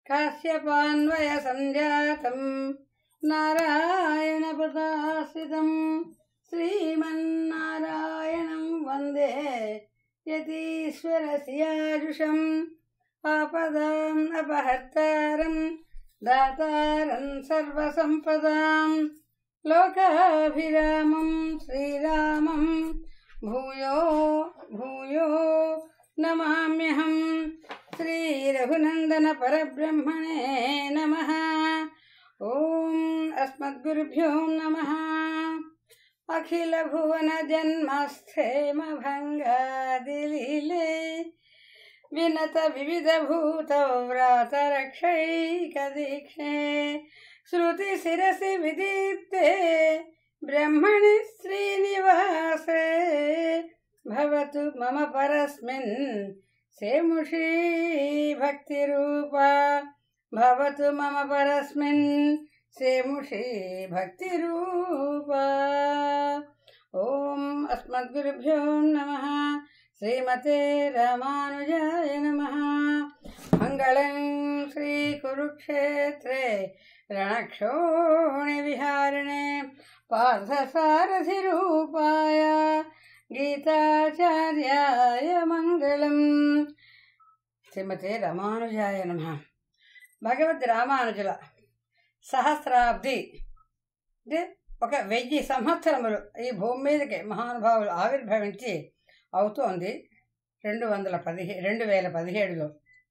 కాశ్యపాన్వయ సంజాతం నారాయణ పదాశ్రితం శ్రీమన్నారాయణం వందే యతీశ్వరస్యాజుషం ఆపదాం అపహర్తారం దాతారం సర్వసంపదాం లోకాభిరామం శ్రీరామం భూయో భూయో నమామ్యహం శ్రీరఘునందన పరబ్రహ్మణే నమ ఓం అస్మద్గురుభ్యో నమ అఖిల భువన జన్మస్థేమ భంగాదిలీలే వినత వివిధ భూత వ్రాత రక్షైక దీక్షే శృతి శిరసి విదీప్తే బ్రహ్మణి శ్రీనివాసే భవతు మమ పరస్మిన్ సేముషీ భక్తిరూపా భవతు మమ పరస్మిన్ సేముషీ భక్తిరూపా ఓం అస్మద్గురుభ్యో నమ శ్రీమతే రామానుజాయ నమ మంగళం శ్రీకురుక్షేత్రే రణక్షోణి విహారిణే పార్థసారథిరూపాయ గీతాచార్యాయ మంగళం శ్రీమతే రామానుజాయ నమ భగవద్ రామానుజుల సహస్రాబ్ది అంటే ఒక వెయ్యి సంవత్సరములు ఈ భూమి మీదకి మహానుభావులు ఆవిర్భవించి అవుతోంది రెండు వందల పదిహే రెండు వేల పదిహేడులో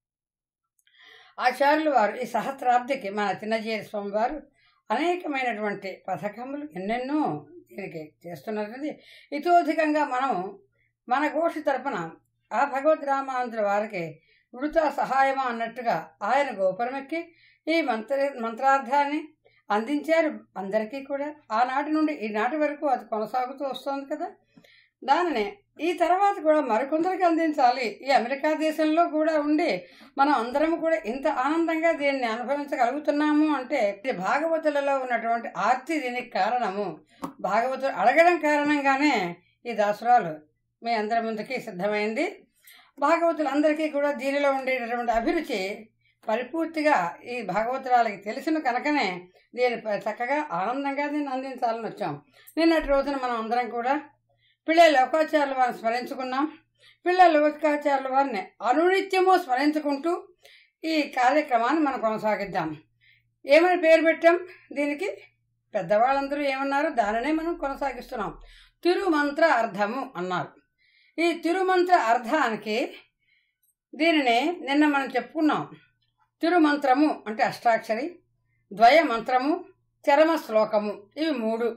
ఆచార్యులు వారు ఈ సహస్రాబ్దికి మన చిన్నజీరి స్వామి వారు అనేకమైనటువంటి పథకములు ఎన్నెన్నో దీనికి చేస్తున్నది ఇతోధికంగా మనం మన గోషి తరపున ఆ భగవద్ రామానందుల వారికి వృతా సహాయమా అన్నట్టుగా ఆయన గోపురమెక్కి ఈ మంత్ర మంత్రార్థాన్ని అందించారు అందరికీ కూడా ఆనాటి నుండి ఈనాటి వరకు అది కొనసాగుతూ వస్తుంది కదా దానిని ఈ తర్వాత కూడా మరికొందరికి అందించాలి ఈ అమెరికా దేశంలో కూడా ఉండి మనం అందరం కూడా ఇంత ఆనందంగా దీన్ని అనుభవించగలుగుతున్నాము అంటే ఇది భాగవతులలో ఉన్నటువంటి ఆర్తి దీనికి కారణము భాగవతులు అడగడం కారణంగానే ఈ దాసురాలు మీ అందరి ముందుకి సిద్ధమైంది భాగవతులందరికీ కూడా దీనిలో ఉండేటటువంటి అభిరుచి పరిపూర్తిగా ఈ భాగవతురాలకి తెలిసిన కనుకనే దీని ప- చక్కగా ఆనందంగా దీన్ని అందించాలని వచ్చాం నిన్నటి రోజున మనం అందరం కూడా పిల్లల లోకాచార్యుల వారిని స్మరించుకున్నాం పిల్లల లోకాచార్యుల వారిని అనునిత్యము స్మరించుకుంటూ ఈ కార్యక్రమాన్ని మనం కొనసాగిద్దాం ఏమని పేరు పెట్టాం దీనికి పెద్దవాళ్ళందరూ ఏమన్నారు దానినే మనం కొనసాగిస్తున్నాం తిరుమంత్ర అర్థము అన్నారు ఈ తిరుమంత్ర అర్థానికి దీనిని నిన్న మనం చెప్పుకున్నాం తిరుమంత్రము అంటే అష్టాక్షరి ద్వయ మంత్రము చరమ శ్లోకము ఇవి మూడు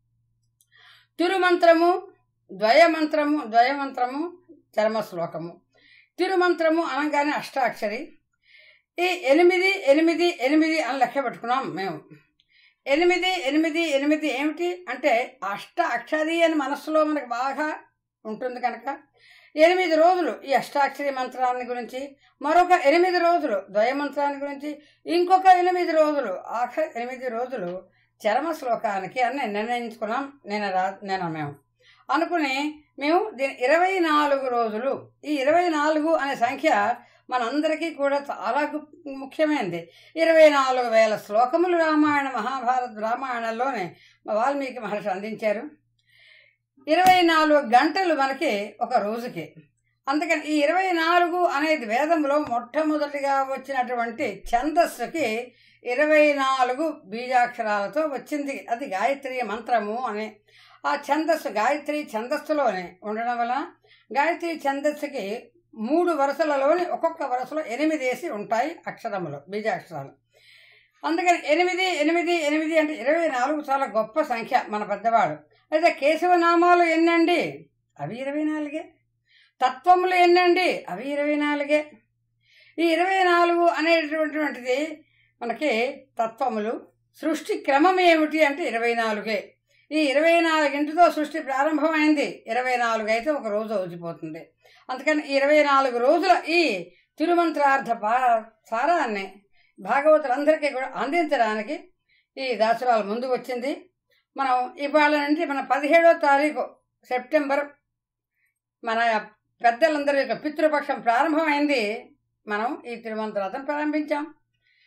తిరుమంత్రము ద్వయమంత్రము ద్వయమంత్రము చరమ శ్లోకము తిరుమంత్రము అనగానే అష్టాక్షరి ఈ ఎనిమిది ఎనిమిది ఎనిమిది అని లెక్క పెట్టుకున్నాం మేము ఎనిమిది ఎనిమిది ఎనిమిది ఏమిటి అంటే అష్ట అక్షరి అని మనస్సులో మనకు బాగా ఉంటుంది కనుక ఎనిమిది రోజులు ఈ అష్టాక్షరి మంత్రాన్ని గురించి మరొక ఎనిమిది రోజులు ద్వయమంత్రాన్ని గురించి ఇంకొక ఎనిమిది రోజులు ఆఖరి ఎనిమిది రోజులు చరమ శ్లోకానికి అని నిర్ణయించుకున్నాం నేను రా నేను మేము అనుకుని మేము దీని ఇరవై నాలుగు రోజులు ఈ ఇరవై నాలుగు అనే సంఖ్య మనందరికీ కూడా చాలా గు- ముఖ్యమైనది ఇరవై నాలుగు వేల శ్లోకములు రామాయణ మహాభారత రామాయణంలోనే మా వాల్మీకి మహర్షి అందించారు ఇరవై నాలుగు గంటలు మనకి ఒక రోజుకి అందుకని ఈ ఇరవై నాలుగు అనేది వేదంలో మొట్టమొదటిగా వచ్చినటువంటి ఛందస్సుకి ఇరవై నాలుగు బీజాక్షరాలతో వచ్చింది అది గాయత్రి మంత్రము అని ఆ ఛందస్సు గాయత్రి ఛందస్సులోనే ఉండడం వలన గాయత్రి ఛందస్సుకి మూడు వరుసలలోని ఒక్కొక్క వరుసలో ఎనిమిది వేసి ఉంటాయి అక్షరములు బీజాక్షరాలు అందుకని ఎనిమిది ఎనిమిది ఎనిమిది అంటే ఇరవై నాలుగు చాలా గొప్ప సంఖ్య మన పెద్దవాడు అయితే కేశవనామాలు ఎన్నండి అవి ఇరవై నాలుగే తత్వములు ఎన్నండి అవి ఇరవై నాలుగే ఈ ఇరవై నాలుగు అనేటటువంటిది మనకి తత్వములు సృష్టి క్రమం ఏమిటి అంటే ఇరవై నాలుగే ఈ ఇరవై నాలుగింటితో సృష్టి ప్రారంభమైంది ఇరవై నాలుగు అయితే ఒక రోజు వచ్చిపోతుంది అందుకని ఈ ఇరవై నాలుగు రోజుల ఈ తిరుమంత్రార్థ పా సారాన్ని భాగవతులందరికీ కూడా అందించడానికి ఈ దాసురాలు ముందు వచ్చింది మనం ఇవాళ నుంచి మన పదిహేడో తారీఖు సెప్టెంబర్ మన పెద్దలందరి యొక్క పితృపక్షం ప్రారంభమైంది మనం ఈ తిరుమంత్రార్థం ప్రారంభించాం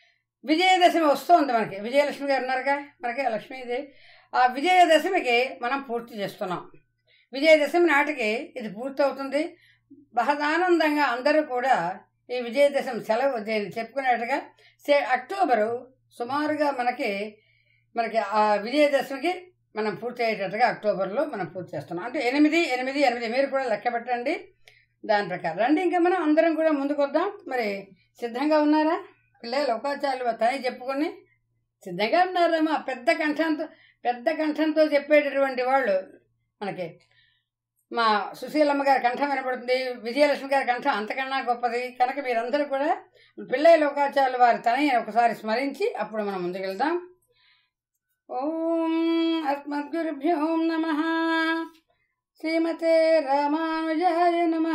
విజయదశమి వస్తుంది మనకి విజయలక్ష్మి గారు ఉన్నారుగా మనకి లక్ష్మీదేవి ఆ విజయదశమికి మనం పూర్తి చేస్తున్నాం విజయదశమి నాటికి ఇది పూర్తి అవుతుంది బహదానందంగా అందరూ కూడా ఈ విజయదశమి సెలవు దీన్ని చెప్పుకునేట్టుగా సే అక్టోబరు సుమారుగా మనకి మనకి ఆ విజయదశమికి మనం పూర్తి అయ్యేటట్టుగా అక్టోబర్లో మనం పూర్తి చేస్తున్నాం అంటే ఎనిమిది ఎనిమిది ఎనిమిది మీరు కూడా లెక్క పెట్టండి దాని ప్రకారం రండి ఇంకా మనం అందరం కూడా ముందుకు వద్దాం మరి సిద్ధంగా ఉన్నారా పిల్లలు ఉపాధ్యాయులు తనే చెప్పుకొని సిద్ధంగా ఉన్నారమ్మా పెద్ద కంఠంతో పెద్ద కంఠంతో చెప్పేటటువంటి వాళ్ళు మనకి మా సుశీలమ్మ గారి కంఠం వినపడుతుంది విజయలక్ష్మి గారి కంఠం అంతకన్నా గొప్పది కనుక మీరందరూ కూడా పిల్లల లోకాచార్యులు వారి తనని ఒకసారి స్మరించి అప్పుడు మనం ముందుకెళ్దాం ఓం అస్మద్గురుభ్యో నమ శ్రీమతే రామానుజాయ నమ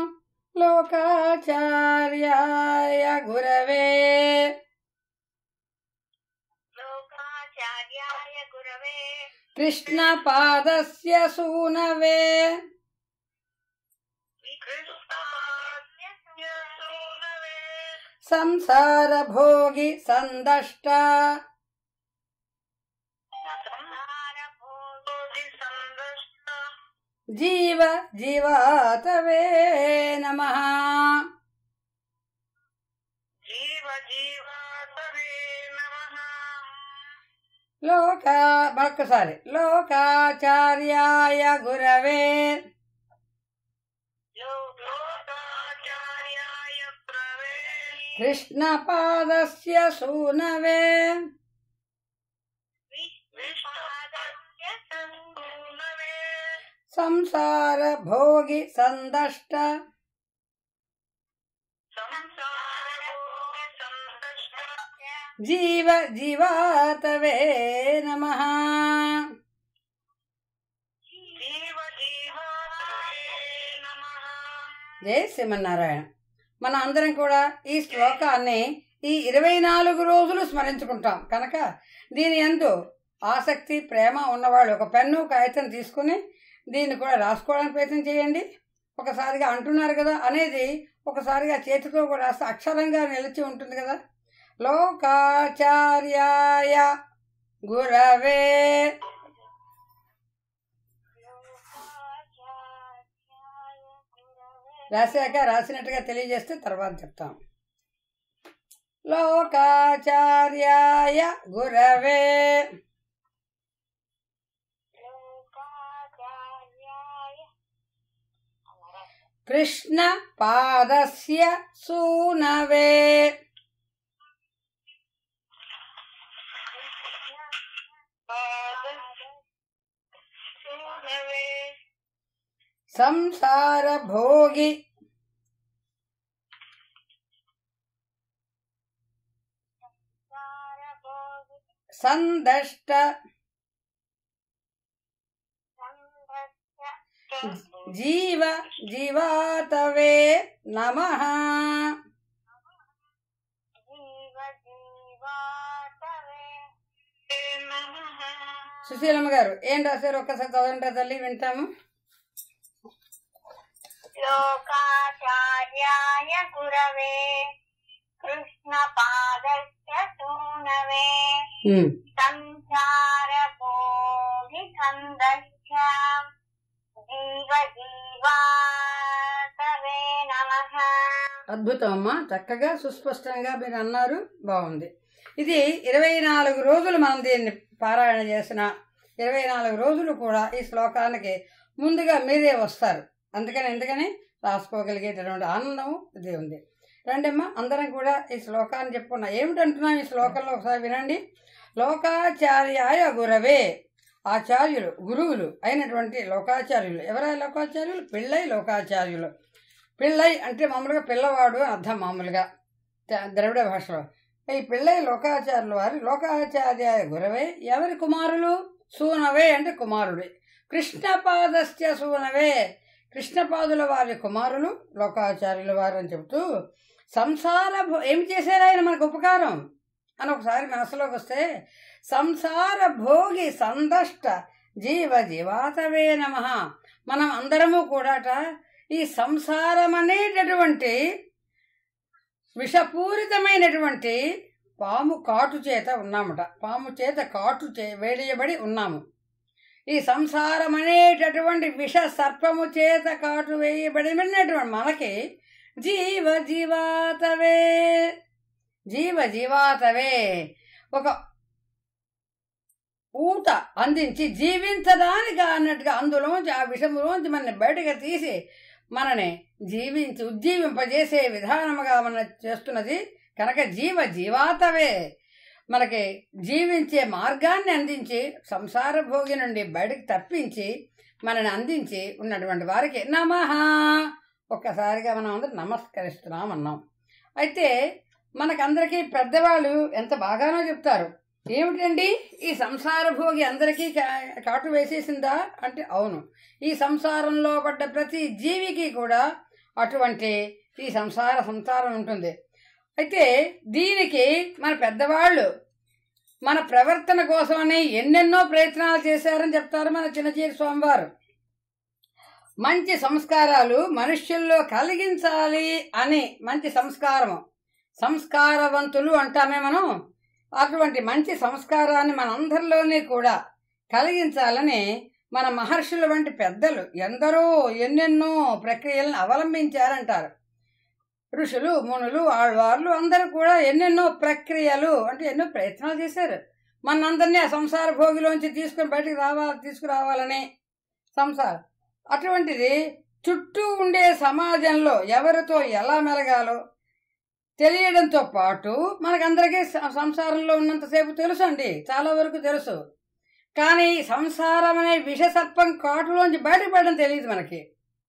లోకాచార్యాయ గురవే లోకాచార్యాయ గురవే కృష్ణ పాదస్య సూనవే కృష్ణాస్య సూనవే సంసార భోగి సందష్ట సంహారభోగి సందష్ట జీవ జీవాతవే నమ జీవ జీవాతవే నమః లోక మరొకసారి లోకాచార్యాయ గురవే లోకాచార్యాయ ప్రవే కృష్ణ పాదస్య సూనవే విశ్వాదస్య సంగుణవే సంసార భోగి సందష్ట సంసారభోగి సందష్ట జీవ జీవాతవే నమ జీవ జీవాతవే నమః జై శ్రీమన్నారాయణ మన అందరం కూడా ఈ శ్లోకాన్ని ఈ ఇరవై నాలుగు రోజులు స్మరించుకుంటాం కనుక దీని ఎందు ఆసక్తి ప్రేమ ఉన్నవాళ్ళు ఒక పెన్ను కాగితం తీసుకుని దీన్ని కూడా రాసుకోవడానికి ప్రయత్నం చేయండి ఒకసారిగా అంటున్నారు కదా అనేది ఒకసారిగా చేతితో కూడా రాస్తే అక్షరంగా నిలిచి ఉంటుంది కదా లోకాచార్యాయ గురవే రాశాక రాసినట్టుగా తెలియజేస్తే తర్వాత చెప్తాం లోకాచార్యాయ గురవే కృష్ణ పాదస్య సూనవే సంసార భోగి సందష్ట జీవ జీవాతవే నమ సుశీలమ్మ గారు ఏం రాశారు ఒక్కసారి చదవండి తల్లి వింటాము లోకాచార్యాయ గురవే కృష్ణ పాదస్య సూనవే ఉమ్. సంసార భోగి సందస్య జీవ జీవాతవే నమః అద్భుతం అమ్మా చక్కగా సుస్పష్టంగా మీరు అన్నారు బాగుంది ఇది ఇరవై నాలుగు రోజులు మనం దీన్ని పారాయణ చేసిన ఇరవై నాలుగు రోజులు కూడా ఈ శ్లోకానికి ముందుగా మీరే వస్తారు అందుకని ఎందుకని రాసుకోగలిగేటటువంటి ఆనందం ఇది ఉంది రండమ్మా అందరం కూడా ఈ శ్లోకాన్ని చెప్పుకున్నాం ఏమిటంటున్నాం ఈ శ్లోకంలో ఒకసారి వినండి లోకాచార్యాయ గురవే ఆచార్యులు గురువులు అయినటువంటి లోకాచార్యులు ఎవరై లోకాచార్యులు పిళ్ళై లోకాచార్యులు పిళ్ళై అంటే మామూలుగా పిల్లవాడు అని అర్థం మామూలుగా త- ద్రవిడ భాషలో ఈ పిళ్ళై లోకాచార్యుల వారి లోకాచార్య గురవే ఎవరి కుమారులు సూనవే అంటే కుమారుడే కృష్ణపాదస్య సూనవే కృష్ణపాదుల వారి కుమారులు లోకాచార్యుల వారు అని చెబుతూ సంసార భో- ఏం చేశారు ఆయన మనకు ఉపకారం అని ఒకసారి మనసులోకి వస్తే సంసార భోగి సందష్ట జీవ జీవాతవే నమ మనం అందరము కూడాట ఈ సంసారం అనేటటువంటి విషపూరితమైనటువంటి పాము కాటు చేత ఉన్నామట పాము చేత కాటు చే వేడియబడి ఉన్నాము ఈ సంసారం అనేటటువంటి విష సర్పము చేత కాటు వేయబడినటువంటి మనకి జీవ జీవాతవే జీవ జీవాతవే ఒక ఊట అందించి జీవించడానికి అన్నట్టుగా అందులోంచి ఆ విషములోంచి మనని బయటకు తీసి మనని జీవించి ఉజ్జీవింపజేసే విధానముగా మన చేస్తున్నది కనుక జీవ జీవాతవే మనకి జీవించే మార్గాన్ని అందించి సంసార భోగి నుండి బయటకు తప్పించి మనని అందించి ఉన్నటువంటి వారికి నమః ఒక్కసారిగా మనం అందరం నమస్కరిస్తున్నాం అన్నాం అయితే మనకందరికీ పెద్దవాళ్ళు ఎంత బాగానో చెప్తారు ఏమిటండి ఈ సంసార భోగి అందరికీ కా- కాటు వేసేసిందా అంటే అవును ఈ సంసారంలో పడ్డ ప్రతి జీవికి కూడా అటువంటి ఈ సంసార సంసారం ఉంటుంది అయితే దీనికి మన పెద్దవాళ్ళు మన ప్రవర్తన కోసమని ఎన్నెన్నో ప్రయత్నాలు చేశారని చెప్తారు మన చిన్నచీరి స్వామివారు మంచి సంస్కారాలు మనుష్యుల్లో కలిగించాలి అని మంచి సంస్కారము సంస్కారవంతులు అంటామే మనం అటువంటి మంచి సంస్కారాన్ని మనందరిలోనే కూడా కలిగించాలని మన మహర్షుల వంటి పెద్దలు ఎందరో ఎన్నెన్నో ప్రక్రియలను అవలంబించారంటారు ఋషులు మునులు ఆళ్వార్లు అందరూ కూడా ఎన్నెన్నో ప్రక్రియలు అంటే ఎన్నో ప్రయత్నాలు చేశారు మనందరినీ ఆ సంసార భోగిలోంచి తీసుకుని బయటకు రావాలి తీసుకురావాలని సంసారం అటువంటిది చుట్టూ ఉండే సమాజంలో ఎవరితో ఎలా మెలగాలో తెలియడంతో పాటు మనకందరికీ స- సంసారంలో ఉన్నంతసేపు తెలుసు అండి చాలా వరకు తెలుసు కానీ ఈ సంసారం అనే విషసర్పం కాటులోంచి బయటపడడం తెలియదు మనకి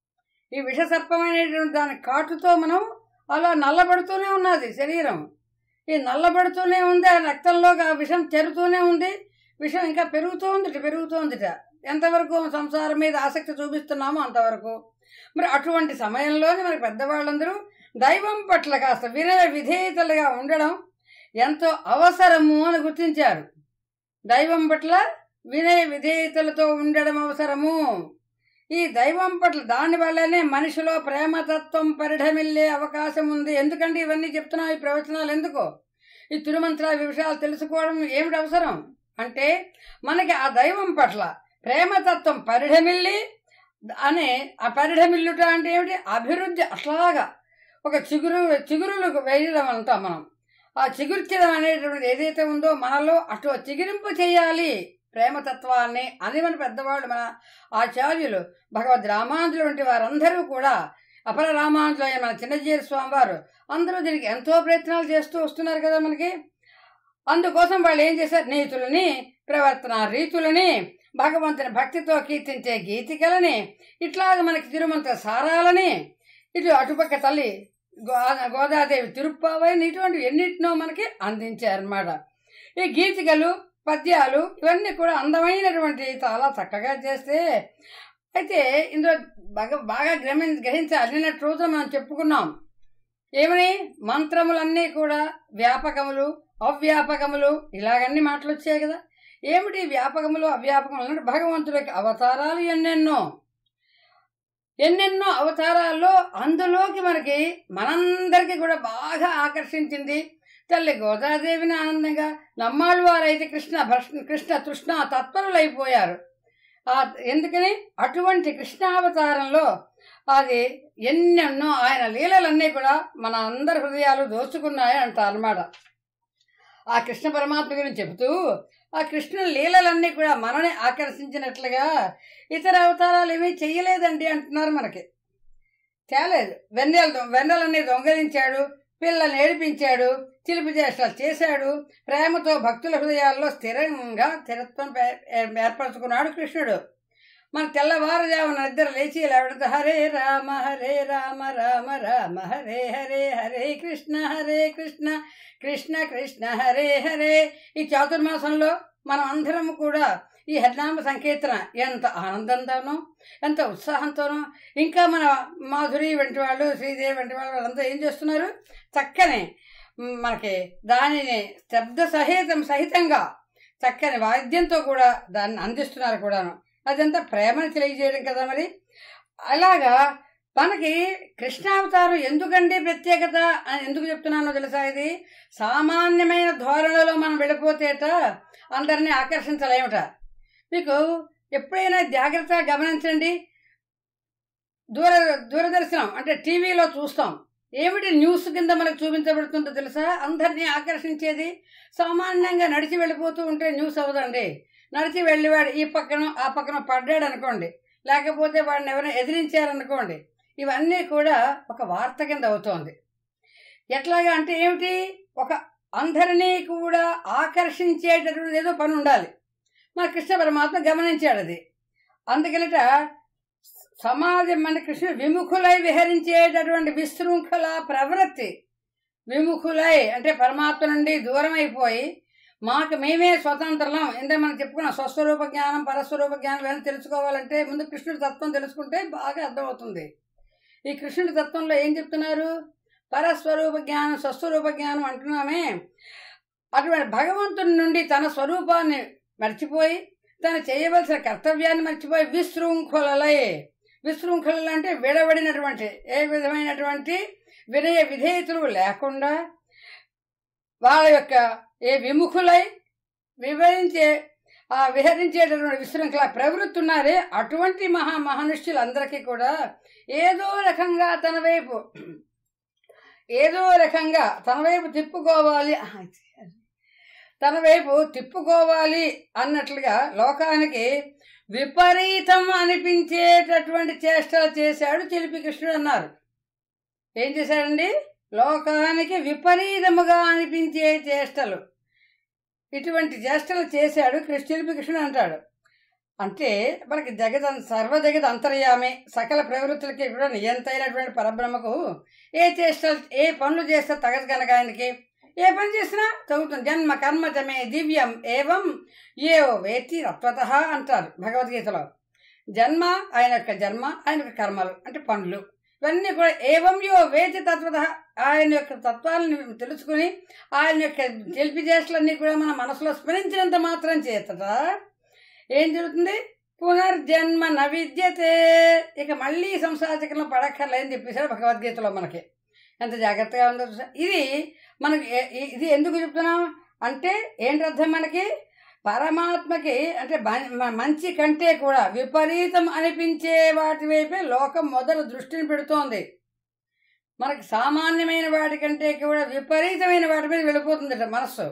ఈ విషసర్పం అనేటువంటి దాని కాటుతో మనం అలా నల్లబడుతూనే ఉన్నది శరీరం ఈ నల్లబడుతూనే ఉంది ఆ రక్తంలో ఆ విషం చెరుతూనే ఉంది విషం ఇంకా పెరుగుతూ ఉందిట పెరుగుతూ ఉందిట ఎంతవరకు సంసారం మీద ఆసక్తి చూపిస్తున్నామో అంతవరకు మరి అటువంటి సమయంలోనే మరి పెద్దవాళ్ళందరూ దైవం పట్ల కాస్త వినయ విధేయతలుగా ఉండడం ఎంతో అవసరము అని గుర్తించారు దైవం పట్ల వినయ విధేయతలతో ఉండడం అవసరము ఈ దైవం పట్ల దాని వల్లనే మనిషిలో ప్రేమతత్వం పరిఢమిల్లే అవకాశం ఉంది ఎందుకంటే ఇవన్నీ చెప్తున్నాం ఈ ప్రవచనాలు ఎందుకు ఈ తిరుమంత్ర విషయాలు తెలుసుకోవడం ఏమిటి అవసరం అంటే మనకి ఆ దైవం పట్ల ప్రేమతత్వం పరిఢమిల్లి అనే ఆ పరిఢమిల్లుట అంటే ఏమిటి అభివృద్ధి అట్లాగా ఒక చిగురు చిగురులు వేయడం అంటాం మనం ఆ చిగుర్చడం అనేటువంటిది ఏదైతే ఉందో మనలో అటు చిగురింపు చేయాలి ప్రేమతత్వాన్ని అని మన పెద్దవాళ్ళు మన ఆచార్యులు భగవద్ రామానుజులు వంటి వారందరూ కూడా అపర రామానుజులు అయిన మన చిన్నజీరి స్వామి వారు అందరూ దీనికి ఎంతో ప్రయత్నాలు చేస్తూ వస్తున్నారు కదా మనకి అందుకోసం వాళ్ళు ఏం చేశారు నీతులని ప్రవర్తన రీతులని భగవంతుని భక్తితో కీర్తించే గీతికలని ఇట్లాగ మనకి తిరుమంత సారాలని ఇటు అటుపక్క తల్లి గో- గోదాదేవి తిరుప్పావైన ఇటువంటి ఎన్నిటినో మనకి అందించారన్నమాట ఈ గీతికలు పద్యాలు ఇవన్నీ కూడా అందమైనటువంటి చాలా చక్కగా చేస్తే అయితే ఇందులో బాగా బాగా గ్రమి గ్రహించాలి నిన్న రోజున మనం చెప్పుకున్నాం ఏమని మంత్రములన్నీ కూడా వ్యాపకములు అవ్యాపకములు ఇలాగన్ని మాటలు వచ్చాయి కదా ఏమిటి వ్యాపకములు అవ్యాపకములు అంటే భగవంతుడి యొక్క అవతారాలు ఎన్నెన్నో ఎన్నెన్నో అవతారాల్లో అందులోకి మనకి మనందరికీ కూడా బాగా ఆకర్షించింది తల్లి గోదాదేవిని ఆనందంగా నమ్మాళ్ళు వారైతే కృష్ణ భ్రష్ణ కృష్ణ తృష్ణ తత్పరులైపోయారు ఆ ఎందుకని అటువంటి కృష్ణావతారంలో అది ఎన్నెన్నో ఆయన లీలలన్నీ కూడా మన అందరి హృదయాలు దోచుకున్నాయి అంటారు అన్నమాట ఆ కృష్ణ పరమాత్మ గురించి చెబుతూ ఆ కృష్ణ లీలలన్నీ కూడా మనని ఆకర్షించినట్లుగా ఇతర అవతారాలు ఏమీ చెయ్యలేదండి అంటున్నారు మనకి తేలేదు వెన్నెల వెన్నెలన్నీ దొంగలించాడు పిల్లల్ని ఏడిపించాడు చిలిపి చేష్టలు చేశాడు ప్రేమతో భక్తుల హృదయాల్లో స్థిరంగా స్థిరత్వం పే- ఏ- ఏర్పరచుకున్నాడు కృష్ణుడు మన తెల్లవారుజామున నిద్ర లేచి లేవడంతో హరే రామ హరే రామ రామ రామ హరే హరే హరే కృష్ణ హరే కృష్ణ కృష్ణ కృష్ణ హరే హరే ఈ చాతుర్మాసంలో మనం అందరం కూడా ఈ హరినామ సంకీర్తన ఎంత ఆనందంతోనో ఎంత ఉత్సాహంతోనో ఇంకా మన మాధురి వంటి వాళ్ళు శ్రీదేవి వంటి వాళ్ళు వాళ్ళంతా ఏం చేస్తున్నారు చక్కని మ్, మనకి దానిని శబ్ద సహితం సహితంగా చక్కని వాద్యంతో కూడా దాన్ని అందిస్తున్నారు కూడాను అదంతా ప్రేమను తెలియజేయడం కదా మరి అలాగా మనకి కృష్ణావతారం ఎందుకండి ప్రత్యేకత అని ఎందుకు చెప్తున్నానో తెలుసా ఇది సామాన్యమైన వెళ్ళిపోతేట అందరినీ ఆకర్షించలేమట మీకు ఎప్పుడైనా జాగ్రత్తగా గమనించండి దూర దూరదర్శనం అంటే టీవీలో చూస్తాం ఏమిటి న్యూస్ కింద మనకు చూపించబడుతుందో తెలుసా అందరినీ ఆకర్షించేది సామాన్యంగా నడిచి వెళ్ళిపోతూ ఉంటే న్యూస్ అవ్వదండి నడిచి వెళ్ళివాడు ఈ పక్కన ఆ పక్కన పడ్డాడు అనుకోండి లేకపోతే వాడిని ఎవరైనా ఎదిరించారనుకోండి ఇవన్నీ కూడా ఒక వార్త కింద అవుతోంది ఎట్లాగా అంటే ఏమిటి ఒక అందరినీ కూడా ఆకర్షించేటటువంటి ఏదో పని ఉండాలి మన కృష్ణ పరమాత్మ గమనించాడు అది అందుకనట సమాజం మన కృష్ణ విముఖులై విహరించేటటువంటి విశృంఖల ప్రవృత్తి విముఖులై అంటే పరమాత్మ నుండి దూరం అయిపోయి మాకు మేమే స్వతంత్రం అంటే మనం చెప్పుకున్నాం స్వస్వరూప జ్ఞానం పరస్వరూప జ్ఞానం ఏమైనా తెలుసుకోవాలంటే ముందు కృష్ణుడి తత్వం తెలుసుకుంటే బాగా అర్థమవుతుంది ఈ కృష్ణుడి తత్వంలో ఏం చెప్తున్నారు పరస్వరూప జ్ఞానం స్వస్వరూప జ్ఞానం అంటున్నామే అటువంటి భగవంతుడి నుండి తన స్వరూపాన్ని మర్చిపోయి తను చేయవలసిన కర్తవ్యాన్ని మర్చిపోయి విశృంఖలలై విశృంఖలలు అంటే విడబడినటువంటి ఏ విధమైనటువంటి వినయ విధేయతలు లేకుండా వాళ్ళ యొక్క ఏ విముఖులై వివరించే ఆ విహరించేటటువంటి విశృంఖల ప్రవృత్తి ఉన్నారే అటువంటి మహా మహనుష్యులందరికీ కూడా ఏదో రకంగా తన వైపు ఏదో రకంగా తన వైపు తిప్పుకోవాలి తన వైపు తిప్పుకోవాలి అన్నట్లుగా లోకానికి విపరీతం అనిపించేటటువంటి చేష్టలు చేశాడు చిలిపి కృష్ణుడు అన్నారు ఏం చేశాడండి లోకానికి విపరీతముగా అనిపించే చేష్టలు ఇటువంటి చేష్టలు చేశాడు కృష్ణ చిలిపి కృష్ణుడు అంటాడు అంటే మనకి జగద్ సర్వ జగద్ అంతర్యామి సకల ప్రవృత్తులకి కూడా నియంతైనటువంటి పరబ్రహ్మకు ఏ చేష్టలు ఏ పనులు చేస్తే తగదు కనుక ఆయనకి ఏ పని చేసినా చదువుతుంది జన్మ కర్మ చమే దివ్యం ఏవం ఏవో వేతి తత్వత అంటారు భగవద్గీతలో జన్మ ఆయన యొక్క జన్మ ఆయన యొక్క కర్మలు అంటే పనులు ఇవన్నీ కూడా ఏవం యో వేతి తత్వత ఆయన యొక్క తత్వాలను తెలుసుకుని ఆయన యొక్క తెలిపి చేష్టలన్నీ కూడా మన మనసులో స్మరించినంత మాత్రం చేతట ఏం జరుగుతుంది పునర్జన్మ నవిద్యతే ఇక మళ్ళీ సంసారచక్రంలో పడక్కర్లేదని చెప్పేశారు భగవద్గీతలో మనకి ఎంత జాగ్రత్తగా ఉందో చూసా ఇది మనకి ఏ- ఈ- ఇది ఎందుకు చెప్తున్నాం అంటే ఏంటి అర్థం మనకి పరమాత్మకి అంటే బ- మ- మంచి కంటే కూడా విపరీతం అనిపించే వాటి వైపే లోకం మొదలు దృష్టిని పెడుతోంది మనకి సామాన్యమైన వాటి కంటే కూడా విపరీతమైన వాటి మీద వెళ్ళిపోతుందట మనస్సు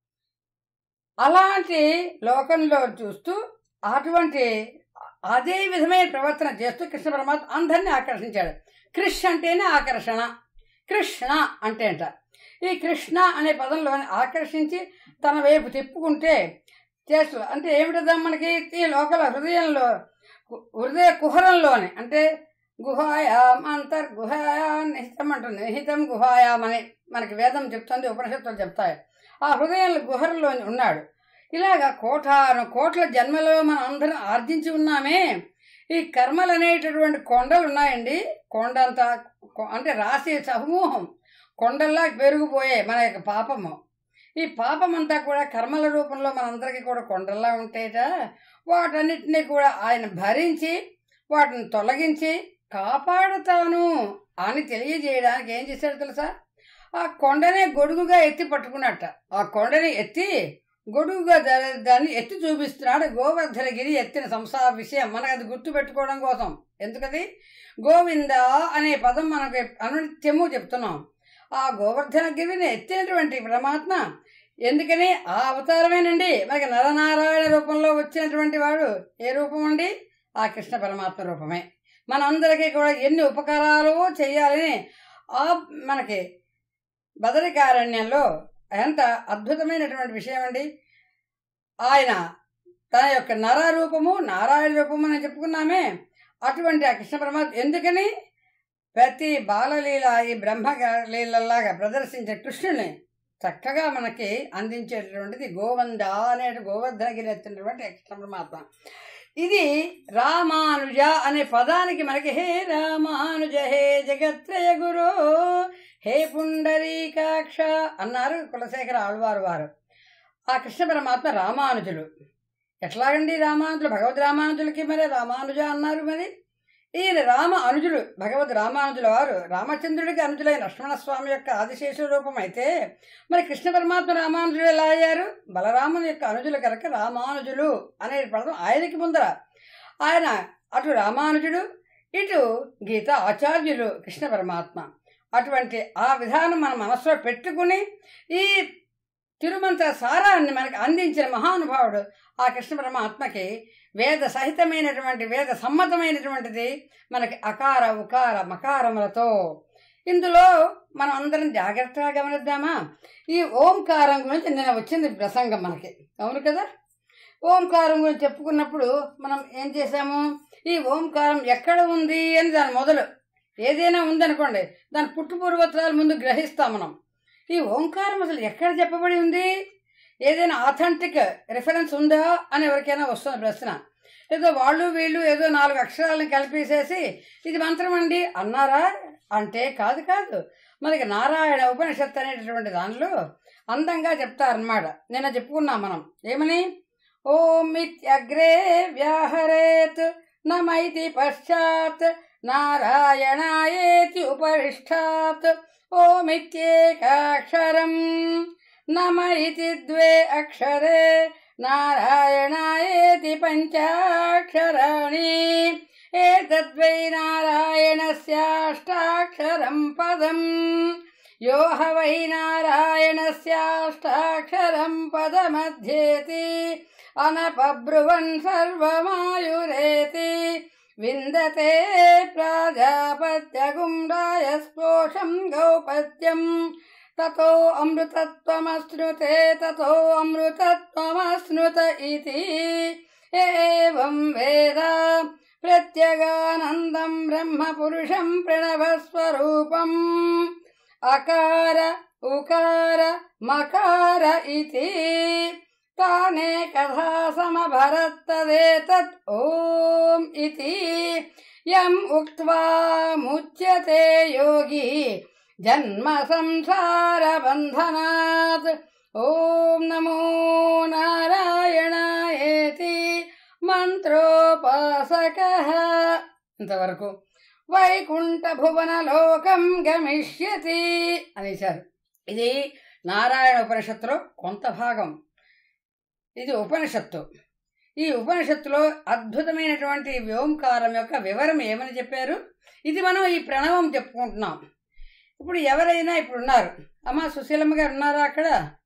అలాంటి లోకంలో చూస్తూ అటువంటి అదే విధమైన ప్రవర్తన చేస్తూ కృష్ణ పరమాత్మ అందరినీ ఆకర్షించాడు కృష్ అంటేనే ఆకర్షణ కృష్ణ అంటే అంట ఈ కృష్ణ అనే పదంలో ఆకర్షించి తన వైపు తిప్పుకుంటే చేస్తూ అంటే ఏమిటదా మనకి ఈ లోకల హృదయంలో కు- హృదయ కుహరంలోని అంటే గుహాయాం అంతర్గుహాయాం నిహితం అంటుంది నిహితం గుహాయాం అని మనకి వేదం చెప్తుంది ఉపనిషత్తులు చెప్తాయి ఆ హృదయంలో గుహరంలో ఉన్నాడు ఇలాగా కోటాను కోట్ల జన్మలో మనం అందరం ఆర్జించి ఉన్నామే ఈ కర్మలు అనేటటువంటి కొండలు ఉన్నాయండి కొండ అంతా కొ- అంటే రాశి సమూహం కొండల్లా పెరిగిపోయాయి మన యొక్క పాపము ఈ పాపం అంతా కూడా కర్మల రూపంలో మనందరికీ కూడా కొండల్లా ఉంటాయట వాటన్నిటినీ కూడా ఆయన భరించి వాటిని తొలగించి కాపాడుతాను అని తెలియజేయడానికి ఏం చేశాడు తెలుసా ఆ కొండనే గొడుగుగా ఎత్తి పట్టుకున్నట్ట ఆ కొండని ఎత్తి గొడుగుగా దా- దాన్ని ఎత్తి చూపిస్తున్నాడు గోవర్ధనగిరి ఎత్తిన సంసార విషయం మనకు అది గుర్తు పెట్టుకోవడం కోసం ఎందుకది గోవింద అనే పదం మనకు అనునిత్యము చెప్తున్నాం ఆ గోవర్ధనగిరిని ఎత్తినటువంటి పరమాత్మ ఎందుకని ఆ అవతారమేనండి మనకి నరనారాయణ రూపంలో వచ్చినటువంటి వాడు ఏ రూపం అండి ఆ కృష్ణ పరమాత్మ రూపమే మనందరికీ కూడా ఎన్ని ఉపకారాలు చేయాలని ఆ మనకి బదరికారణ్యంలో ఎంత అద్భుతమైనటువంటి విషయం అండి ఆయన తన యొక్క నర రూపము నారాయణ రూపము అని చెప్పుకున్నామే అటువంటి ఆ కృష్ణ పరమాత్మ ఎందుకని ప్రతి బాలలీల ఈ బ్రహ్మ లీలలాగా ప్రదర్శించే కృష్ణుని చక్కగా మనకి అందించేటటువంటిది గోవంద అనే గోవర్ధనగిరి ఎత్తినటువంటి కృష్ణ పరమాత్మ ఇది రామానుజ అనే పదానికి మనకి హే రామానుజ హే జగత్రయ గురు హే పుండరీకాక్ష అన్నారు కులశేఖర ఆళ్వారు వారు ఆ కృష్ణ పరమాత్మ రామానుజులు ఎట్లాగండి రామానుజులు భగవద్ రామానుజులకి మరి రామానుజ అన్నారు మరి ఈయన రామ అనుజులు భగవద్ రామానుజుల వారు రామచంద్రుడికి అనుజులైన లక్ష్మణస్వామి యొక్క ఆదిశేష రూపం అయితే మరి కృష్ణ పరమాత్మ రామానుజులు ఎలా అయ్యారు బలరాముని యొక్క అనుజులు కనుక రామానుజులు అనే పదం ఆయనకి ముందర ఆయన అటు రామానుజుడు ఇటు గీత ఆచార్యులు కృష్ణ పరమాత్మ అటువంటి ఆ విధానం మన మనసులో పెట్టుకుని ఈ తిరుమంత్ర సారాన్ని మనకు అందించిన మహానుభావుడు ఆ కృష్ణ పరమాత్మకి వేద సహితమైనటువంటి వేద సమ్మతమైనటువంటిది మనకి అకార ఉకార మకారములతో ఇందులో మనం అందరం జాగ్రత్తగా గమనిద్దామా ఈ ఓంకారం గురించి నిన్న వచ్చింది ప్రసంగం మనకి అవును కదా ఓంకారం గురించి చెప్పుకున్నప్పుడు మనం ఏం చేసాము ఈ ఓంకారం ఎక్కడ ఉంది అని దాని మొదలు ఏదైనా ఉందనుకోండి దాని పుట్టు పూర్వత్రాలు ముందు గ్రహిస్తాం మనం ఈ ఓంకారం అసలు ఎక్కడ చెప్పబడి ఉంది ఏదైనా ఆథెంటిక్ రిఫరెన్స్ ఉందా అని ఎవరికైనా వస్తుంది ప్రశ్న ఏదో వాళ్ళు వీళ్ళు ఏదో నాలుగు అక్షరాలను కలిపేసేసి ఇది మంత్రం అండి అన్నారా అంటే కాదు కాదు మనకి నారాయణ ఉపనిషత్తు అనేటటువంటి దానిలో అందంగా చెప్తారనమాట నిన్న చెప్పుకున్నాం మనం ఏమని ఓం ఇత్యగ్రే వ్యాహరేత్ నమైతి పశ్చాత్ నారాయణాయేతి ఉపరిష్టాత్ ఓమిత్యేకాక్షరం నమ ఇతి ద్వే అక్షరే నారాయణాయేతి పంచాక్షరాణి ఏతద్వై నారాయణస్యాష్టాక్షరం పదం యో హ వై నారాయణస్యాష్టాక్షరం పదమధ్యేతి అనపబ్రువన్ సర్వమాయురేతి విందతే ప్రాజాపత్యగుండాయ స్పోషం గౌపత్యం తతో అమృతత్వమశ్నుతే తతో అమృతత్వమశ్నుత ఇతి ఏవం వేద ప్రత్యగానందం బ్రహ్మ పురుషం ప్రణవస్వరూపం అకార ఉకార మకార ఇతి తానే కథా సమభరత్తదేతత్ ఓం ఇతి యం ఉక్త్వా ముచ్యతే యోగి జన్మ సంసార బంధనాత్ ఓం నమో నారాయణాయేతి మంత్రోపాసక ఇంతవరకు వైకుంఠ భువన లోకం గమిష్యతి అనేశారు ఇది నారాయణ ఉపనిషత్తులో కొంత భాగం ఇది ఉపనిషత్తు ఈ ఉపనిషత్తులో అద్భుతమైనటువంటి వ్యోంకారం యొక్క వివరం ఏమని చెప్పారు ఇది మనం ఈ ప్రణవం చెప్పుకుంటున్నాం ఇప్పుడు ఎవరైనా ఇప్పుడు ఉన్నారు అమ్మ సుశీలమ్మ గారు ఉన్నారా అక్కడ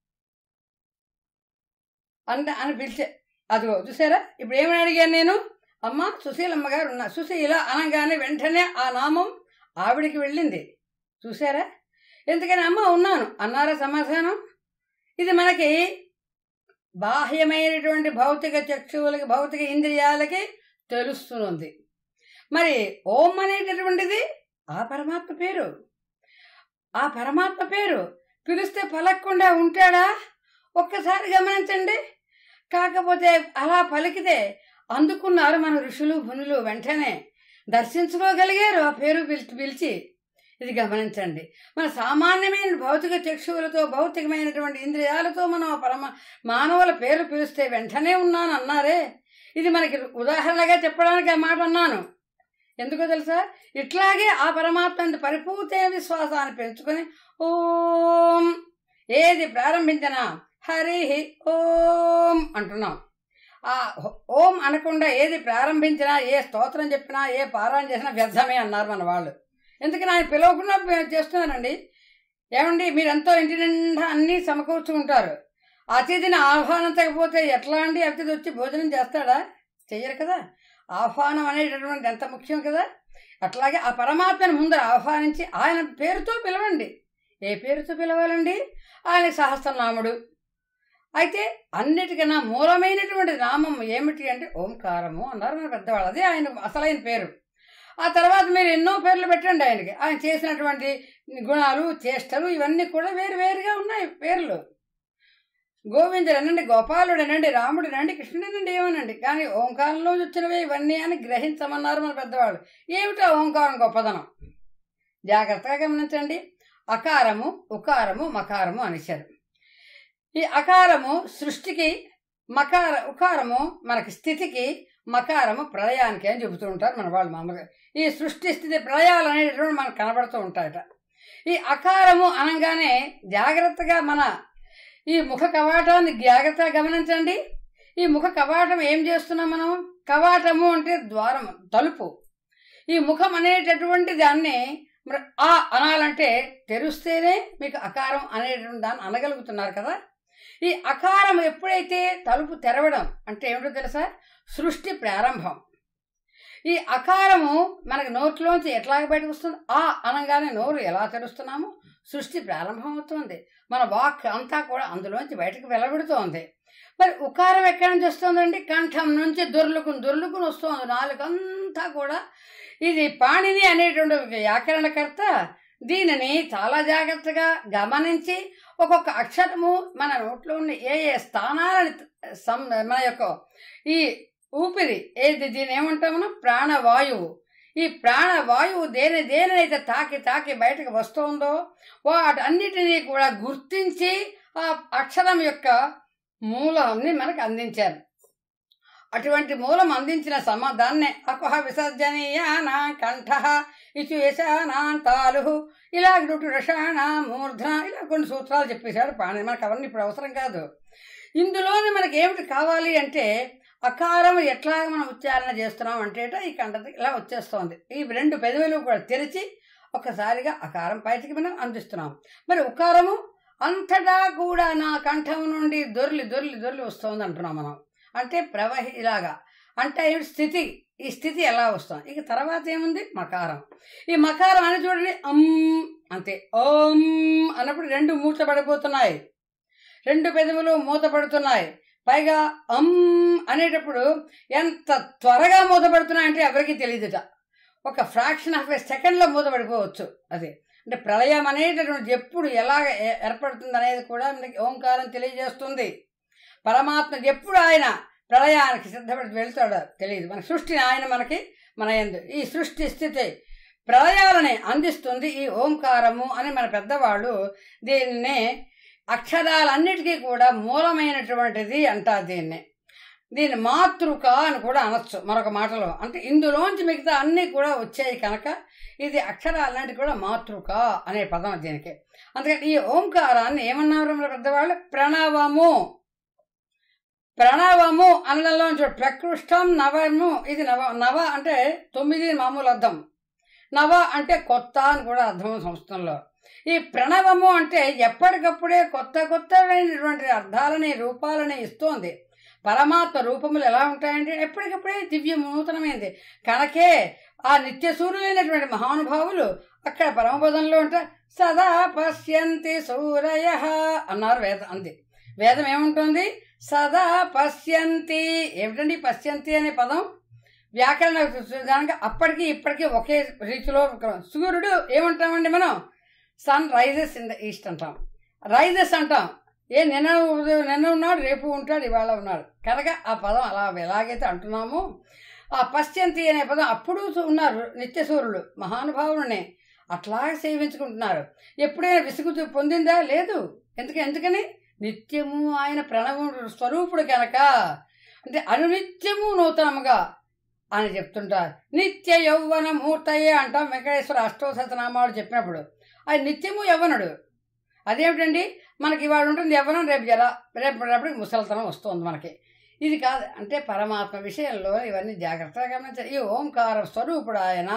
అంట అని పిలిచే అదిగో చూసారా ఇప్పుడు ఏమని అడిగాను నేను అమ్మ సుశీలమ్మ గారు ఉన్నారు సుశీల అనగానే వెంటనే ఆ నామం ఆవిడికి వెళ్ళింది చూసారా ఎందుకని అమ్మ ఉన్నాను అన్నారా సమాధానం ఇది మనకి బాహ్యమైనటువంటి భౌతిక చక్షువులకి భౌతిక ఇంద్రియాలకి తెలుస్తుంది మరి ఓం అనేటటువంటిది ఆ పరమాత్మ పేరు ఆ పరమాత్మ పేరు పిలిస్తే పలకకుండా ఉంటాడా ఒక్కసారి గమనించండి కాకపోతే అలా పలికితే అందుకున్నారు మన ఋషులు మునులు వెంటనే దర్శించుకోగలిగారు ఆ పేరు పిలిచి పిలిచి ఇది గమనించండి మన సామాన్యమైన భౌతిక చక్షువులతో భౌతికమైనటువంటి ఇంద్రియాలతో మనం ఆ పరమ మానవుల పేరు పిలిస్తే వెంటనే ఉన్నాను అన్నారే ఇది మనకి ఉదాహరణగా చెప్పడానికి ఆ మాట అన్నాను ఎందుకో తెలుసా ఇట్లాగే ఆ పరమాత్మ పరిపూర్తైన విశ్వాసాన్ని పెంచుకొని ఓం ఏది ప్రారంభించినా హరి ఓం అంటున్నాం ఆ ఓం అనకుండా ఏది ప్రారంభించినా ఏ స్తోత్రం చెప్పినా ఏ పారాయణ చేసినా వ్యర్థమే అన్నారు మన వాళ్ళు ఎందుకని ఆయన పిలవకుండా చేస్తున్నానండి ఏమండి మీరెంతో ఇంటి నిండా అన్నీ సమకూర్చుకుంటారు అతిథిని ఆహ్వానించకపోతే ఎట్లా అండి అతిథి వచ్చి భోజనం చేస్తాడా చెయ్యరు కదా ఆహ్వానం అనేటటువంటి ఎంత ముఖ్యం కదా అట్లాగే ఆ పరమాత్మను ముందర ఆహ్వానించి ఆయన పేరుతో పిలవండి ఏ పేరుతో పిలవాలండి ఆయన సహస్రనాముడు అయితే అన్నిటికన్నా మూలమైనటువంటి నామం ఏమిటి అంటే ఓంకారము అన్నారు మన పెద్దవాళ్ళు అదే ఆయన అసలైన పేరు ఆ తర్వాత మీరు ఎన్నో పేర్లు పెట్టండి ఆయనకి ఆయన చేసినటువంటి గుణాలు చేష్టలు ఇవన్నీ కూడా వేరు వేరుగా ఉన్నాయి పేర్లు గోవిందుడనండి గోపాలుడనండి రాముడనండి కృష్ణుడనండి ఏమనండి కానీ ఓంకారంలో వచ్చినవే ఇవన్నీ అని గ్రహించమన్నారు మన పెద్దవాళ్ళు ఏమిటో ఓంకారం గొప్పదనం జాగ్రత్తగా గమనించండి అకారము ఉకారము మకారము అనేశారు ఈ అకారము సృష్టికి మకార ఉకారము మనకి స్థితికి మకారము ప్రళయానికి అని చెబుతూ ఉంటారు మన వాళ్ళు మామూలుగా ఈ సృష్టి స్థితి ప్రళయాలు అనేటటువంటి మనకు కనబడుతూ ఉంటాయట ఈ అకారము అనగానే జాగ్రత్తగా మన ఈ ముఖ కవాటాన్ని జాగ్రత్తగా గమనించండి ఈ ముఖ కవాటం ఏం చేస్తున్నాం మనం కవాటము అంటే ద్వారం తలుపు ఈ ముఖం అనేటటువంటి దాన్ని మరి ఆ అనాలంటే తెరుస్తేనే మీకు అకారం అనేటువంటి దాన్ని అనగలుగుతున్నారు కదా ఈ అకారం ఎప్పుడైతే తలుపు తెరవడం అంటే ఏమిటో తెలుసా సృష్టి ప్రారంభం ఈ అకారము మనకి నోట్లోంచి ఎట్లాగ బయటకు వస్తుంది ఆ అనగానే నోరు ఎలా తెరుస్తున్నామో సృష్టి ప్రారంభం అవుతుంది మన వాక్ అంతా కూడా అందులోంచి బయటకు వెలబడుతోంది మరి ఉకారం ఎక్కడి నుంచి వస్తుందండి కంఠం నుంచి దొర్లుకుని దొర్లుకుని వస్తుంది నాలుగంతా కూడా ఇది పాణిని అనేటువంటి ఒక వ్యాకరణకర్త దీనిని చాలా జాగ్రత్తగా గమనించి ఒక్కొక్క అక్షరము మన నోట్లో ఉన్న ఏ ఏ స్థానాలని సం మన యొక్క ఈ ఊపిరి ఏది దీని ఏమంటాం మనం ప్రాణవాయువు ఈ ప్రాణవాయువు దేని దేనినైతే తాకి తాకి బయటకు వస్తుందో వాటన్నిటినీ కూడా గుర్తించి ఆ అక్షరం యొక్క మూలాన్ని మనకు అందించారు అటువంటి మూలం అందించిన సమాధాన్నే అకుహ విసర్జనీయానా కంఠ ఇచు యశానాంతాలు ఇలా డుటు రషాణ మూర్ధన ఇలా కొన్ని సూత్రాలు చెప్పేశాడు పాణి మనకు అవన్నీ ఇప్పుడు అవసరం కాదు ఇందులోనే మనకి ఏమిటి కావాలి అంటే అకారం ఎట్లా మనం ఉచ్చారణ చేస్తున్నాం అంటే ఈ కంఠ ఇలా వచ్చేస్తోంది ఈ రెండు పెదవులు కూడా తెరిచి ఒకసారిగా అకారం బయటికి మనం అందిస్తున్నాం మరి ఉకారము అంతటా కూడా నా కంఠం నుండి దొర్లి దొర్లి దొర్లి వస్తుంది అంటున్నాం మనం అంటే ప్రవహి ఇలాగా అంటే ఏమిటి స్థితి ఈ స్థితి ఎలా వస్తాం ఇక తర్వాత ఏముంది మకారం ఈ మకారం అని చూడండి అమ్ అంతే ఓం అన్నప్పుడు రెండు మూతపడిపోతున్నాయి రెండు పెదవులు మూతపడుతున్నాయి పైగా అమ్ అనేటప్పుడు ఎంత త్వరగా మూతపడుతున్నాయంటే ఎవరికీ తెలియదుట ఒక ఫ్రాక్షన్ ఆఫ్ ఏ సెకండ్లో మూతపడిపోవచ్చు అది అంటే ప్రళయం అనేటటువంటి ఎప్పుడు ఎలాగ ఏ- ఏర్పడుతుంది అనేది కూడా మనకి ఓంకారం తెలియజేస్తుంది పరమాత్మ ఎప్పుడు ఆయన ప్రళయానికి సిద్ధపడి వెళ్తాడో తెలియదు మన సృష్టిని ఆయన మనకి మన ఎందు ఈ సృష్టి స్థితి ప్రళయాలని అందిస్తుంది ఈ ఓంకారము అని మన పెద్దవాళ్ళు దీన్ని అక్షరాలన్నిటికీ కూడా మూలమైనటువంటిది అంటారు దీన్ని దీన్ని మాతృక అని కూడా అనొచ్చు మరొక మాటలో అంటే ఇందులోంచి మిగతా అన్నీ కూడా వచ్చాయి కనుక ఇది అక్షరాలన్నిటి కూడా మాతృక అనే పదం దీనికి అందుకని ఈ ఓంకారాన్ని ఏమన్నారు మన పెద్దవాళ్ళు ప్రణవము ప్రణవము అనడంలో చూడు ప్రకృష్టం నవము ఇది నవ నవ అంటే తొమ్మిది మామూలు అర్థం నవ అంటే కొత్త అని కూడా అర్థం సంస్కృతంలో ఈ ప్రణవము అంటే ఎప్పటికప్పుడే కొత్త కొత్తమైనటువంటి అర్థాలని రూపాలని ఇస్తోంది పరమాత్మ రూపములు ఎలా ఉంటాయంటే ఎప్పటికప్పుడే దివ్య నూతనమైంది కనుకే ఆ నిత్య సూర్యులైనటువంటి మహానుభావులు అక్కడ పరమపదంలో ఉంటారు సదా పశ్యంతి సూరయ అన్నారు వేద అంది వేదం ఏముంటుంది సదా పశ్యంతి ఏమిటండి పశ్యంతి అనే పదం వ్యాకరణ దానికి అప్పటికి ఇప్పటికీ ఒకే రీతిలో ఒక- సూర్యుడు ఏమంటామండి మనం sun rises in the east అంటాం రైజెస్ అంటాం ఏ నిన్న ఉదయం- నిన్న ఉన్నాడు రేపు ఉంటాడు ఇవాళ ఉన్నాడు కనుక ఆ పదం అలా ఎలాగైతే అంటున్నామో ఆ పశ్చంతి అనే పదం అప్పుడు ఉన్నారు నిత్య సూర్యులు మహానుభావులని అట్లాగే సేవించుకుంటున్నారు ఎప్పుడైనా విసుగు పొందిందా లేదు ఎందుకు ఎందుకని నిత్యము ఆయన ప్రణవు స్వరూపుడు కనుక అంటే అనునిత్యము నూతనముగా అని చెప్తుంటారు నిత్య యౌవన మూర్తయే అంటాం వెంకటేశ్వర అష్టోశతనామాలు చెప్పినప్పుడు అది నిత్యము యవ్వనుడు అదేమిటండి మనకి ఇవాళ ఉంటుంది యవ్వనం రేపు జర రేపు రేపటికి ముసలితనం వస్తుంది మనకి ఇది కాదు అంటే పరమాత్మ విషయంలో ఇవన్నీ జాగ్రత్తగా గమనించాలి ఈ ఓంకార స్వరూపుడు ఆయన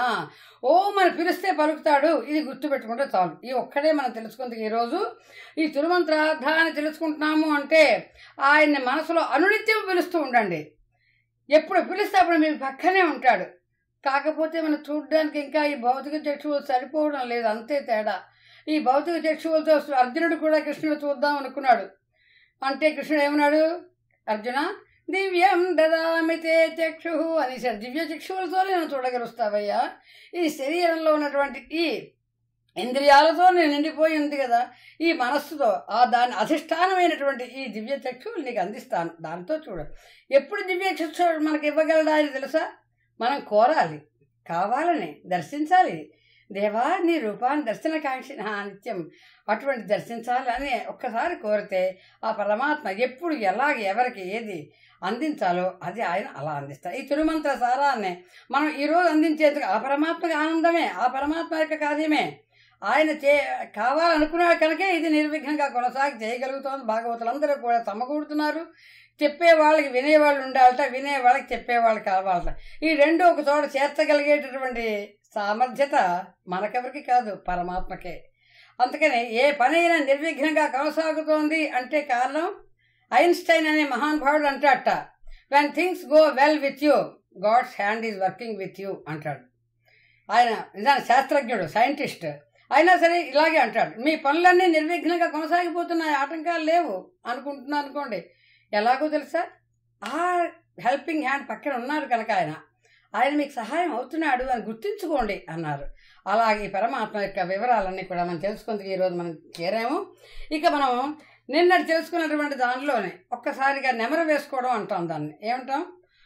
ఓం అని పిలిస్తే పలుకుతాడు ఇది గుర్తుపెట్టుకుంటే చాలు ఈ ఒక్కడే మనం తెలుసుకుంది ఈరోజు ఈ తిరుమంత్రార్థాన్ని తెలుసుకుంటున్నాము అంటే ఆయన్ని మనసులో అనునిత్యం పిలుస్తూ ఉండండి ఎప్పుడు పిలిస్తే అప్పుడు మీ పక్కనే ఉంటాడు కాకపోతే మనం చూడడానికి ఇంకా ఈ భౌతిక చక్షువులు సరిపోవడం లేదు అంతే తేడా ఈ భౌతిక చక్షువులతో అర్జునుడు కూడా కృష్ణుడు చూద్దాం అనుకున్నాడు అంటే కృష్ణుడు ఏమన్నాడు అర్జున దివ్యం దదామి తే చక్షు అనేసాడు దివ్య చక్షువులతో నేను చూడగలుస్తావయ్యా ఈ శరీరంలో ఉన్నటువంటి ఈ ఇంద్రియాలతో నేను నిండిపోయి ఉంది కదా ఈ మనస్సుతో ఆ దాని అధిష్టానమైనటువంటి ఈ దివ్య చక్షువులు నీకు అందిస్తాను దాంతో చూడు ఎప్పుడు దివ్య చక్షువు మనకి ఇవ్వగలడా అని తెలుసా మనం కోరాలి కావాలని దర్శించాలి దేవా నీ రూపాన్ని దర్శనకాంక్షి నా నిత్యం అటువంటి దర్శించాలి అని ఒక్కసారి కోరితే ఆ పరమాత్మ ఎప్పుడు ఎలాగ ఎవరికి ఏది అందించాలో అది ఆయన అలా అందిస్తారు ఈ తిరుమంత్ర సారాన్ని మనం ఈరోజు అందించేందుకు ఆ పరమాత్మకి ఆనందమే ఆ పరమాత్మ యొక్క కార్యమే ఆయన చే కావాలనుకున్నాడు కనుకే ఇది నిర్విఘ్నంగా కొనసాగి చేయగలుగుతోంది భాగవతులందరూ కూడా సమకూడుతున్నారు చెప్పే వాళ్ళకి వినేవాళ్ళు ఉండాలట వినే వాళ్ళకి చెప్పేవాళ్ళు కావాలట ఈ రెండు ఒక చోట చేర్చగలిగేటటువంటి సామర్థ్యత మనకెవరికి కాదు పరమాత్మకే అందుకని ఏ పనైనా నిర్విఘ్నంగా కొనసాగుతోంది అంటే కారణం ఐన్స్టైన్ అనే మహానుభావుడు అంటాడట when things go well with you God's hand is working with you అంటాడు ఆయన నిజానికి శాస్త్రజ్ఞుడు సైంటిస్ట్ అయినా సరే ఇలాగే అంటాడు మీ పనులన్నీ నిర్విఘ్నంగా కొనసాగిపోతున్నాయి ఆటంకాలు లేవు అనుకుంటున్నారు అనుకోండి ఎలాగో తెలుసా ఆ హెల్పింగ్ హ్యాండ్ పక్కన ఉన్నారు కనుక ఆయన ఆయన మీకు సహాయం అవుతున్నాడు అని గుర్తుంచుకోండి అన్నారు అలాగే ఈ పరమాత్మ యొక్క వివరాలన్నీ కూడా మనం తెలుసుకుందుకు ఈరోజు మనం చేరాము ఇక మనం నిన్నటి తెలుసుకున్నటువంటి దానిలోనే ఒక్కసారిగా నెమరు వేసుకోవడం అంటాం దాన్ని ఏమంటాం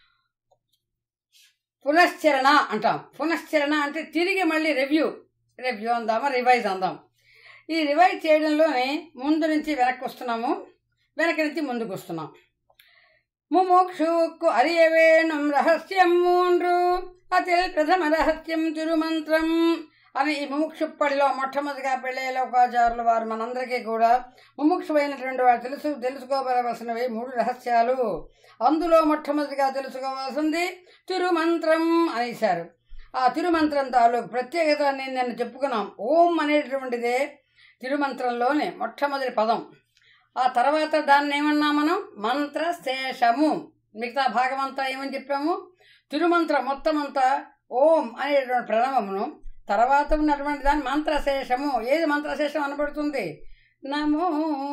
పునశ్చరణ అంటాం పునశ్చరణ అంటే తిరిగి మళ్ళీ రివ్యూ రివ్యూ అందామా రివైజ్ అందాం ఈ రివైజ్ చేయడంలోనే ముందు నుంచి వెనక్కి వస్తున్నాము వెనక నుంచి ముందుకు వస్తున్నాం ముముక్షుకు అరియవేణం రహస్యం మూండ్రు అతిల్ ప్రథమ రహస్యం తిరుమంత్రం అని ఈ ముముక్షుప్పడిలో మొట్టమొదటిగా పెళ్ళే లోకాచారులు వారు మనందరికీ కూడా ముముక్షువైనటువంటి వారు తెలుసు తెలుసుకోవలసినవి మూడు రహస్యాలు అందులో మొట్టమొదటిగా తెలుసుకోవాల్సింది తిరుమంత్రం అనేశారు ఆ తిరుమంత్రం తాలూకు ప్రత్యేకత నేను నిన్న చెప్పుకున్నాం ఓం అనేటటువంటిదే తిరుమంత్రంలోనే మొట్టమొదటి పదం ఆ తర్వాత దాన్ని ఏమన్నా మనం మంత్రశేషము మిగతా భాగం అంతా ఏమని చెప్పాము తిరుమంత్ర మొత్తం అంతా ఓం అనేటువంటి ప్రణవమును తర్వాత ఉన్నటువంటి దాన్ని మంత్రశేషము ఏది మంత్రశేషం అనబడుతుంది నమో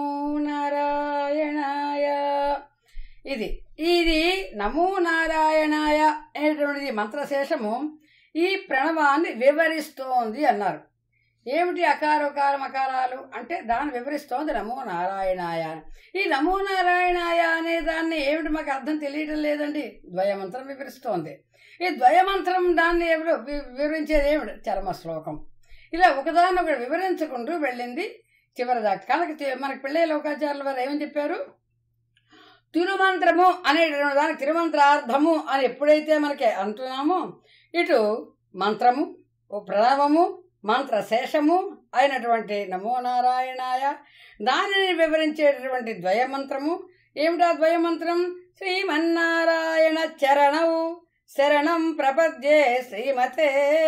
నారాయణాయ ఇది ఇది నమో నారాయణాయ అనేటువంటిది మంత్రశేషము ఈ ప్రణవాన్ని వివరిస్తోంది అన్నారు ఏమిటి అకారోకార మకారాలు అంటే దాన్ని వివరిస్తోంది నమో నారాయణాయ ఈ నమో నారాయణాయ అనే దాన్ని ఏమిటి మాకు అర్థం తెలియటం లేదండి ద్వయమంత్రం వివరిస్తోంది ఈ ద్వయమంత్రం దాన్ని ఎవరు వి- వివరించేది ఏమిటి చరమ శ్లోకం ఇలా ఒకదాన్ని ఒకటి వివరించుకుంటూ వెళ్ళింది చివరిదాకా కనుక తి- మనకి పిల్లయ్య లోకాచార్యుల వారు ఏమని చెప్పారు తిరుమంత్రము అనేటువంటి దానికి తిరుమంత్రార్థము అని ఎప్పుడైతే మనకి అంటున్నామో ఇటు మంత్రము ఓ ప్రణవము మంత్రశేషము అయినటువంటి నమో నారాయణాయ దానిని వివరించేటటువంటి ద్వయమంత్రము ఏమిటా ద్వయమంత్రం శ్రీమన్నారాయణ చరణవు శరణం ప్రపద్యే శ్రీమతే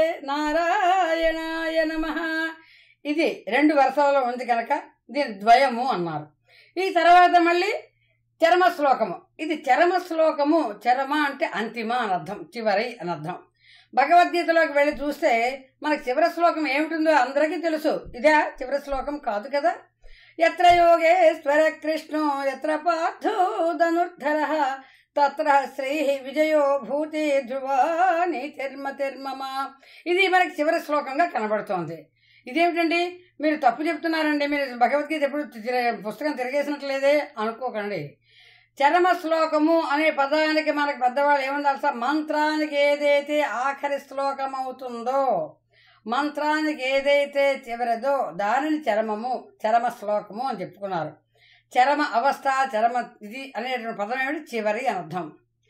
నారాయణాయ నమ ఇది రెండు వరుసలలో ఉంది కనుక దీని ద్వయము అన్నారు ఈ తర్వాత మళ్ళీ చరమ శ్లోకము ఇది చరమ శ్లోకము చరమ అంటే అంతిమ అని అర్థం చివరి అని అర్థం భగవద్గీతలోకి వెళ్ళి చూస్తే మనకి చివరి శ్లోకం ఏమిటిందో అందరికీ తెలుసు ఇదే చివరి శ్లోకం కాదు కదా ఎత్ర యోగేశ్వర కృష్ణో ఎత్ర పార్థో ధనుర్ధర తత్ర శ్రీ విజయో భూతి ధ్రువా నీతిర్మతిర్మమ ఇది మనకి చివరి శ్లోకంగా కనబడుతోంది ఇదేమిటండి మీరు తప్పు చెప్తున్నారండి మీరు భగవద్గీత ఎప్పుడు తిర- పుస్తకం తిరిగేసినట్లేదే అనుకోకండి చరమ శ్లోకము అనే పదానికి మనకి పెద్దవాళ్ళు ఏమని తెలుసా మంత్రానికి ఏదైతే ఆఖరి శ్లోకం అవుతుందో మంత్రానికి ఏదైతే చివరిదో దానిని చరమము చరమ శ్లోకము అని చెప్పుకున్నారు చరమ అవస్థ చరమ ఇది అనేటువంటి పదం ఏమిటి చివరి అని అర్థం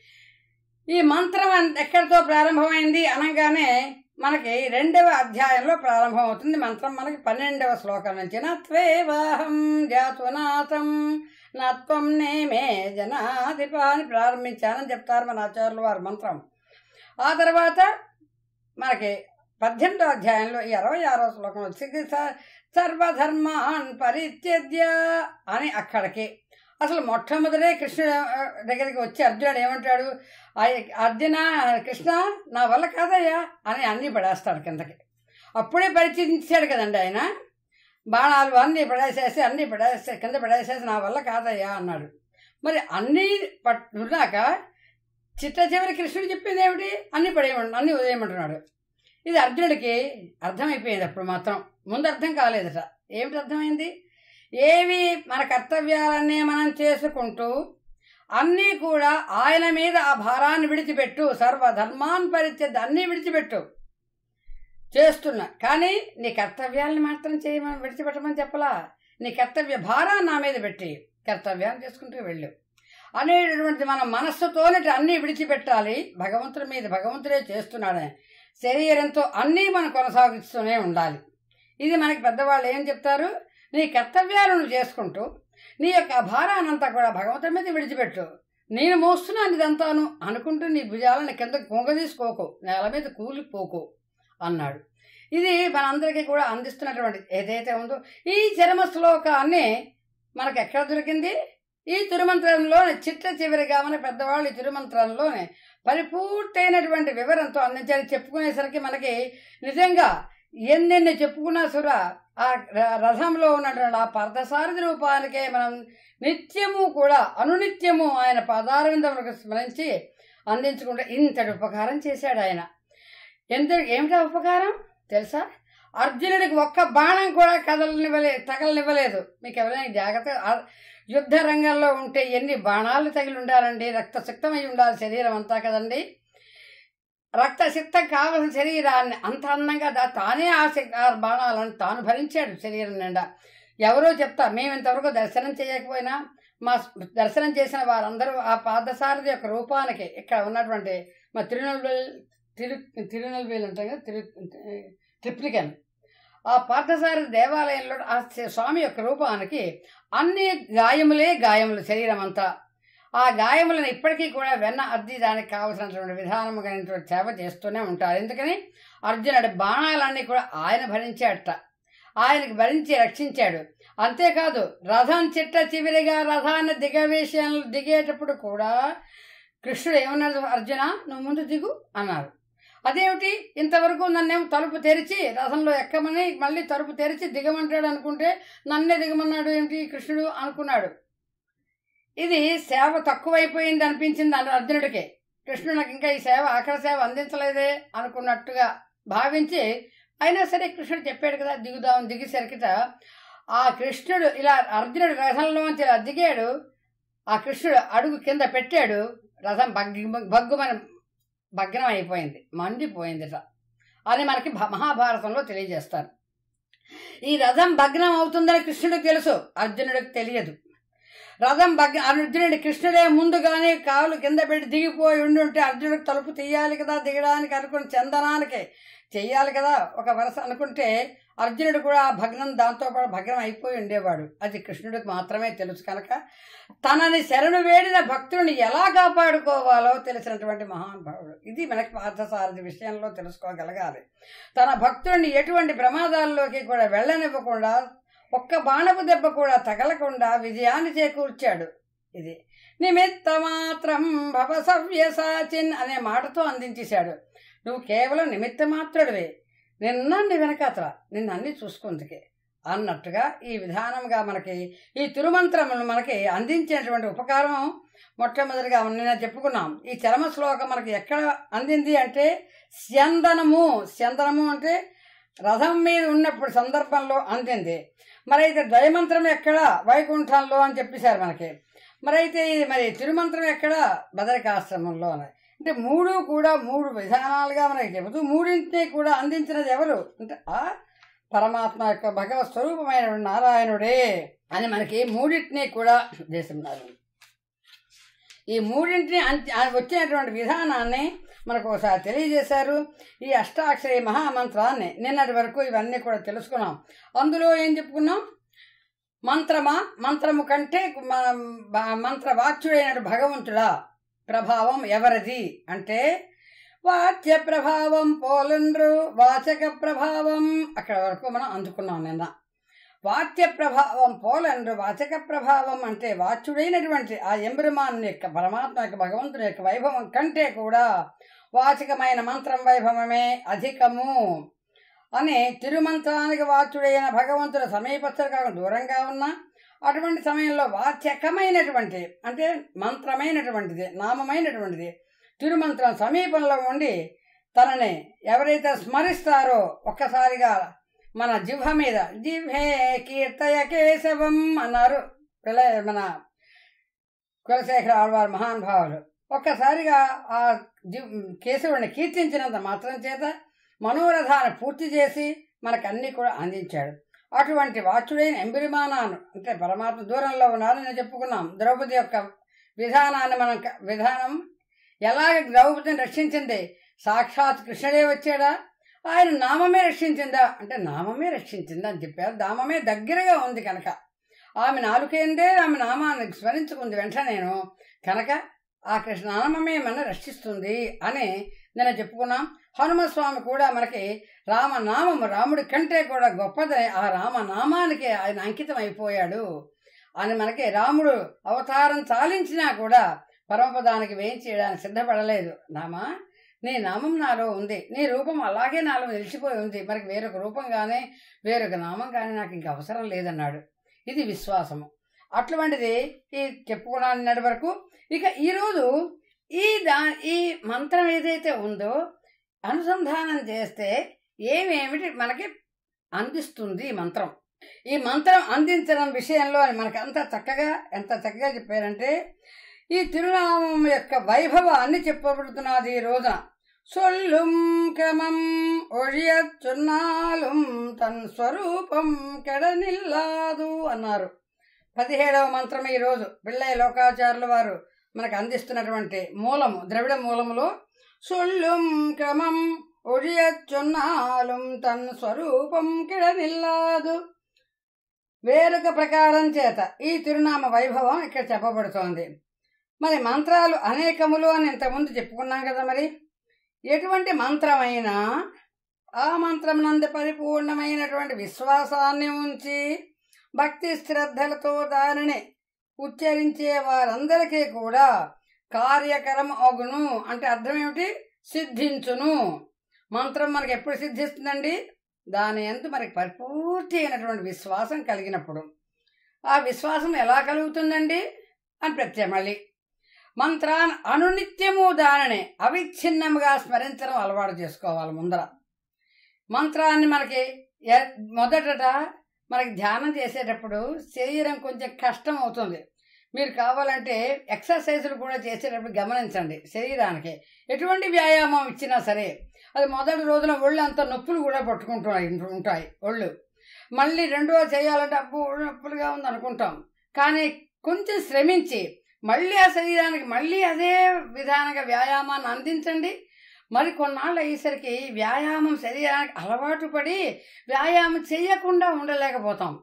ఈ మంత్రం అన్- ఎక్కడితో ప్రారంభమైంది అనగానే మనకి రెండవ అధ్యాయంలో ప్రారంభమవుతుంది మంత్రం మనకి పన్నెండవ శ్లోకం నుంచి నత్వేవాహం జాతునాథం నత్వం నేమే జనాధిప అని ప్రారంభించానని చెప్తారు మన ఆచార్యులు వారి మంత్రం ఆ తర్వాత మనకి పద్దెనిమిదో అధ్యాయంలో ఈ అరవై ఆరో శ్లోకం వచ్చి స- సర్వధర్మాన్ పరిత్యజ్య అని అక్కడికి అసలు మొట్టమొదటే కృష్ణుడు ఆ, దగ్గరికి వచ్చి అర్జునుడు ఏమంటాడు "ఆ- అర్జున కృష్ణ నా వల్ల కాదయ్యా అని అన్నీ పడేస్తాడు కిందకి అప్పుడే పరిచయించాడు కదండి ఆయన బాణాలు అన్నీ పడేసేసి అన్నీ పడేసే కింద పడేసేసి నా వల్ల కాదయ్యా అన్నాడు మరి అన్నీ పట్టున్నాక చిట్ట చివరి కృష్ణుడు చెప్పింది ఏమిటి అన్నీ పడేయమంటు అన్నీ వదిలేయమంటున్నాడు ఇది అర్జునుడికి అర్థమైపోయింది అప్పుడు మాత్రం ముందు అర్థం కాలేదట ఏమిటి అర్థమైంది ఏవి మన కర్తవ్యాలన్నీ మనం చేసుకుంటూ అన్నీ కూడా ఆయన మీద ఆ భారాన్ని విడిచిపెట్టు సర్వధర్మాన్ పరిత్యద్ద అన్నీ విడిచిపెట్టు చేస్తున్నా కానీ నీ కర్తవ్యాలను మాత్రం చేయమని విడిచిపెట్టమని చెప్పలా నీ కర్తవ్య భారాన్ని నా మీద పెట్టి కర్తవ్యాన్ని చేసుకుంటూ వెళ్ళు అనేటటువంటి మన మనస్సుతోనే అన్నీ విడిచిపెట్టాలి భగవంతుడి మీద భగవంతుడే చేస్తున్నాడని శరీరంతో అన్నీ మనం కొనసాగిస్తూనే ఉండాలి ఇది మనకి పెద్దవాళ్ళు ఏం చెప్తారు నీ కర్తవ్యాలను చేసుకుంటూ నీ యొక్క భారానంతా కూడా భగవంతుడి మీద విడిచిపెట్టు నేను మోస్తున్నాను ఇదంతాను అనుకుంటూ నీ భుజాలను కింద కుంగదీసుకోకు నేల మీద కూలిపోకు అన్నాడు ఇది మనందరికీ కూడా అందిస్తున్నటువంటి ఏదైతే ఉందో ఈ చరమ శ్లోకాన్ని మనకు ఎక్కడ దొరికింది ఈ తిరుమంత్రంలోనే చిట్ట చివరిగా మన పెద్దవాళ్ళు ఈ తిరుమంత్రంలోనే పరిపూర్తయినటువంటి వివరంతో అందించారు చెప్పుకునేసరికి మనకి నిజంగా ఎన్నెన్ని చెప్పుకున్నా సురా ఆ ర- రథంలో ఉన్నటువంటి ఆ పరదసారథి రూపానికే మనం నిత్యము కూడా అనునిత్యము ఆయన పదారవిందములకు స్మరించి అందించుకుంటే ఇంతటి ఉపకారం చేశాడు ఆయన ఎందుకు ఏమిటా ఉపకారం తెలుసా అర్జునుడికి ఒక్క బాణం కూడా కదలనివ్వలే తగలనివ్వలేదు మీకు ఎవరైనా జాగ్రత్త ఆ- యుద్ధ రంగంలో ఉంటే ఎన్ని బాణాలు తగిలి ఉండాలండి రక్తసిక్తమై ఉండాలి శరీరం అంతా కదండి రక్తసిక్తం కావలసిన శరీరాన్ని అంత అందంగా దా తానే ఆ శక్- ఆ బాణాలను తాను భరించాడు శరీరం నిండా ఎవరో చెప్తా మేము ఇంతవరకు దర్శనం చేయకపోయినా మా స్- దర్శనం చేసిన వారందరూ ఆ పాదసారథి యొక్క రూపానికి ఇక్కడ ఉన్నటువంటి మా తిరునెల్వేలి తిరు తిరునెల్వేలి అంటాం కదా తిరు ట్రిప్లికన్ ఆ పార్థసారథి దేవాలయంలో ఆ స్వామి యొక్క రూపానికి అన్ని గాయములే గాయములు శరీరం అంతా ఆ గాయములను ఇప్పటికీ కూడా వెన్న అద్ది దానికి కావలసినటువంటి విధానము కలిగినటువంటి సేవ చేస్తూనే ఉంటారు ఎందుకని అర్జునుడి బాణాలన్నీ కూడా ఆయన భరించాడట ఆయనకి భరించి రక్షించాడు అంతేకాదు రథం చిట్ట చివరిగా రథాన్ని దిగవేషం దిగేటప్పుడు కూడా కృష్ణుడు ఏమన్నాడు అర్జున నువ్వు ముందు దిగు అన్నారు అదేమిటి ఇంతవరకు నన్నేమో తలుపు తెరిచి రథంలో ఎక్కమని మళ్ళీ తలుపు తెరిచి దిగమంటాడు అనుకుంటే నన్నే దిగమన్నాడు ఏమిటి కృష్ణుడు అనుకున్నాడు ఇది సేవ తక్కువైపోయింది అనిపించింది అన్న అర్జునుడికి కృష్ణుడు నాకు ఇంకా ఈ సేవ ఆఖరి సేవ అందించలేదే అనుకున్నట్టుగా భావించి అయినా సరే కృష్ణుడు చెప్పాడు కదా దిగుదాం దిగేసరికిట ఆ కృష్ణుడు ఇలా అర్జునుడు రథంలోంచి ఇలా దిగాడు ఆ కృష్ణుడు అడుగు కింద పెట్టాడు రథం బగ్గి బగ్గుమని భగ్నం అయిపోయింది మండిపోయిందిట అని మనకి భ- మహాభారతంలో తెలియజేస్తారు ఈ రథం భగ్నం అవుతుందని కృష్ణుడికి తెలుసు అర్జునుడికి తెలియదు రథం భగ్న అర్జునుడి కృష్ణుడే ముందుగానే కాలు కింద పెట్టి దిగిపోయి ఉండి ఉంటే అర్జునుడికి తలుపు తీయాలి కదా దిగడానికి అనుకుని చందనానికి చెయ్యాలి కదా ఒక వరస అనుకుంటే అర్జునుడు కూడా ఆ భగ్నం దాంతో పాటు భగ్నం అయిపోయి ఉండేవాడు అది కృష్ణుడికి మాత్రమే తెలుసు కనుక తనని శరణు వేడిన భక్తుడిని ఎలా కాపాడుకోవాలో తెలిసినటువంటి మహానుభావుడు ఇది మనకి పార్థసారథి విషయంలో తెలుసుకోగలగాలి తన భక్తుడిని ఎటువంటి ప్రమాదాల్లోకి కూడా వెళ్ళనివ్వకుండా ఒక్క బాణపు దెబ్బ కూడా తగలకుండా విజయాన్ని చేకూర్చాడు ఇది నిమిత్త మాత్రం భవ సవ్యసాచిన్ అనే మాటతో అందించేశాడు నువ్వు కేవలం నిమిత్త మాత్రుడివే నిన్నన్ని వెనకాతల నిన్ను అన్ని చూసుకుందుకే అన్నట్టుగా ఈ విధానంగా మనకి ఈ తిరుమంత్రములు మనకి అందించినటువంటి ఉపకారం మొట్టమొదటిగా నిన్న చెప్పుకున్నాం ఈ చరమ శ్లోకం మనకి ఎక్కడ అందింది అంటే స్యందనము స్యందనము అంటే రథం మీద ఉన్నప్పుడు సందర్భంలో అందింది మరైతే ద్వయమంత్రం ఎక్కడ వైకుంఠంలో అని చెప్పేశారు మనకి మరైతే ఇది మరి తిరుమంత్రం ఎక్కడ బదరికాశ్రమంలో అని అంటే మూడు కూడా మూడు విధానాలుగా మనకి చెబుతూ మూడింటిని కూడా అందించినది ఎవరు అంటే ఆ పరమాత్మ యొక్క భగవత్ స్వరూపమైన నారాయణుడే అని మనకి మూడింటిని కూడా చేస్తున్నారు ఈ మూడింటిని అంత- ఆ వచ్చినటువంటి విధానాన్ని మనకు ఒకసారి తెలియజేశారు ఈ అష్టాక్షరి మహామంత్రాన్ని నిన్నటి వరకు ఇవన్నీ కూడా తెలుసుకున్నాం అందులో ఏం చెప్పుకున్నాం మంత్రమా మంత్రము కంటే మన బ- మంత్రవాచ్యుడైన భగవంతుడా ప్రభావం ఎవరిది అంటే వాచ్య ప్రభావం పోలండ్రు వాచక ప్రభావం అక్కడ వరకు మనం అందుకున్నాం నిన్న వాచ్య ప్రభావం పోలండ్రు వాచక ప్రభావం అంటే వాచ్యుడైనటువంటి ఆ ఎంబ్రమాన్ యొక్క పరమాత్మ యొక్క భగవంతుని యొక్క వైభవం కంటే కూడా వాచకమైన మంత్రం వైభవమే అధికము అని తిరుమంత్రానికి వాచ్యుడైన భగవంతుడు సమీపస్థుడు కాకుండా దూరంగా ఉన్న అటువంటి సమయంలో వాచకమైనటువంటి అంటే మంత్రమైనటువంటిది నామమైనటువంటిది తిరుమంత్రం సమీపంలో ఉండి తనని ఎవరైతే స్మరిస్తారో ఒక్కసారిగా మన జిహ్వ మీద జిహ్వే కీర్తయ కేశవం అన్నారు పిల్ల మన కులశేఖర ఆళ్వారు మహానుభావులు ఒక్కసారిగా ఆ జి కేశవుడిని కీర్తించినంత మాత్రం చేత మనోరథాన్ని పూర్తి చేసి మనకు అన్ని కూడా అందించాడు అటువంటి వాచుడైన ఎంబిరిమానాను అంటే పరమాత్మ దూరంలో ఉన్నాడని చెప్పుకున్నాం ద్రౌపది యొక్క విధానాన్ని మనం క- విధానం ఎలాగ ద్రౌపదిని రక్షించింది సాక్షాత్ కృష్ణుడే వచ్చాడా ఆయన నామమే రక్షించిందా అంటే నామమే రక్షించిందా అని చెప్పారు నామమే దగ్గరగా ఉంది కనుక ఆమె నాలుకేందే ఆమె నామాన్ని స్మరించుకుంది వెంటనేను కనుక ఆ కృష్ణ నామమే మన రక్షిస్తుంది అని నేను చెప్పుకున్నాం హనుమస్వామి కూడా మనకి రామనామము రాముడి కంటే కూడా గొప్పదని ఆ రామనామానికి ఆయన అంకితం అయిపోయాడు అని మనకి రాముడు అవతారం చాలించినా కూడా పరమపదానికి వేయించేయడానికి సిద్ధపడలేదు నామా నీ నామం నాలో ఉంది నీ రూపం అలాగే నాలో నిలిచిపోయి ఉంది మనకి వేరొక రూపం కానీ వేరొక నామం కానీ నాకు ఇంక అవసరం లేదన్నాడు ఇది విశ్వాసము అటువంటిది ఈ చెప్పుకున్నాను నిన్నటి వరకు ఇక ఈరోజు ఈ దా ఈ మంత్రం ఏదైతే ఉందో అనుసంధానం చేస్తే ఏమేమిటి మనకి అందిస్తుంది ఈ మంత్రం ఈ మంత్రం అందించడం విషయంలో మనకి అంత చక్కగా ఎంత చక్కగా చెప్పారంటే ఈ తిరునామం యొక్క వైభవాన్ని చెప్పబడుతున్నది ఈ రోజున సొల్లుం క్రమం ఒழிయచున్నాలుం తన్ స్వరూపం కెడనిల్లాదు అన్నారు పదిహేడవ మంత్రం ఈ రోజు పిళ్ళయ్య లోకాచారుల వారు మనకు అందిస్తున్నటువంటి మూలము ద్రవిడ మూలములో సొల్లుం క్రమం ఒழிయచున్నాలుం తన్ స్వరూపం కెడనిల్లాదు వేరొక ప్రకారం చేత ఈ తిరునామ వైభవం ఇక్కడ చెప్పబడుతోంది మరి మంత్రాలు అనేకములు అని ఇంతకుముందు చెప్పుకున్నాం కదా మరి ఎటువంటి మంత్రమైనా ఆ మంత్రం నందు పరిపూర్ణమైనటువంటి విశ్వాసాన్ని ఉంచి భక్తి శ్రద్ధలతో దానిని ఉచ్చరించే వారందరికీ కూడా కార్యకరం అగును అంటే అర్థం ఏమిటి సిద్ధించును మంత్రం మనకి ఎప్పుడు సిద్ధిస్తుందండి దాని ఎందు మనకి పరిపూర్తి అయినటువంటి విశ్వాసం కలిగినప్పుడు ఆ విశ్వాసం ఎలా కలుగుతుందండి అని ప్రత్యేక మళ్ళీ మంత్రాన్ని అనునిత్యము దానిని అవిచ్ఛిన్నముగా స్మరించడం అలవాటు చేసుకోవాలి ముందర మంత్రాన్ని మనకి ఎ- మొదటట మనకి ధ్యానం చేసేటప్పుడు శరీరం కొంచెం కష్టం అవుతుంది మీరు కావాలంటే ఎక్సర్సైజులు కూడా చేసేటప్పుడు గమనించండి శరీరానికి ఎటువంటి వ్యాయామం ఇచ్చినా సరే అది మొదటి రోజున ఒళ్ళు అంత నొప్పులు కూడా పట్టుకుంటున్నాయి ఉంటాయి ఒళ్ళు మళ్ళీ రెండో చేయాలంటే అబ్బో ఒళ్ళు నొప్పులుగా ఉంది అనుకుంటాం కానీ కొంచెం శ్రమించి మళ్ళీ ఆ శరీరానికి మళ్ళీ అదే విధానంగా వ్యాయామాన్ని అందించండి మరి కొన్నాళ్ళు అయ్యేసరికి వ్యాయామం శరీరానికి అలవాటు పడి వ్యాయామం చేయకుండా ఉండలేకపోతాం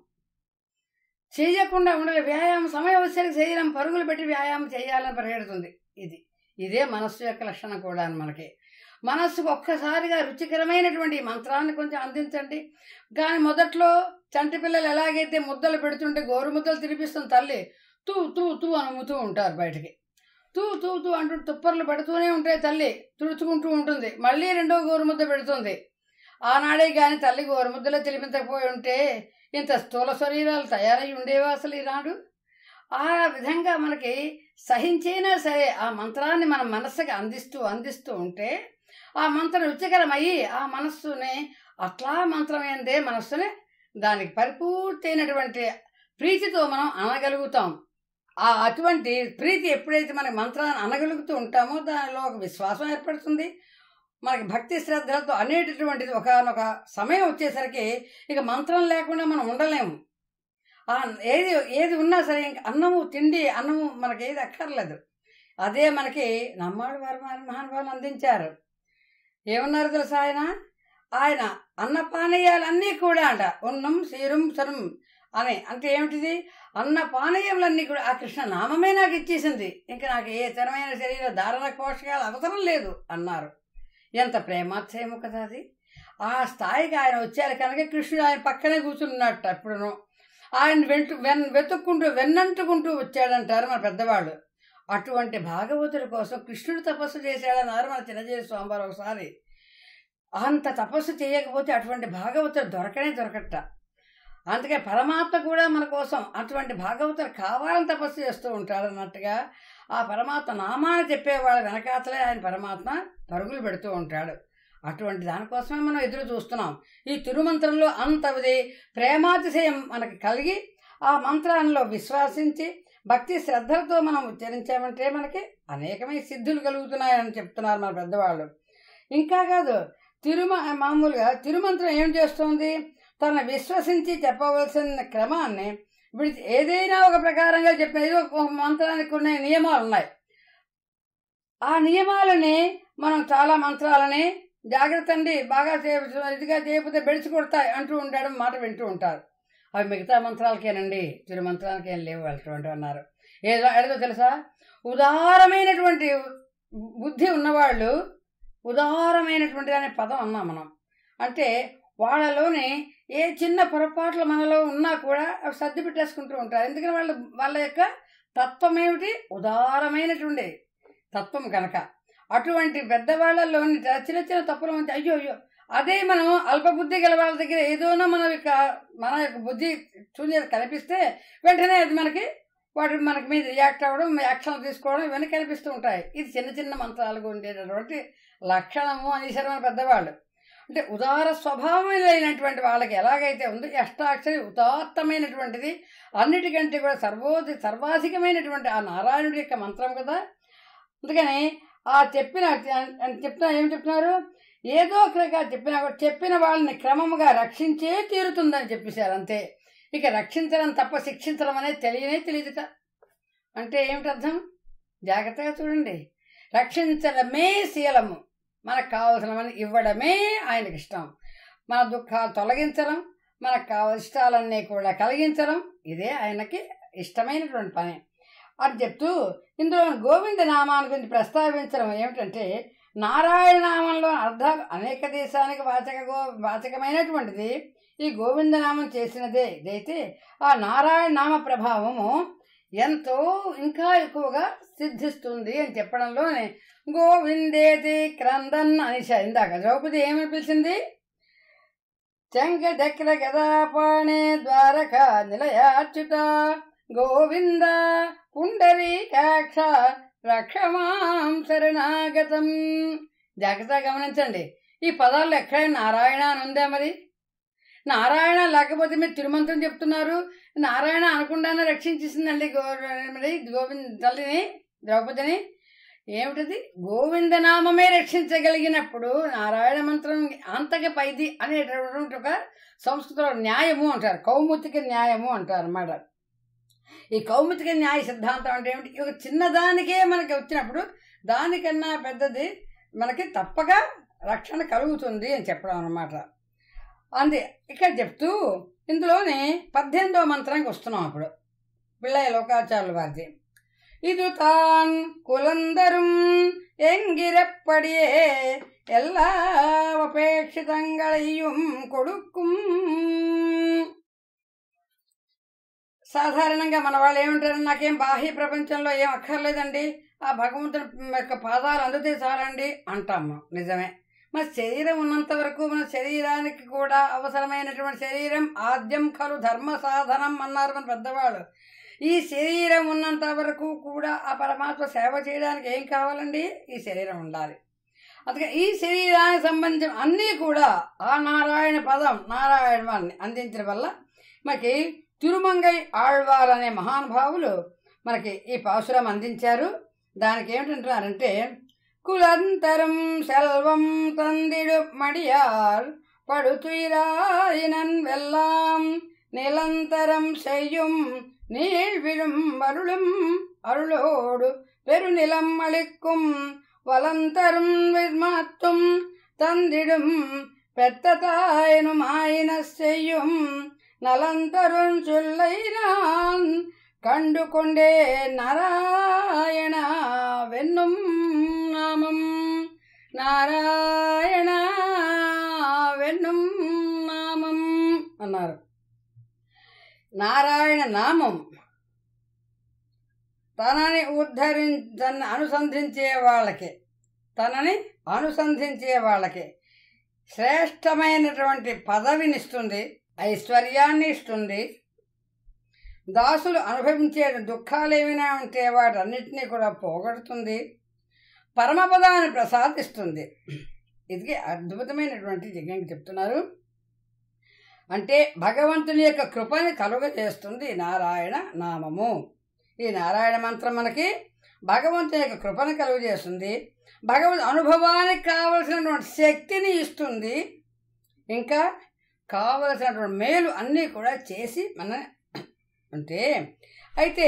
చేయకుండా ఉండలే వ్యాయామం సమయం వచ్చేసరికి శరీరం పరుగులు పెట్టి వ్యాయామం చేయాలని పరిగెడుతుంది ఇది ఇదే మనస్సు యొక్క లక్షణం కూడా మనకి మనస్సుకు ఒక్కసారిగా రుచికరమైనటువంటి ఈ మంత్రాన్ని కొంచెం అందించండి కానీ మొదట్లో చంటి పిల్లలు ఎలాగైతే ముద్దలు పెడుతుంటే గోరు ముద్దలు తినిపిస్తుంది తల్లి తూ తూ తూ అనుముతూ ఉంటారు బయటికి తూ తూ తూ అంటూ తుప్పర్లు పెడుతూనే ఉంటాయి తల్లి తుడుచుకుంటూ ఉంటుంది మళ్ళీ రెండో గోరుముద్ద పెడుతుంది ఆనాడే కానీ తల్లి గోరుముద్దలో తెలిపించకపోయి ఉంటే ఇంత స్థూల శరీరాలు తయారై ఉండేవా అసలు ఈనాడు ఆ విధంగా మనకి సహించైనా సరే ఆ మంత్రాన్ని మన మనస్సుకి అందిస్తూ అందిస్తూ ఉంటే ఆ మంత్రం రుచికరమయ్యి ఆ మనస్సుని అట్లా మంత్రమైందే మనస్సుని దానికి పరిపూర్తయినటువంటి ప్రీతితో మనం అనగలుగుతాం ఆ అటువంటి ప్రీతి ఎప్పుడైతే మనకి మంత్రాన్ని అనగలుగుతూ ఉంటామో దానిలో ఒక విశ్వాసం ఏర్పడుతుంది మనకి భక్తి శ్రద్ధలతో అనేటటువంటిది ఒకనొక సమయం వచ్చేసరికి ఇక మంత్రం లేకుండా మనం ఉండలేము ఆ ఏది ఏది ఉన్నా సరే ఇంక అన్నము తిండి అన్నము మనకి ఏది అక్కర్లేదు అదే మనకి నమ్మాడు వారు మహానుభావులు అందించారు ఏమన్నారు తెలుసా ఆయన ఆయన అన్నపానీయాలన్నీ కూడా అంట ఉన్నం సీరం సరం అని అంటే ఏమిటిది అన్న పానీయములన్నీ కూడా ఆ కృష్ణ నామమే నాకు ఇచ్చేసింది ఇంకా నాకు ఏ ఇతరమైన శరీర ధారణ పోషకాలు అవసరం లేదు అన్నారు ఎంత ప్రేమాత్సయము కదా అది ఆ స్థాయికి ఆయన వచ్చారు కనుక కృష్ణుడు ఆయన పక్కనే కూర్చున్నట్టు అప్పుడును ఆయన వెంటు వెన్ వెతుక్కుంటూ వెన్నంటుకుంటూ వచ్చాడంటారు మన పెద్దవాళ్ళు అటువంటి భాగవతుడి కోసం కృష్ణుడు తపస్సు చేశాడన్నారు మన చిన్నజీవి స్వామివారు ఒకసారి అంత తపస్సు చేయకపోతే అటువంటి భాగవతుడు దొరకనే దొరకట అందుకే పరమాత్మ కూడా మన కోసం అటువంటి భాగవతులు కావాలని తపస్సు చేస్తూ ఉంటాడు అన్నట్టుగా ఆ పరమాత్మ నామాన్ని చెప్పేవాళ్ళ వెనకాతలే ఆయన పరమాత్మ పరుగులు పెడుతూ ఉంటాడు అటువంటి దానికోసమే మనం ఎదురు చూస్తున్నాం ఈ తిరుమంత్రంలో అంతది ప్రేమాతిశయం మనకి కలిగి ఆ మంత్రాల్లో విశ్వాసించి భక్తి శ్రద్ధలతో మనం ఉచ్చరించామంటే మనకి అనేకమైన సిద్ధులు కలుగుతున్నాయని చెప్తున్నారు మన పెద్దవాళ్ళు ఇంకా కాదు తిరుమ మామూలుగా తిరుమంత్రం ఏం చేస్తోంది తన విశ్వసించి చెప్పవలసిన క్రమాన్ని ఇప్పుడు ఏదైనా ఒక ప్రకారంగా చెప్పిన ఏదో ఒక మంత్రానికి కొన్ని నియమాలు ఉన్నాయి ఆ నియమాలని మనం చాలా మంత్రాలని జాగ్రత్త అండి బాగా చే- ఇదిగా చేయకపోతే బెడిసి కొడతాయి అంటూ ఉండడం మాట వింటూ ఉంటారు అవి మిగతా మంత్రాలకేనండి తిరుమంత్రానికి ఏం లేవు అటువంటి అన్నారు ఏదో ఏదో తెలుసా ఉదారమైనటువంటి బుద్ధి ఉన్నవాళ్ళు ఉదారమైనటువంటి అనే పదం అన్నాం మనం అంటే వాళ్ళలోని ఏ చిన్న పొరపాట్లు మనలో ఉన్నా కూడా అవి సర్ది పెట్టేసుకుంటూ ఉంటారు ఎందుకంటే వాళ్ళు వాళ్ళ యొక్క తత్వం ఏమిటి ఉదారమైనటువంటి తత్వం కనుక అటువంటి పెద్దవాళ్ళలోని త- చిన్న చిన్న తప్పులు ఉంటే అయ్యో అయ్యో అదే మనం అల్పబుద్ధి గల వాళ్ళ దగ్గర ఏదోనో మన యొక్క మన యొక్క బుద్ధి శూన్యత కనిపిస్తే వెంటనే అది మనకి వాటి మనకి మీద రియాక్ట్ అవ్వడం యాక్షన్ తీసుకోవడం ఇవన్నీ కనిపిస్తూ ఉంటాయి ఇది చిన్న చిన్న మంత్రాలకు ఉండేటటువంటి లక్షణము అనీశ్వరమైన పెద్దవాళ్ళు అంటే ఉదార స్వభావమైనటువంటి వాళ్ళకి ఎలాగైతే ఉందో ఈ అష్టాక్షరి ఉదాత్తమైనటువంటిది అన్నిటికంటే కూడా సర్వోది సర్వాధికమైనటువంటి ఆ నారాయణుడి యొక్క మంత్రం కదా అందుకని ఆ చెప్పిన చెప్తున్నా ఏం చెప్తున్నారు ఏదో ఒకరిగా చెప్పినా కూడా చెప్పిన వాళ్ళని క్రమముగా రక్షించే తీరుతుందని చెప్పేశారు అంతే ఇక రక్షించడం తప్ప శిక్షించడం అనేది తెలియనే తెలియదుట అంటే ఏమిటి అర్థం జాగ్రత్తగా చూడండి రక్షించడమే శీలము మనకు కావలసినవన్నీ ఇవ్వడమే ఆయనకి ఇష్టం మన దుఃఖాలు తొలగించడం మనకు కావలసిన ఇష్టాలన్నీ కూడా కలిగించడం ఇదే ఆయనకి ఇష్టమైనటువంటి పని అని చెప్తూ ఇందులో గోవింద నామాన్ని గురించి ప్రస్తావించడం ఏమిటంటే నారాయణ నామంలో అర్థాలు అనేక దేశానికి వాచక గో వాచకమైనటువంటిది ఈ గోవిందనామం చేసినదే ఇదైతే ఆ నారాయణ నామ ప్రభావము ఎంతో ఇంకా ఎక్కువగా సిద్ధిస్తుంది అని చెప్పడంలోనే గోవిందేతి క్రందన్ అనిష ఇందాక ద్రౌపది ఏమని పిలిచింది చంక చక్ర గదాపాణే ద్వారక నిలయాచ్యుత గోవింద పుండరీకాక్ష రక్షమాం శరణాగతం జాగ్రత్తగా గమనించండి ఈ పదాల్లో ఎక్కడైనా నారాయణ అని ఉందా మరి నారాయణ లేకపోతే మీరు తిరుమంత్రం చెప్తున్నారు నారాయణ అనకుండానే రక్షించేసిందండి గో మరి గోవింద తల్లిని ద్రౌపదిని ఏమిటది గోవిందనామమే రక్షించగలిగినప్పుడు నారాయణ మంత్రం అంతకి పైది అనేటటువంటి ఒక సంస్కృతంలో న్యాయము అంటారు కౌముతిక న్యాయము అంటారు అన్నమాట ఈ కౌముతిక న్యాయ సిద్ధాంతం అంటే ఏమిటి ఒక చిన్నదానికే మనకి వచ్చినప్పుడు దానికన్నా పెద్దది మనకి తప్పక రక్షణ కలుగుతుంది అని చెప్పడం అన్నమాట అంతే ఇక్కడ చెప్తూ ఇందులోనే పద్దెనిమిదవ మంత్రానికి వస్తున్నాం అప్పుడు పిళ్ళయ్య లోకాచార్యుల వారిది ఇది తాన్ కులందరం ఎంగిరప్పడియే எல்லா அபேட்சிதங்களையும் கொடுக்கும் సాధారణంగా మన వాళ్ళు ఏమంటారు నాకేం బాహ్య ప్రపంచంలో ఏం అక్కర్లేదండి ఆ భగవంతుని యొక్క పాదాలు అందితే చాలండి అంటాము నిజమే మన శరీరం ఉన్నంత వరకు మన శరీరానికి కూడా అవసరమైనటువంటి శరీరం ఆద్యం కలు ధర్మ సాధనం అన్నారు మన పెద్దవాళ్ళు ఈ శరీరం ఉన్నంత వరకు కూడా ఆ పరమాత్మ సేవ చేయడానికి ఏం కావాలండి ఈ శరీరం ఉండాలి అందుకే ఈ శరీరానికి సంబంధించిన అన్నీ కూడా ఆ నారాయణ పదం నారాయణ వారిని అందించడం వల్ల మనకి తిరుమంగై ఆళ్వార్ అనే మహానుభావులు మనకి ఈ పాసురం అందించారు దానికి ఏమిటంటున్నారంటే కులంతరం సెల్వం తందిడు మడియార్ படுத்துயிராயினன் வெல்லாம் நிலந்தரம் செய்யும் நீழ்விழும் அருளும் அருளோடு பெருநிலம் அளிக்கும் வலந்தரும் விர்மாத்தும் தந்திடும் பெத்த தாயனும் ஆயின செய்யும் நலந்தரும் சொல்லை நான் கண்டு கொண்டே நாராயண வென்னும் நாமம் నారాయణ వెన్నుం నామం అన్నారు నారాయణ నామం తనని ఉద్ధరి తనని అనుసంధించే వాళ్ళకి తనని అనుసంధించే వాళ్ళకి శ్రేష్టమైనటువంటి పదవినిస్తుంది ఐశ్వర్యాన్ని ఇస్తుంది దాసులు అనుభవించే దుఃఖాలు ఏమైనా ఉంటే వాటన్నిటినీ కూడా పోగొడుతుంది పరమపదాన్ని ప్రసాదిస్తుంది ఇది అద్భుతమైనటువంటి యజ్ఞం చెప్తున్నారు అంటే భగవంతుని యొక్క కృపని కలుగజేస్తుంది నారాయణ నామము ఈ నారాయణ మంత్రం మనకి భగవంతుని యొక్క కృపను కలుగజేస్తుంది భగవంతు అనుభవానికి కావలసినటువంటి శక్తిని ఇస్తుంది ఇంకా కావలసినటువంటి మేలు అన్నీ కూడా చేసి మన అంటే అయితే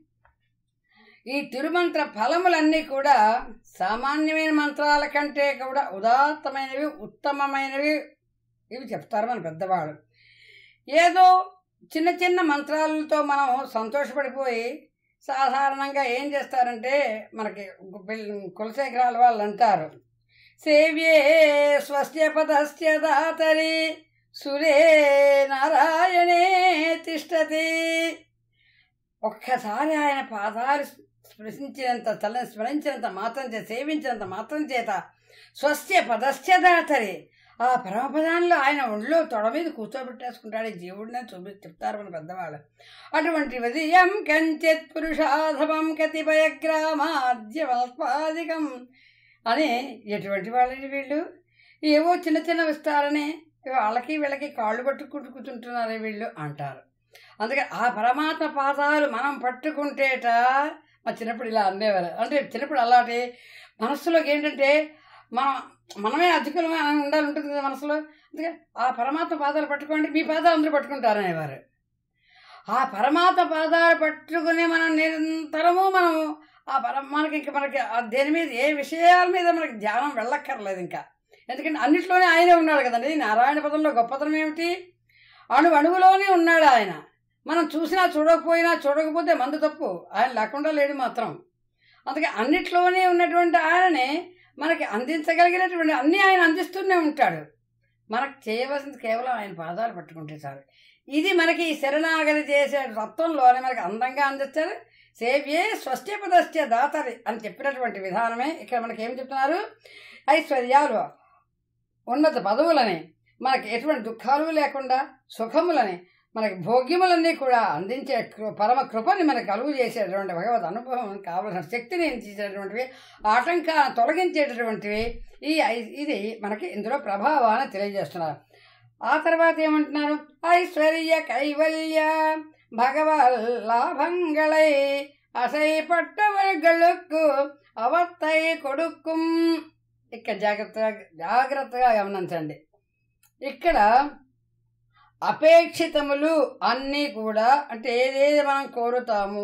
ఈ తిరుమంత్ర ఫలములన్నీ కూడా సామాన్యమైన మంత్రాల కంటే కూడా ఉదాత్తమైనవి ఉత్తమమైనవి ఇవి చెప్తారు మన పెద్దవాళ్ళు ఏదో చిన్న చిన్న మంత్రాలతో మనం సంతోషపడిపోయి సాధారణంగా ఏం చేస్తారంటే మనకి పిల్ల- కులశేఖరాల వాళ్ళు అంటారు సేవ్యే స్వస్య పదస్య దాతరి సురే నారాయణే తిష్టతి ఒక్కసారి ఆయన పాదాలు స్పృశించినంత తల స్మరించినంత మాత్రం చేత సేవించినంత మాత్రం చేత స్వస్య పదస్య దాతరి ఆ పరమపదాల్లో ఆయన ఒళ్ళో తొడ మీద కూర్చోబెట్టేసుకుంటాడు ఈ జీవుడిని చూపి చెప్తారు మన పెద్దవాళ్ళు అటువంటి విజయం కంచిత్ పురుషాధమం కతిపయ గ్రామాద్యవల్పాదికం అని ఎటువంటి వాళ్ళని వీళ్ళు ఏవో చిన్న చిన్న విస్తారని వాళ్ళకి వీళ్ళకి కాళ్ళు పట్టుకుంటూ కూర్చుంటున్నారు వీళ్ళు అంటారు అందుకే ఆ పరమాత్మ పాదాలు మనం పట్టుకుంటేట మా చిన్నప్పుడు ఇలా అనేవారు అంటే చిన్నప్పుడు అలాంటి మనస్సులోకి ఏంటంటే మనం మనమే అధికులమే అని ఉండాలి ఉంటుంది కదా మనసులో అందుకే ఆ పరమాత్మ పాదాలు పట్టుకోండి మీ పాదాలు అందరూ పట్టుకుంటారు అనేవారు ఆ పరమాత్మ పాదాలు పట్టుకుని మనం నిరంతరము మనము ఆ పర మనకి ఇంకా మనకి ఆ దేని మీద ఏ విషయాల మీద మనకి ధ్యానం వెళ్ళక్కర్లేదు ఇంకా ఎందుకంటే అన్నిట్లోనే ఆయనే ఉన్నాడు కదండి నారాయణ పదంలో గొప్పతనం ఏమిటి అణు అణువులోనే ఉన్నాడు ఆయన మనం చూసినా చూడకపోయినా చూడకపోతే మందు తప్పు ఆయన లేకుండా లేడు మాత్రం అందుకే అన్నిట్లోనే ఉన్నటువంటి ఆయననే మనకి అందించగలిగినటువంటి అన్నీ ఆయన అందిస్తూనే ఉంటాడు మనకు చేయవలసింది కేవలం ఆయన పాదాలు పట్టుకుంటే చాలు ఇది మనకి ఈ శరణాగతి చేసే తత్వంలోనే మనకి అందంగా అందిస్తారు సేవ్యే స్వస్త్యపదస్య దాతరి అని చెప్పినటువంటి విధానమే ఇక్కడ మనకి ఏం చెప్తున్నారు ఐశ్వర్యాలు ఉన్నత పదవులని మనకి ఎటువంటి దుఃఖాలు లేకుండా సుఖములని మనకి భోగ్యములన్నీ కూడా అందించే కృ- పరమ కృపని మనకు కలుగు చేసేటువంటి భగవద్ అనుభవం కావలసిన శక్తిని ఇచ్చేటటువంటివి ఆటంకాలను తొలగించేటటువంటివి ఈ ఐ- ఇది మనకి ఇందులో ప్రభావాన్ని తెలియజేస్తున్నారు ఆ తర్వాత ఏమంటున్నారు ఐశ్వర్య కైవల్య భగవల్లాభంగళై అసై పట్టవర్గళుక్కు అవత్తై కొడుక్కుం ఇక్కడ జాగ్రత్తగా జాగ్రత్తగా గమనించండి ఇక్కడ అపేక్షితములు అన్నీ కూడా అంటే ఏదేది మనం కోరుతాము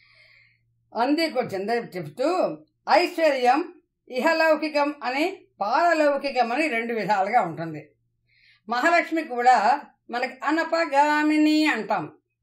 అంది చెంద చెప్తూ ఐశ్వర్యం ఇహలౌకికం అని పారలౌకికం అని రెండు విధాలుగా ఉంటుంది మహాలక్ష్మి కూడా మనకి అనపగామిని అంటాం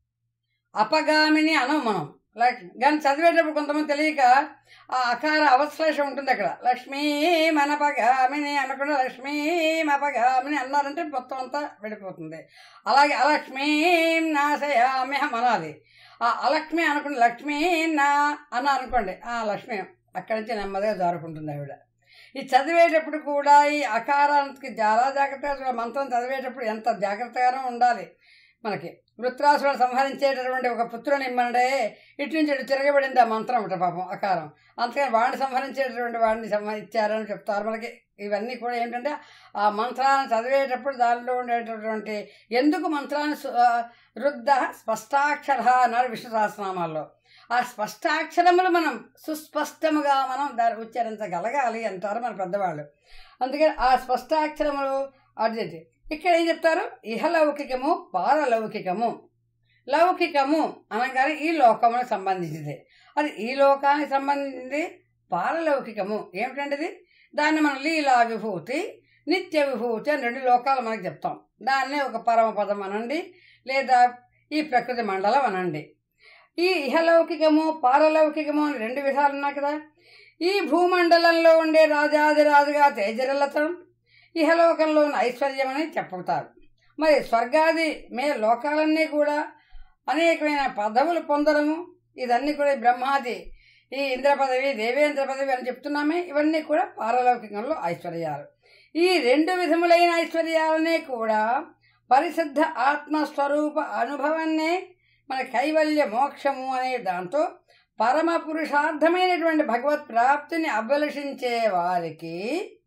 అపగామిని అనం మనం లైక్ కానీ చదివేటప్పుడు కొంతమంది తెలియక ఆ అకార అవశ్లేషం ఉంటుంది అక్కడ లక్ష్మీ మనపగామిని అనకుండా లక్ష్మీ మపగామిని అన్నారంటే మొత్తం అంతా వెళ్ళిపోతుంది అలాగే అలక్ష్మీ నాశయామి అనాలి ఆ అలక్ష్మి అనుకుని లక్ష్మీ నా అన్న అనుకోండి ఆ లక్ష్మి అక్కడి నుంచి నెమ్మదిగా జారుకుంటుంది ఆవిడ ఈ చదివేటప్పుడు కూడా ఈ అకారానికి చాలా జాగ్రత్తగా మంత్రం చదివేటప్పుడు ఎంత జాగ్రత్తగానో ఉండాలి మనకి వృత్రాసులను సంహరించేటటువంటి ఒక పుత్రుని ఇమ్మనడే ఇటు నుంచి ఇటు తిరగబడింది ఆ మంత్రం ఒకటి పాపం అకారం అందుకని వాడిని సంహరించేటటువంటి వాడిని సంహరించారని చెప్తారు మనకి ఇవన్నీ కూడా ఏంటంటే ఆ మంత్రాలను చదివేటప్పుడు దానిలో ఉండేటటువంటి ఎందుకు మంత్రాన్ని సు- ఆ, రుద్ధ స్పష్టాక్షర అన్నారు విష్ణు సహస్రనామాల్లో ఆ స్పష్టాక్షరములు మనం సుస్పష్టముగా మనం దాన్ని ఉచ్చరించగలగాలి అంటారు మన పెద్దవాళ్ళు అందుకని ఆ స్పష్టాక్షరములు అది ఇక్కడ ఏం చెప్తారు ఇహలౌకికము పారలౌకికము లౌకికము అనగానే ఈ లోకములకు సంబంధించింది అది ఈ లోకానికి సంబంధించింది పారలౌకికము ఏమిటండి దాన్ని మనం లీలా విభూతి నిత్య విభూతి అని రెండు లోకాలు మనకి చెప్తాం దాన్నే ఒక పరమపదం అనండి లేదా ఈ ప్రకృతి మండలం అనండి ఈ ఇహలౌకికము పారలౌకికము అని రెండు విధాలు ఉన్నాయి కదా ఈ భూమండలంలో ఉండే రాజాదిరాజుగా తేజరలతం ఇహలోకంలో ఉన్న ఐశ్వర్యం అని చెప్పుతారు మరి స్వర్గాది మే లోకాలన్నీ కూడా అనేకమైన పదవులు పొందడము ఇదన్నీ కూడా ఈ బ్రహ్మాది ఈ ఇంద్ర పదవి దేవేంద్ర పదవి అని చెప్తున్నామే ఇవన్నీ కూడా పారలౌకికంలో ఐశ్వర్యాలు ఈ రెండు విధములైన ఐశ్వర్యాలనే కూడా పరిశుద్ధ ఆత్మస్వరూప అనుభవాన్నే మన కైవల్య మోక్షము అనే దాంతో పరమ పురుషార్థమైనటువంటి భగవత్ ప్రాప్తిని అభిలషించే వారికి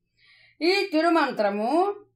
ఈ తిరుమంత్రము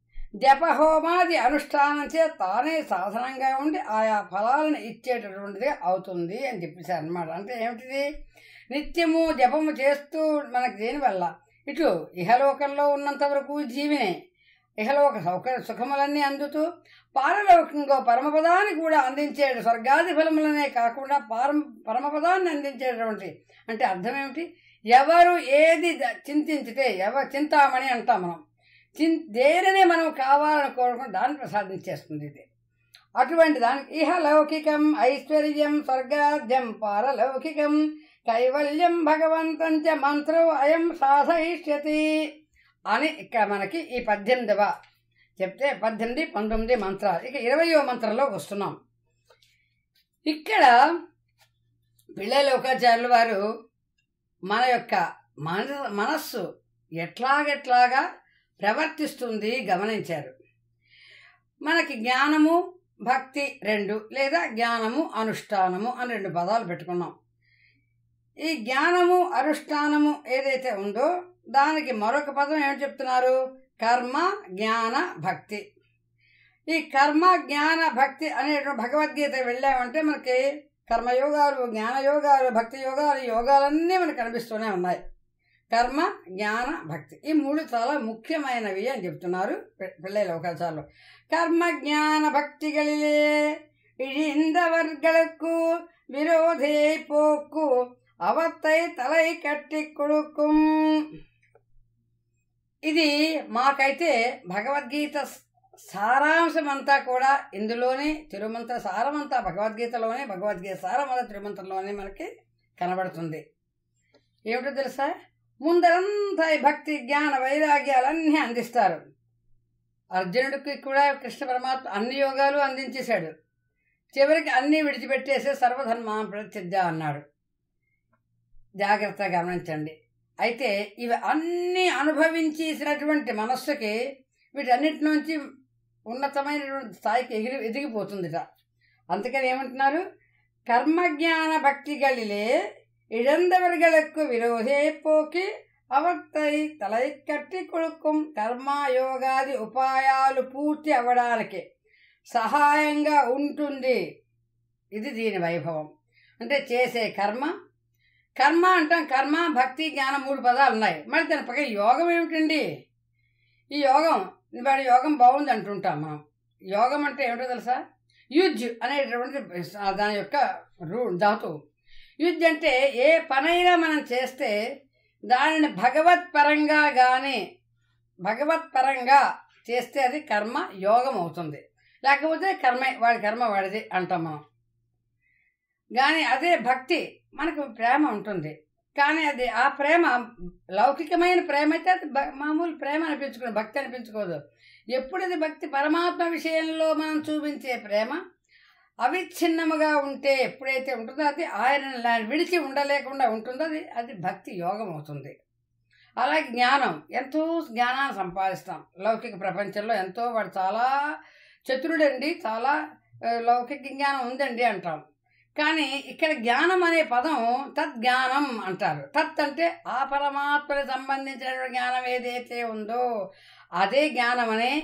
జపహోమాది అనుష్ఠానం చే తానే సాధనంగా ఉండి ఆయా ఫలాలను ఇచ్చేటటువంటిది అవుతుంది అని చెప్పేశారు అనమాట అంటే ఏమిటిది నిత్యము జపము చేస్తూ మనకు దేనివల్ల ఇటు ఇహలోకంలో ఉన్నంత వరకు జీవినే ఇహలోక సౌకర్య సుఖములన్నీ అందుతూ పారలౌకికంగా పరమపదాన్ని కూడా అందించే స్వర్గాది ఫలములనే కాకుండా పరమ పరమపదాన్ని అందించేటువంటి అంటే అర్థం ఏమిటి ఎవరు ఏది ద- చింతించితే ఎవ చింతామణి అంటాం మనం చిన్ దేనిని మనం కావాలని కోరుకుని దాన్ని ప్రసాదించేస్తుంది ఇది అటువంటి దానికి ఇహ లౌకికం ఐశ్వర్యం స్వర్గాద్యం పారలౌకికం కైవల్యం భగవంతం చ మంత్రో అయం సాధయిష్యతి అని ఇక్కడ మనకి ఈ పద్దెనిమిదవ చెప్తే పద్దెనిమిది పంతొమ్మిది మంత్రాలు ఇక ఇరవయో మంత్రంలోకి వస్తున్నాం ఇక్కడ పిళ్ళ లోకాచార్యుల వారు మన యొక్క మన మనస్సు ఎట్లాగెట్లాగా ప్రవర్తిస్తుంది గమనించారు మనకి జ్ఞానము భక్తి రెండు లేదా జ్ఞానము అనుష్ఠానము అని రెండు పదాలు పెట్టుకున్నాం ఈ జ్ఞానము అనుష్ఠానము ఏదైతే ఉందో దానికి మరొక పదం ఏమిటి చెప్తున్నారు కర్మ జ్ఞాన భక్తి ఈ కర్మ జ్ఞాన భక్తి అనేటువంటి భగవద్గీత వెళ్ళామంటే మనకి కర్మయోగాలు జ్ఞానయోగాలు భక్తి యోగాలు ఈ యోగాలన్నీ మనకు కనిపిస్తూనే ఉన్నాయి కర్మ జ్ఞాన భక్తి ఈ మూడు చాలా ముఖ్యమైనవి అని చెప్తున్నారు పి- పిள்ளை అవకాశాలు கர்ம ஞான பக்திகளிலே இழிந்தவர்களுக்கு விரோதே போக்கு அவத்தை தலை கட்டி கொடுக்கும் ఇది మాకైతే భగవద్గీత స- సారాంశం అంతా కూడా ఇందులోనే తిరుమంత్ర సారమంతా భగవద్గీతలోనే భగవద్గీత సారమంతా తిరుమంత్రంలోనే మనకి కనబడుతుంది ఏమిటో తెలుసా ముందరంతా ఈ భక్తి జ్ఞాన వైరాగ్యాలన్నీ అందిస్తారు అర్జునుడికి కూడా కృష్ణ పరమాత్మ అన్ని యోగాలు అందించేశాడు చివరికి అన్నీ విడిచిపెట్టేసే సర్వధర్మ ప్రత్యర్థ అన్నాడు జాగ్రత్తగా గమనించండి అయితే ఇవి అన్నీ అనుభవించేసినటువంటి మనస్సుకి వీటన్నిటి నుంచి ఉన్నతమైనటువంటి స్థాయికి ఎగిరి ఎదిగిపోతుందిట అందుకని ఏమంటున్నారు కర్మజ్ఞాన భక్తిகளிலே இழந்தவர்களுக்கு విరోధే పోకి అవత్తై తలై కట్టి కొడుకుం కర్మయోగాది ఉపాయాలు పూర్తి అవ్వడానికి సహాయంగా ఉంటుంది ఇది దీని వైభవం అంటే చేసే కర్మ కర్మ అంటాం కర్మ భక్తి జ్ఞానం మూడు పదాలు ఉన్నాయి మరి దాని పక్కన యోగం ఏమిటండి ఈ యోగం వాడి యోగం బాగుంది అంటుంటాం మనం యోగం అంటే ఏమిటో తెలుసా యుజ్ అనేటటువంటి దాని యొక్క రూ ధాతు యుజ్ అంటే ఏ పనైనా మనం చేస్తే దానిని భగవత్ పరంగా కానీ భగవత్ పరంగా చేస్తే అది కర్మ యోగం అవుతుంది లేకపోతే కర్మ వాడి కర్మ వాడిది అంటాం మనం కానీ అదే భక్తి మనకు ప్రేమ ఉంటుంది కానీ అది ఆ ప్రేమ లౌకికమైన ప్రేమ అయితే అది బ- మామూలు ప్రేమ అనిపించుకోదు భక్తి అనిపించుకోదు ఎప్పుడు అది భక్తి పరమాత్మ విషయంలో మనం చూపించే ప్రేమ అవిచ్ఛిన్నముగా ఉంటే ఎప్పుడైతే ఉంటుందో అది ఆయన విడిచి ఉండలేకుండా ఉంటుందో అది అది భక్తి యోగం అవుతుంది అలాగే జ్ఞానం ఎంతో జ్ఞానాన్ని సంపాదిస్తాం లౌకిక ప్రపంచంలో ఎంతో వాడు చాలా చతురుడండి చాలా ఆ, లౌకిక జ్ఞానం ఉందండి అంటాం కానీ ఇక్కడ జ్ఞానం అనే పదం తద్జ్ఞానం అంటారు తత్ అంటే ఆ పరమాత్మకి సంబంధించిన జ్ఞానం ఏదైతే ఉందో అదే జ్ఞానం అనే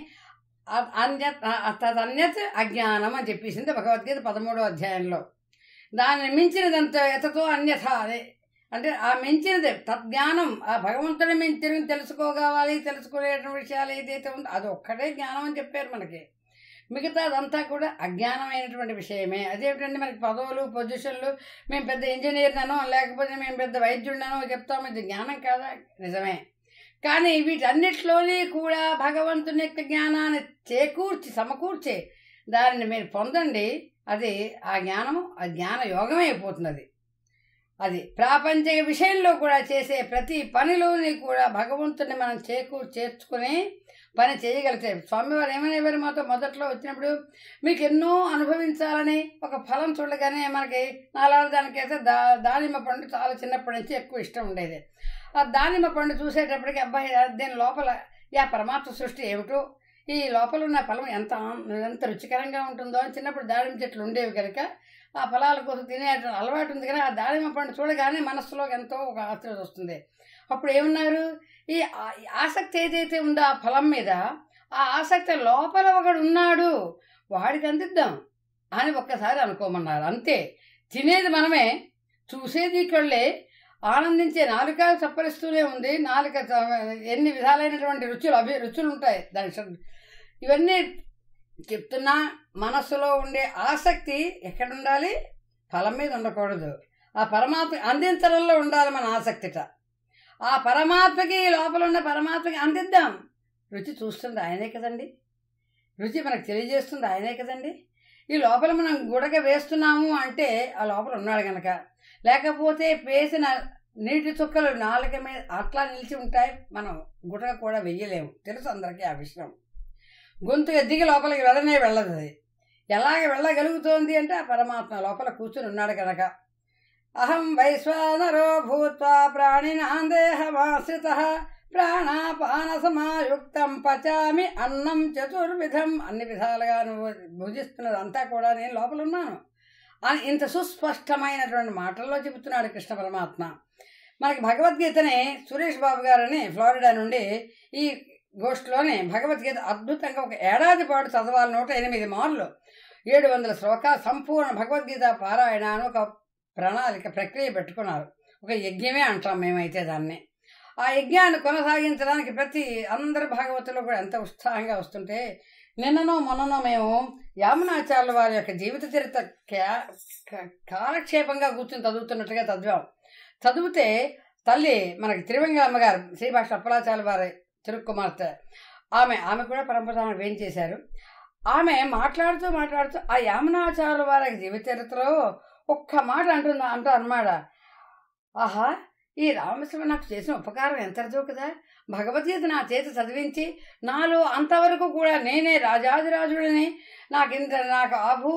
అ- అన్యత్ అ- తదన్యత్ అజ్ఞానం అని చెప్పేసింది భగవద్గీత పదమూడో అధ్యాయంలో దాన్ని మించినదంతా ఎతతో అన్యథ అదే అంటే ఆ మించినది తద్జ్ఞానం ఆ భగవంతుని మించిన తెలుసుకోవాలి తెలుసుకునేటువంటి విషయాలు ఏదైతే ఉందో అది ఒక్కటే జ్ఞానం అని చెప్పారు మనకి మిగతా అదంతా కూడా అజ్ఞానమైనటువంటి విషయమే అదేమిటంటే మనకి పదవులు పొజిషన్లు మేము పెద్ద ఇంజనీర్ననో లేకపోతే మేము పెద్ద వైద్యుడినో చెప్తాము ఇది జ్ఞానం కాదా నిజమే కానీ వీటన్నిటిలోని కూడా భగవంతుని యొక్క జ్ఞానాన్ని చేకూర్చి సమకూర్చి దానిని మీరు పొందండి అది ఆ జ్ఞానము ఆ జ్ఞాన యోగమే అయిపోతుంది అది అది ప్రాపంచిక విషయంలో కూడా చేసే ప్రతి పనిలోని కూడా భగవంతుని మనం చేకూర్ చేర్చుకుని పని చేయగలిగితే స్వామివారు ఏమనేవారు మాతో మొదట్లో వచ్చినప్పుడు మీకు ఎన్నో అనుభవించాలని ఒక ఫలం చూడగానే మనకి నాలుగు దానికైతే దా దానిమ్మ పండు చాలా చిన్నప్పటి నుంచి ఎక్కువ ఇష్టం ఉండేది ఆ దానిమ్మ పండు చూసేటప్పటికి అబ్బాయి దీని లోపల యా పరమాత్మ సృష్టి ఏమిటో ఈ లోపల ఉన్న ఫలం ఎంత ఆం- ఎంత రుచికరంగా ఉంటుందో అని చిన్నప్పుడు దానిమ్మ చెట్లు ఉండేవి కనుక ఆ ఫలాల కోసం తినే అలవాటు ఉంది కానీ ఆ దానిమ్మ పండు చూడగానే మనస్సులో ఎంతో ఒక ఆశ్చర్యం వస్తుంది అప్పుడు ఏమన్నారు ఈ ఆ- ఈ ఆసక్తి ఏదైతే ఉందో ఆ ఫలం మీద ఆ ఆసక్తి లోపల ఒకడు ఉన్నాడు వాడికి అందిద్దాం అని ఒక్కసారి అనుకోమన్నారు అంతే తినేది మనమే చూసేది ఇక్కడే ఆనందించే నాలుక చప్పరిస్తూనే ఉంది నాలుక చ- ఎన్ని విధాలైనటువంటి రుచులు అభి రుచులు ఉంటాయి దాని స- ఇవన్నీ చెప్తున్నా మనస్సులో ఉండే ఆసక్తి ఎక్కడ ఉండాలి ఫలం మీద ఉండకూడదు ఆ పరమాత్మ అందించడంలో ఉండాలి మన ఆసక్తిట ఆ పరమాత్మకి లోపల ఉన్న పరమాత్మకి అందిద్దాం రుచి చూస్తుంది ఆయనే కదండి రుచి మనకు తెలియజేస్తుంది ఆయనే కదండి ఈ లోపల మనం గుడక వేస్తున్నాము అంటే ఆ లోపల ఉన్నాడు గనక లేకపోతే వేసిన నీటి చుక్కలు నాలుక మీద అట్లా నిలిచి ఉంటాయి మనం గుడక కూడా వెయ్యలేము తెలుసు అందరికీ ఆ విషయం గొంతుగా దిగి లోపలికి వెళ్ళనే వెళ్ళదు అది ఎలాగ వెళ్ళగలుగుతోంది అంటే ఆ పరమాత్మ లోపల కూర్చుని ఉన్నాడు కనుక అహం వైశ్వానరో భూత్వా ప్రాణినాం దేహమాశ్రిత ప్రాణాపాన సమాయుక్తం పచామి అన్నం చతుర్విధం అన్ని విధాలుగా నువ్వు భుజిస్తున్నది అంతా కూడా నేను లోపల ఉన్నాను అని ఇంత సుస్పష్టమైనటువంటి మాటల్లో చెబుతున్నాడు కృష్ణ పరమాత్మ మనకి భగవద్గీతని సురేష్ బాబు గారని ఫ్లోరిడా నుండి ఈ గోష్ఠిలోని భగవద్గీత అద్భుతంగా ఒక ఏడాది పాటు చదవాలి నూట ఎనిమిది మార్లు ఏడు వందల శ్లోక సంపూర్ణ భగవద్గీత పారాయణ అని ఒక ప్రణాళిక ప్రక్రియ పెట్టుకున్నారు ఒక యజ్ఞమే అంటాం మేమైతే దాన్ని ఆ యజ్ఞాన్ని కొనసాగించడానికి ప్రతి అందరు భాగవతులు కూడా ఎంత ఉత్సాహంగా వస్తుంటే నిన్ననో మొన్ననో మేము యామునాచార్యుల వారి యొక్క జీవిత చరిత్ర కా- కా- కాలక్షేపంగా కూర్చొని చదువుతున్నట్టుగా చదివాం చదివితే తల్లి మనకి తిరువంగమ్మ గారు శ్రీభాష అప్పలాచార్య వారి తిరుక్కుమార్తె ఆమె ఆమె కూడా పరంపర వేయించేశారు ఆమె మాట్లాడుతూ మాట్లాడుతూ ఆ యామునాచార్యుల వారి జీవిత చరిత్రలో ఒక్క మాట అంటుందా అంటూ అన్నమాట ఆహా ఈ రామకృష్ణ నాకు చేసిన ఉపకారం ఎంతదో కదా భగవద్గీత నా చేతి చదివించి నాలో అంతవరకు కూడా నేనే రాజాదిరాజుడిని నాకు ఇంత నాకు ఆభూ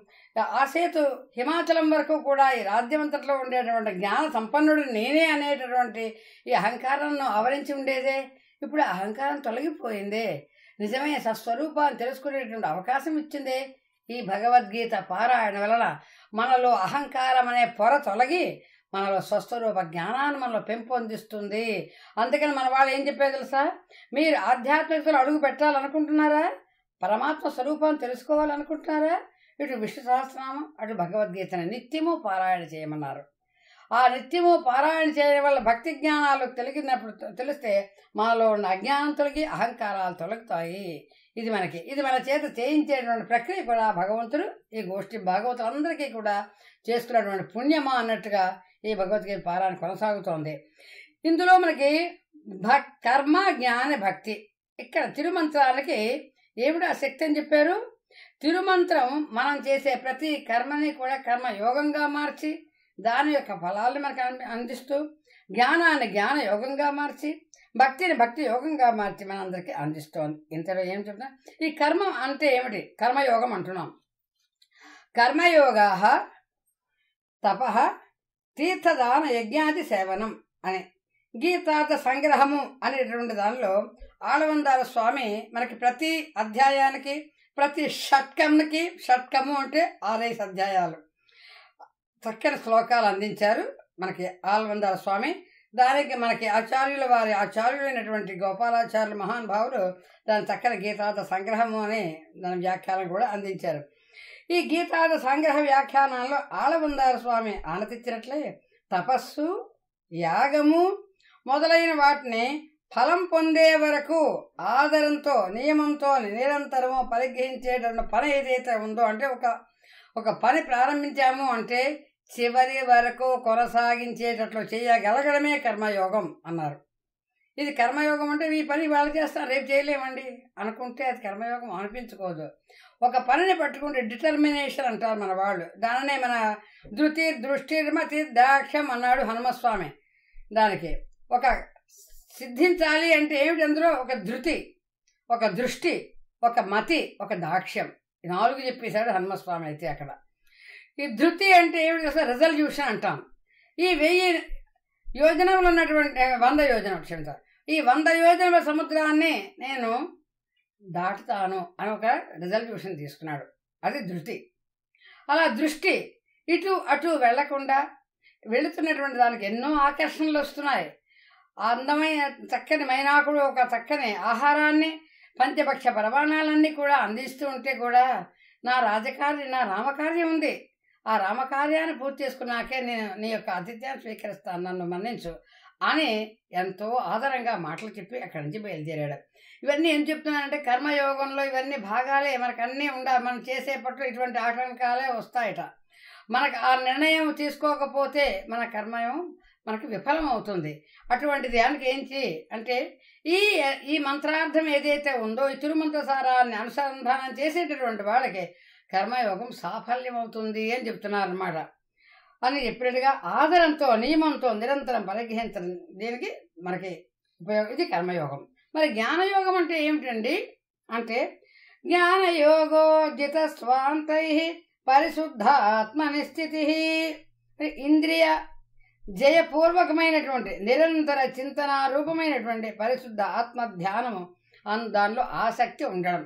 ఆసేతు హిమాచలం వరకు కూడా ఈ రాజ్యమంతట్లో ఉండేటువంటి జ్ఞాన సంపన్నుడు నేనే అనేటటువంటి ఈ అహంకారాన్ని ఆవరించి ఉండేదే ఇప్పుడు ఆ అహంకారం తొలగిపోయిందే నిజమే సస్వరూపాన్ని తెలుసుకునేటువంటి అవకాశం ఇచ్చిందే ఈ భగవద్గీత పారాయణ వలన మనలో అహంకారం అనే పొర తొలగి మనలో స్వస్వరూప జ్ఞానాన్ని మనలో పెంపొందిస్తుంది అందుకని మన వాళ్ళు ఏం చెప్పేది తెలుసా మీరు ఆధ్యాత్మికతలో అడుగు పెట్టాలనుకుంటున్నారా పరమాత్మ స్వరూపాన్ని తెలుసుకోవాలనుకుంటున్నారా ఇటు విష్ణు సహస్రనామం అటు భగవద్గీతను నిత్యము పారాయణ చేయమన్నారు ఆ నిత్యము పారాయణ చేయడం వల్ల భక్తి జ్ఞానాలు తెలిగినప్పుడు తెలిస్తే మనలో ఉన్న అజ్ఞానం తొలగి అహంకారాలు తొలగుతాయి ఇది మనకి ఇది మన చేత చేయించేటువంటి ప్రక్రియ కూడా భగవంతుడు ఈ గోష్ఠి భాగవతులందరికీ కూడా చేసుకున్నటువంటి పుణ్యమా అన్నట్టుగా ఈ భగవద్గీత పారాయణ కొనసాగుతోంది ఇందులో మనకి భక్ కర్మ జ్ఞాన భక్తి ఇక్కడ తిరుమంత్రానికి ఏమిటి ఆ శక్తి అని చెప్పారు తిరుమంత్రం మనం చేసే ప్రతి కర్మని కూడా కర్మ యోగంగా మార్చి దాని యొక్క ఫలాలను మనకు అంది- అందిస్తూ జ్ఞానాన్ని జ్ఞాన యోగంగా మార్చి భక్తిని భక్తి యోగంగా మార్చి మనందరికీ అందిస్తోంది ఇంతలో ఏం చెప్తా ఈ కర్మ అంటే ఏమిటి కర్మయోగం అంటున్నాం కర్మయోగా తప తీర్థదాన యజ్ఞాది సేవనం అని గీతార్థ సంగ్రహము అనేటువంటి దానిలో ఆలవందాల స్వామి మనకి ప్రతి అధ్యాయానికి ప్రతి షట్కంకి షట్కము అంటే ఆరేసి అధ్యాయాలు చక్కని శ్లోకాలు అందించారు మనకి ఆల్వందాల స్వామి దానికి మనకి ఆచార్యుల వారి ఆచార్యులైనటువంటి గోపాలాచార్యులు మహానుభావులు దాని చక్కని గీతార్థ సంగ్రహము అని దాని వ్యాఖ్యానం కూడా అందించారు ఈ గీతార్థ సంగ్రహ వ్యాఖ్యానాల్లో ఆలవందార స్వామి ఆనతిచ్చినట్లే తపస్సు యాగము మొదలైన వాటిని ఫలం పొందే వరకు ఆదరంతో నియమంతో నిరంతరము పరిగ్రహించేటువంటి పని ఏదైతే ఉందో అంటే ఒక ఒక పని ప్రారంభించాము అంటే చివరి వరకు కొనసాగించేటట్లు చేయగలగడమే కర్మయోగం అన్నారు ఇది కర్మయోగం అంటే ఈ పని వాళ్ళు చేస్తాం రేపు చేయలేమండి అనుకుంటే అది కర్మయోగం అనిపించుకోదు ఒక పనిని పట్టుకుంటే డిటర్మినేషన్ అంటారు మన వాళ్ళు దానినే మన ధృతి దృష్టిర్మతి దాక్ష్యం అన్నాడు హనుమస్వామి దానికి ఒక సిద్ధించాలి అంటే ఏమిటి అందులో ఒక ధృతి ఒక దృష్టి ఒక మతి ఒక దాక్ష్యం ఈ నాలుగు చెప్పేశాడు హనుమస్వామి అయితే అక్కడ ఈ ధృతి అంటే ఏమిటి అసలు రిజల్యూషన్ అంటాం ఈ వెయ్యి యోజనలు ఉన్నటువంటి వంద యోజన క్షమించాలి ఈ వంద యోజనల సముద్రాన్ని నేను దాటుతాను అని ఒక రిజల్యూషన్ తీసుకున్నాడు అది ధృతి అలా దృష్టి ఇటు అటు వెళ్లకుండా వెళుతున్నటువంటి దానికి ఎన్నో ఆకర్షణలు వస్తున్నాయి ఆ అందమైన చక్కని మైనాకుడు ఒక చక్కని ఆహారాన్ని పంచపక్ష పరమాణాలన్నీ కూడా అందిస్తూ ఉంటే కూడా నా రాజకార్యం నా రామకార్యం ఉంది ఆ రామకార్యాన్ని పూర్తి చేసుకున్నాకే నేను నీ యొక్క ఆతిథ్యాన్ని స్వీకరిస్తాను నన్ను మన్నించు అని ఎంతో ఆదరంగా మాటలు చెప్పి అక్కడి నుంచి బయలుదేరాడు ఇవన్నీ ఏం చెప్తున్నానంటే కర్మయోగంలో ఇవన్నీ భాగాలే మనకు అన్నీ ఉండాలి మనం చేసేపట్లో ఇటువంటి ఆటంకాలే వస్తాయట మనకు ఆ నిర్ణయం తీసుకోకపోతే మన కర్మయం మనకు విఫలం అవుతుంది అటువంటి దానికి ఏంటి అంటే ఈ ఈ మంత్రార్థం ఏదైతే ఉందో ఈ తిరుమంత్ర సారాన్ని అనుసంధానం చేసేటటువంటి వాళ్ళకి కర్మయోగం సాఫల్యం అవుతుంది అని చెప్తున్నారు అనమాట అని చెప్పినట్టుగా ఆదరంతో నియమంతో నిరంతరం పరిగ్రహించడం దీనికి మనకి ఉపయోగం ఇది కర్మయోగం మరి జ్ఞానయోగం అంటే ఏమిటండి అంటే జ్ఞానయోగోజిత స్వాంతై పరిశుద్ధ ఆత్మనిస్థితి ఇంద్రియ జయపూర్వకమైనటువంటి నిరంతర చింతన రూపమైనటువంటి పరిశుద్ధ ఆత్మ ధ్యానము అన్ దానిలో ఆసక్తి ఉండడం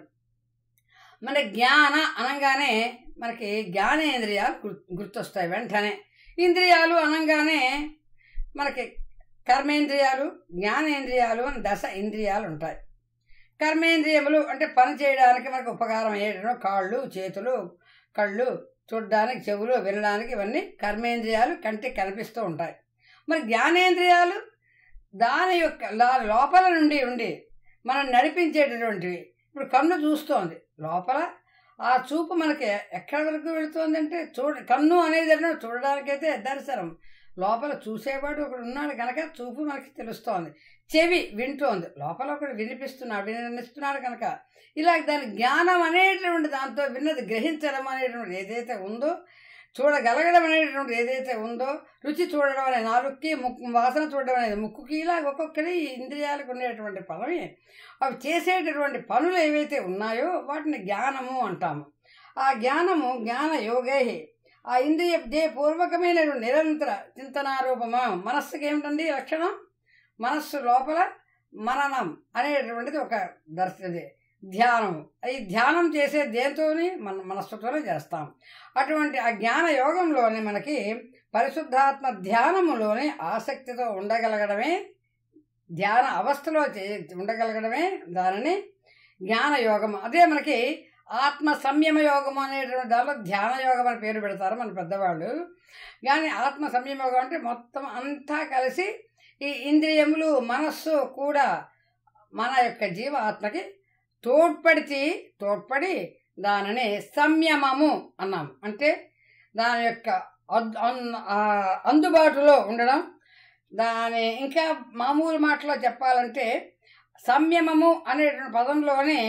మన జ్ఞాన అనగానే మనకి జ్ఞానేంద్రియాలు గుర్- గుర్తొస్తాయి వెంటనే ఇంద్రియాలు అనగానే మనకి కర్మేంద్రియాలు జ్ఞానేంద్రియాలు అని దశ ఇంద్రియాలు ఉంటాయి కర్మేంద్రియములు అంటే పని చేయడానికి మనకు ఉపకారం అయ్యేటటువంటి కాళ్ళు చేతులు కళ్ళు చూడడానికి చెవులు వినడానికి ఇవన్నీ కర్మేంద్రియాలు కంటికి కనిపిస్తూ ఉంటాయి మరి జ్ఞానేంద్రియాలు దాని యొక్క లా- లోపల నుండి ఉండి మనం నడిపించేటటువంటివి ఇప్పుడు కన్ను చూస్తోంది లోపల ఆ చూపు మనకి ఎక్కడి వరకు వెళుతోంది అంటే చూడ కన్ను అనేది అంటే చూడడానికైతే దర్శనం లోపల చూసేవాడు ఒకడు ఉన్నాడు కనుక చూపు మనకి తెలుస్తోంది చెవి వింటోంది లోపల ఒకడు వినిపిస్తున్నాడు వినిస్తున్నాడు కనుక ఇలా దాని జ్ఞానం అనేటువంటి దాంతో విన్నది గ్రహించడం అనేటువంటి ఏదైతే ఉందో చూడగలగడం అనేటువంటి ఏదైతే ఉందో రుచి చూడడం అనే నాలుగుకి ముక్కు వాసన చూడడం అనేది ముక్కుకి ఇలా ఒక్కొక్కరి ఈ ఇంద్రియాలకు ఉండేటువంటి పదవి అవి చేసేటటువంటి పనులు ఏవైతే ఉన్నాయో వాటిని జ్ఞానము అంటాము ఆ జ్ఞానము జ్ఞాన యోగే ఆ ఇంద్రియ పూర్వకమైనటువంటి నిరంతర చింతనారూపమా మనస్సుకి ఏమిటండి లక్షణం మనస్సు లోపల మననం అనేటువంటిది ఒక దర్శనది ధ్యానం ఈ ధ్యానం చేసే దేంతోని మన మనస్సుతోనే చేస్తాం అటువంటి ఆ జ్ఞాన యోగంలోనే మనకి పరిశుద్ధాత్మ ధ్యానములోని ఆసక్తితో ఉండగలగడమే ధ్యాన అవస్థలో చే ఉండగలగడమే దానిని జ్ఞాన యోగం అదే మనకి ఆత్మ సంయమ యోగం అనేటువంటి దానిలో ధ్యాన యోగం అని పేరు పెడతారు మన పెద్దవాళ్ళు కానీ ఆత్మ సంయమ యోగం అంటే మొత్తం అంతా కలిసి ఈ ఇంద్రియములు మనస్సు కూడా మన యొక్క జీవ ఆత్మకి తోడ్పడితే తోడ్పడి దానిని సంయమము అన్నాం అంటే దాని యొక్క అద్- అన్- ఆ అందుబాటులో ఉండడం దాని ఇంకా మామూలు మాటలో చెప్పాలంటే సంయమము అనేటువంటి పదంలోనే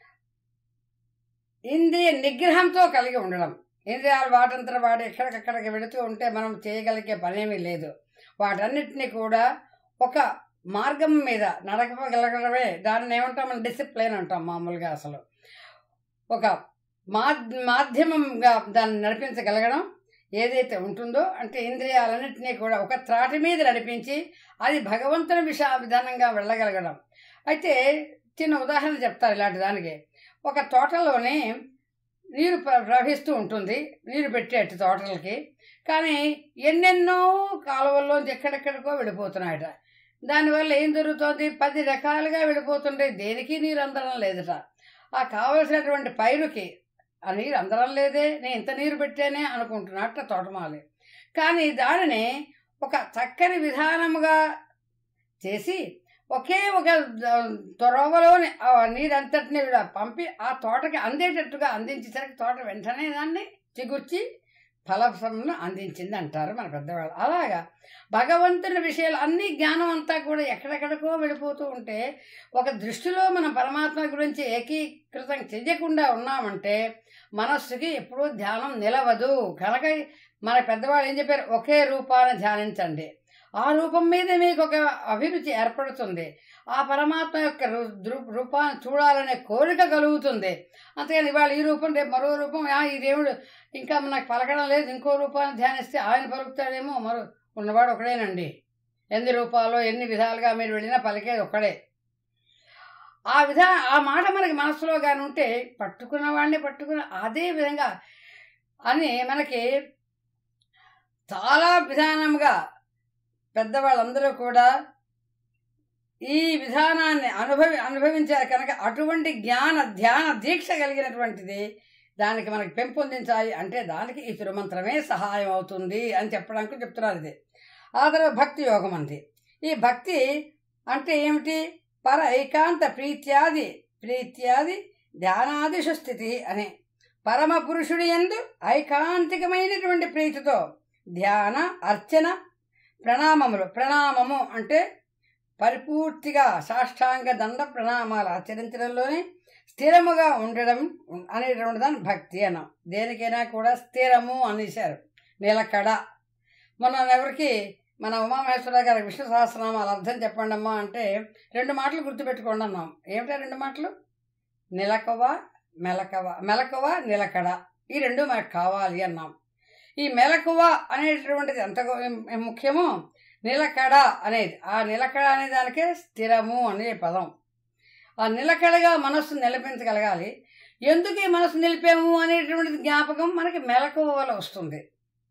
ఇంద్రియ నిగ్రహంతో కలిగి ఉండడం ఇంద్రియాలు వాటంతర వాడు ఎక్కడికక్కడికి వెళుతూ ఉంటే మనం చేయగలిగే పనేమీ లేదు వాటన్నిటినీ కూడా ఒక మార్గం మీద నడపగలగడమే దానిని ఏమంటాం డిసిప్లైన్ అంటాం మామూలుగా అసలు ఒక మాధ్ మాధ్యమంగా దాన్ని నడిపించగలగడం ఏదైతే ఉంటుందో అంటే ఇంద్రియాలన్నింటినీ కూడా ఒక త్రాటి మీద నడిపించి అది భగవంతుని విష విధానంగా వెళ్ళగలగడం అయితే చిన్న ఉదాహరణ చెప్తారు ఇలాంటి దానికి ఒక తోటలోనే నీరు ప్ర- ప్రవహిస్తూ ఉంటుంది నీరు పెట్టేట్టు తోటలకి కానీ ఎన్నెన్నో కాలువల్లోంచి ఎక్కడెక్కడికో వెళ్ళిపోతున్నాయట దానివల్ల ఏం జరుగుతోంది పది రకాలుగా వెళ్ళిపోతుంటే దేనికి నీరు అందడం లేదట ఆ కావలసినటువంటి పైరుకి ఆ నీరు అందడం లేదే నేను ఇంత నీరు పెట్టానే అనుకుంటున్నట్ట తోటమాలి కానీ దానిని ఒక చక్కని విధానముగా చేసి ఒకే ఒక త్వరవలోని ఆ నీరంతటిని కూడా పంపి ఆ తోటకి అందేటట్టుగా అందించేసరికి తోట వెంటనే దాన్ని చిగుర్చి ఫలసమును అందించింది అంటారు మన పెద్దవాళ్ళు అలాగా భగవంతుని విషయాలు అన్ని జ్ఞానం అంతా కూడా ఎక్కడెక్కడికో వెళ్ళిపోతూ ఉంటే ఒక దృష్టిలో మనం పరమాత్మ గురించి ఏకీకృతం చెయ్యకుండా ఉన్నామంటే మనస్సుకి ఎప్పుడూ ధ్యానం నిలవదు కనుక మన పెద్దవాళ్ళు ఏం చెప్పారు ఒకే రూపాన్ని ధ్యానించండి ఆ రూపం మీద మీకు ఒక అభిరుచి ఏర్పడుతుంది ఆ పరమాత్మ యొక్క రు- దృ- రూపాన్ని చూడాలనే కోరిక కలుగుతుంది అంతేగాని ఇవాళ ఈ రూపం రేపు మరో రూపం ఆ, ఈ దేవుడు ఇంకా నాకు పలకడం లేదు ఇంకో రూపాన్ని ధ్యానిస్తే ఆయన పలుకుతాడేమో మరో ఉన్నవాడు ఒకడేనండి ఎన్ని రూపాలు ఎన్ని విధాలుగా మీరు వెళ్ళినా పలికేది ఒక్కడే ఆ విధా ఆ మాట మనకి మనసులో కానీ ఉంటే పట్టుకున్న వాడిని పట్టుకున్న అదే విధంగా అని మనకి చాలా విధానముగా పెద్దవాళ్ళందరూ కూడా ఈ విధానాన్ని అనుభవి అనుభవించారు కనుక అటువంటి జ్ఞాన ధ్యాన దీక్ష కలిగినటువంటిది దానికి మనకి పెంపొందించాలి అంటే దానికి ఈ తిరుమంత్రమే సహాయం అవుతుంది అని చెప్పడానికి చెప్తున్నారు ఇది ఆ తర్వాత భక్తి యోగం అంది ఈ భక్తి అంటే ఏమిటి పర ఏకాంత ప్రీత్యాది ప్రీత్యాది ధ్యానాదిషు స్థితి అనే పరమ పురుషుడి ఎందు ఐకాంతికమైనటువంటి ప్రీతితో ధ్యాన అర్చన ప్రణామములు ప్రణామము అంటే పరిపూర్తిగా సాష్టాంగ దండ ప్రణామాలు ఆచరించడంలోనే స్థిరముగా ఉండడం అనేటువంటి దాన్ని భక్తి అన్నాం దేనికైనా కూడా స్థిరము అనేశారు నిలకడ మొన్న ఎవరికి మన ఉమామహేశ్వర గారి విష్ణు సహస్రనామాలు అర్థం చెప్పండి అమ్మా అంటే రెండు మాటలు గుర్తుపెట్టుకోండి అన్నాం ఏమిటా రెండు మాటలు నిలకవ మెలకవ మెలకువ నిలకడ ఈ రెండు మనకు కావాలి అన్నాం ఈ మెలకువ అనేటటువంటిది ఎంత గొ- ముఖ్యమో నిలకడ అనేది ఆ నిలకడ అనే దానికే స్థిరము అనే పదం ఆ నిలకడగా మనస్సు నిలిపించగలగాలి ఎందుకు ఈ మనసు నిలిపాము అనేటువంటిది జ్ఞాపకం మనకి మెలకువ వల్ల వస్తుంది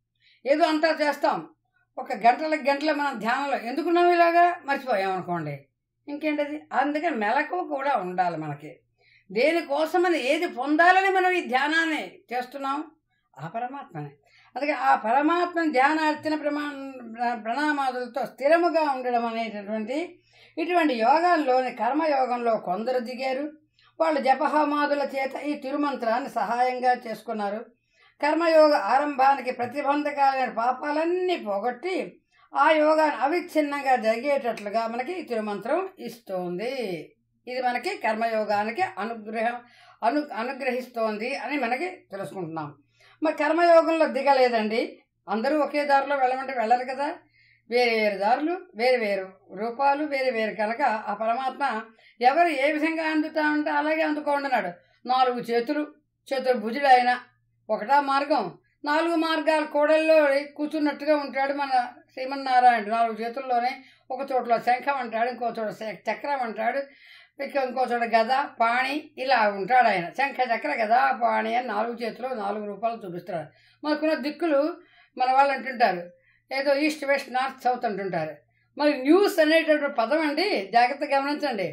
ఏదో అంతా చేస్తాం ఒక గంటల గంటల మనం ధ్యానంలో ఎందుకున్నాం ఇలాగా మర్చిపోయాం అనుకోండి ఇంకేంటది అందుకని మెలకువ కూడా ఉండాలి మనకి దేనికోసమని ఏది పొందాలని మనం ఈ ధ్యానాన్ని చేస్తున్నాం ఆ పరమాత్మనే అందుకే ఆ పరమాత్మ ధ్యానార్చన ప్రమా ప్రణామాదులతో స్థిరముగా ఉండడం అనేటటువంటి ఇటువంటి యోగాల్లోని కర్మయోగంలో కొందరు దిగారు వాళ్ళు జపహోమాదుల చేత ఈ తిరుమంత్రాన్ని సహాయంగా చేసుకున్నారు కర్మయోగ ఆరంభానికి ప్రతిబంధకాలైన పాపాలన్నీ పోగొట్టి ఆ యోగాన్ని అవిచ్ఛిన్నంగా జరిగేటట్లుగా మనకి ఈ తిరుమంత్రం ఇస్తోంది ఇది మనకి కర్మయోగానికి అనుగ్రహం అను అనుగ్రహిస్తోంది అని మనకి తెలుసుకుంటున్నాం మరి కర్మయోగంలో దిగలేదండి అందరూ ఒకే దారిలో వెళ్ళమంటే వెళ్ళరు కదా వేరు వేరు దారులు వేరు వేరు రూపాలు వేరు వేరు కనుక ఆ పరమాత్మ ఎవరు ఏ విధంగా అందుతా ఉంటే అలాగే అందుకోండినాడు నాలుగు చేతులు చతుర్భుజుడు ఆయన ఒకటా మార్గం నాలుగు మార్గాల కూడల్లో కూర్చున్నట్టుగా ఉంటాడు మన శ్రీమన్నారాయణుడు నాలుగు చేతుల్లోనే ఒక చోట్ల శంఖం అంటాడు ఇంకో చోట శ- చక్రం అంటాడు ఇంకా ఇంకో చోట గద పాణి ఇలా ఉంటాడు ఆయన శంఖ చక్ర గద పాణి అని నాలుగు చేతులు నాలుగు రూపాయలు చూపిస్తాడు మనకున్న దిక్కులు మన వాళ్ళు అంటుంటారు ఏదో ఈస్ట్ వెస్ట్ నార్త్ సౌత్ అంటుంటారు మరి న్యూస్ అనేటటువంటి పదం అండి జాగ్రత్తగా గమనించండి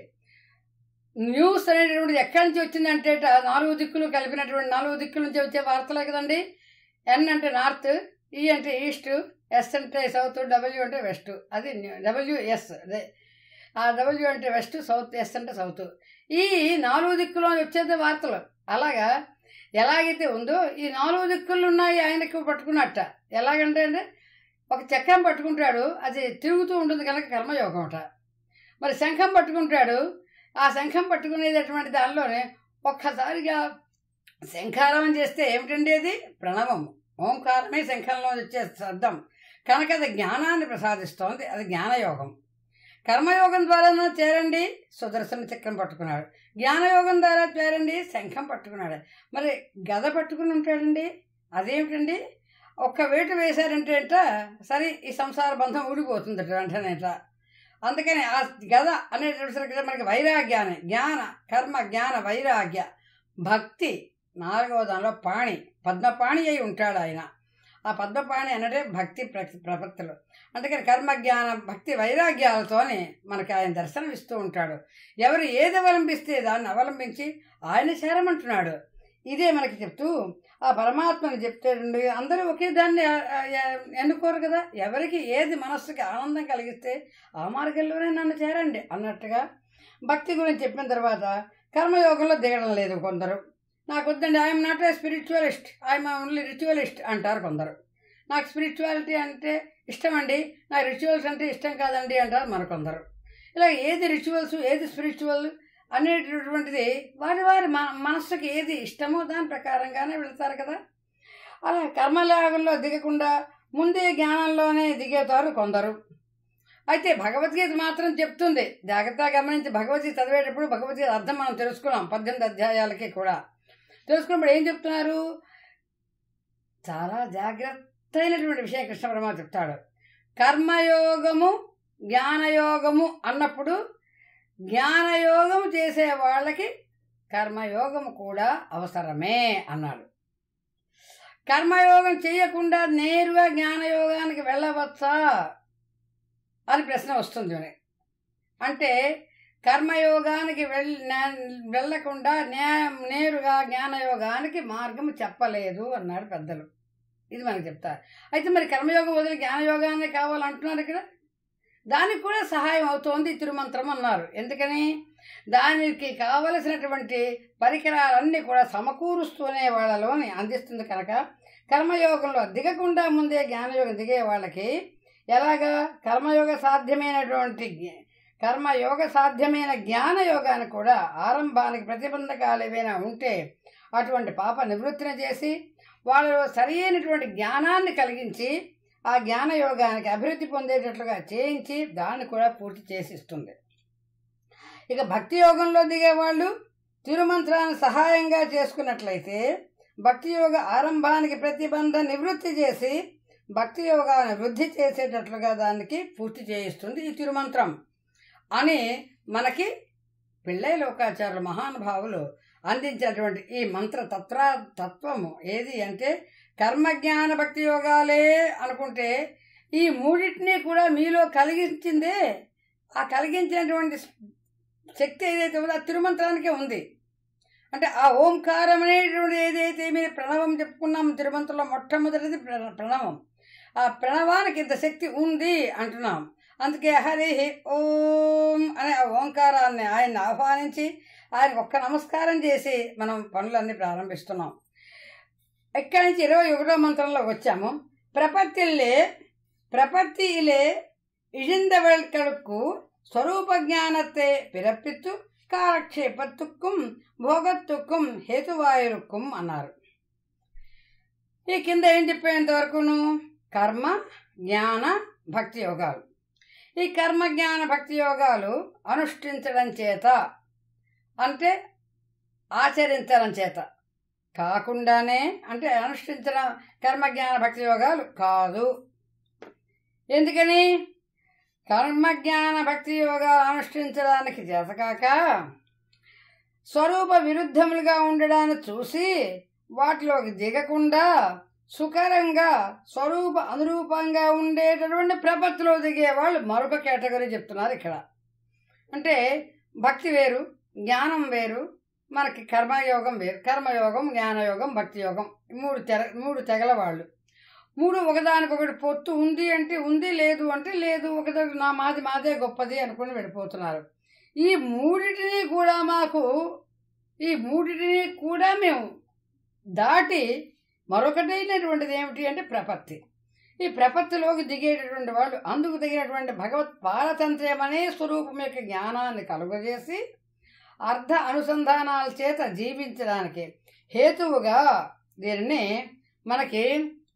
న్యూస్ అనేటటువంటిది ఎక్కడి నుంచి వచ్చిందంటే ట- నాలుగు దిక్కులు కలిపినటువంటి నాలుగు దిక్కుల నుంచి వచ్చే వార్తలే కదండి ఎన్ అంటే నార్త్ ఈ అంటే ఈస్ట్ ఎస్ అంటే సౌత్ డబ్ల్యూ అంటే వెస్ట్ అది డబ్ల్యూఎస్ అదే ఆ డబ్ల్యూ అంటే వెస్ట్ సౌత్ ఎస్ అంటే సౌత్ ఈ నాలుగు దిక్కులో వచ్చేది వార్తలు అలాగా ఎలాగైతే ఉందో ఈ నాలుగు దిక్కులు ఉన్నాయి ఆయనకు పట్టుకున్నట్ట ఎలాగంటే అంటే ఒక చక్రం పట్టుకుంటాడు అది తిరుగుతూ ఉంటుంది కనుక కర్మయోగం అట మరి శంఖం పట్టుకుంటాడు ఆ శంఖం పట్టుకునేటటువంటి దానిలోనే ఒక్కసారిగా శంఖారం చేస్తే ఏమిటండి అది ప్రణవము ఓంకారమే శంఖంలో వచ్చే శబ్దం కనుక అది జ్ఞానాన్ని ప్రసాదిస్తోంది అది జ్ఞానయోగం కర్మయోగం ద్వారా చేరండి సుదర్శన చక్రం పట్టుకున్నాడు జ్ఞానయోగం ద్వారా చేరండి శంఖం పట్టుకున్నాడు మరి గద పట్టుకుని ఉంటాడండి అదేమిటండి ఒక్క వేటు వేశారంటే అంట సరే ఈ సంసార బంధం ఊడిపోతుందట వెంటనేట అందుకని ఆ గద అనేటసరికి మనకి వైరాగ్యాన్ని జ్ఞాన కర్మ జ్ఞాన వైరాగ్య భక్తి నాలుగవ దానిలో పాణి పద్మపాణి అయి ఉంటాడు ఆయన ఆ పద్మపాణి అంటే భక్తి ప్ర- ప్రపత్తులు అందుకని కర్మ జ్ఞాన భక్తి వైరాగ్యాలతోనే మనకి ఆయన దర్శనం ఇస్తూ ఉంటాడు ఎవరు ఏది అవలంబిస్తే దాన్ని అవలంబించి ఆయన చేరమంటున్నాడు ఇదే మనకి చెప్తూ ఆ పరమాత్మని చెప్తే అందరూ ఒకే దాన్ని ఆ, ఆ, ఎన్నుకోరు కదా ఎవరికి ఏది మనస్సుకి ఆనందం కలిగిస్తే ఆ మార్గంలోనే నన్ను చేరండి అన్నట్టుగా భక్తి గురించి చెప్పిన తర్వాత కర్మయోగంలో దిగడం లేదు కొందరు నాకు వద్దండి I'm not a spiritualist I'm only ritualist అంటారు కొందరు నాకు స్పిరిచువాలిటీ అంటే ఇష్టం అండి నాకు రిచువల్స్ అంటే ఇష్టం కాదండి అంటారు మరికొందరు ఇలా ఏది రిచువల్స్ ఏది స్పిరిచువల్ అనేటటువంటిది వారి వారి మన మనస్సుకి ఏది ఇష్టమో దాని ప్రకారంగానే వెళతారు కదా అలా కర్మలాగంలో దిగకుండా ముందే జ్ఞానంలోనే దిగేతారు కొందరు అయితే భగవద్గీత మాత్రం చెప్తుంది జాగ్రత్తగా గమనించి భగవద్గీత చదివేటప్పుడు భగవద్గీత అర్థం మనం తెలుసుకున్నాం పద్దెనిమిది అధ్యాయాలకి కూడా తెలుసుకున్నప్పుడు ఏం చెప్తున్నారు చాలా జాగ్రత్త అయినటువంటి విషయం కృష్ణ పరమా చెప్తాడు కర్మయోగము జ్ఞానయోగము అన్నప్పుడు జ్ఞానయోగము చేసే వాళ్ళకి కర్మయోగము కూడా అవసరమే అన్నాడు కర్మయోగం చేయకుండా నేరుగా జ్ఞానయోగానికి వెళ్ళవచ్చా అని ప్రశ్న వస్తుంది అని. అంటే కర్మయోగానికి వెళ్ నే- వెళ్ళకుండా నే నేరుగా జ్ఞానయోగానికి మార్గం చెప్పలేదు అన్నాడు పెద్దలు ఇది మనకి చెప్తారు అయితే మరి కర్మయోగం వదిలి జ్ఞానయోగాన్ని కావాలంటున్నారు ఇక్కడ దానికి కూడా సహాయం అవుతోంది ఈ తిరుమంత్రం అన్నారు ఎందుకని దానికి కావలసినటువంటి పరికరాలన్నీ కూడా సమకూరుస్తూనే వాళ్ళలోని అందిస్తుంది కనుక కర్మయోగంలో దిగకుండా ముందే జ్ఞానయోగం దిగే వాళ్ళకి ఎలాగా కర్మయోగ సాధ్యమైనటువంటి జ్ఞ- కర్మయోగ సాధ్యమైన జ్ఞానయోగాన్ని కూడా ఆరంభానికి ప్రతిబంధకాలు ఏవైనా ఉంటే అటువంటి పాప నివృత్తిని చేసి వాళ్ళలో సరైనటువంటి జ్ఞానాన్ని కలిగించి ఆ జ్ఞానయోగానికి అభివృద్ధి పొందేటట్లుగా చేయించి దాన్ని కూడా పూర్తి చేసిస్తుంది ఇక భక్తి యోగంలో దిగేవాళ్ళు తిరుమంత్రాన్ని సహాయంగా చేసుకున్నట్లయితే భక్తి యోగ ఆరంభానికి ప్రతిబంధ నివృత్తి చేసి భక్తి యోగాన్ని వృద్ధి చేసేటట్లుగా దానికి పూర్తి చేయిస్తుంది ఈ తిరుమంత్రం అని మనకి పిళ్ళై లోకాచారులు మహానుభావులు అందించినటువంటి ఈ మంత్ర తత్ర తత్వము ఏది అంటే కర్మజ్ఞాన భక్తి యోగాలే అనుకుంటే ఈ మూడింటిని కూడా మీలో కలిగించిందే ఆ కలిగించినటువంటి శక్తి ఏదైతే ఉందో ఆ తిరుమంత్రానికే ఉంది అంటే ఆ ఓంకారం అనేటువంటి ఏదైతే మీరు ప్రణవం చెప్పుకున్నాం తిరుమంత్రంలో మొట్టమొదటిది ప్ర- ప్రణవం ఆ ప్రణవానికి ఇంత శక్తి ఉంది అంటున్నాం అందుకే హరి ఓం అనే ఆ ఓంకారాన్ని ఆయన్ని ఆహ్వానించి ఆయనకు ఒక్క నమస్కారం చేసి మనం పనులన్నీ ప్రారంభిస్తున్నాం ఇక్కడి నుంచి ఇరవై ఒకటో మంత్రంలో వచ్చాము ప్రపత్తిల్లే ప్రపత్తిயிலே இழிந்தவர்களுக்கு ஸ்வரூப ஞானத்தை பிறப்பித்து కాలక్షేపత్తుక్కుం భోగత్తుక్కుం హేతువాయురుక్కుం అన్నారు ఈ కింద ఏం చెప్పేంత వరకును కర్మ జ్ఞాన భక్తి యోగాలు ఈ కర్మ జ్ఞాన భక్తి యోగాలు అనుష్ఠించడం చేత అంటే ఆచరించడం చేత కాకుండానే అంటే అనుష్ఠించడం కర్మ జ్ఞాన భక్తి యోగాలు కాదు ఎందుకని కర్మజ్ఞాన భక్తి యోగాలు అనుష్ఠించడానికి చేతకాక స్వరూప విరుద్ధములుగా ఉండడాన్ని చూసి వాటిలోకి దిగకుండా సుకరంగా స్వరూప అనురూపంగా ఉండేటటువంటి ప్రపత్తిలో దిగే వాళ్ళు మరొక కేటగిరీ చెప్తున్నారు ఇక్కడ అంటే భక్తి వేరు జ్ఞానం వేరు మనకి కర్మయోగం వేరు కర్మయోగం జ్ఞానయోగం భక్తి యోగం ఈ మూడు తెర మూడు తెగల వాళ్ళు మూడు ఒకదానికొకటి పొత్తు ఉంది అంటే ఉంది లేదు అంటే లేదు ఒకదానికి నా మాది మాదే గొప్పది అనుకుని వెళ్ళిపోతున్నారు ఈ మూడిటిని కూడా మాకు ఈ మూడిటిని కూడా మేము దాటి మరొకటైనటువంటిది ఏమిటి అంటే ప్రపత్తి ఈ ప్రపత్తిలోకి దిగేటటువంటి వాళ్ళు అందుకు తగినటువంటి భగవత్ పారతంత్ర్యం అనే స్వరూపం యొక్క జ్ఞానాన్ని కలుగజేసి అర్ధ అనుసంధానాల చేత జీవించడానికి హేతువుగా దీనిని మనకి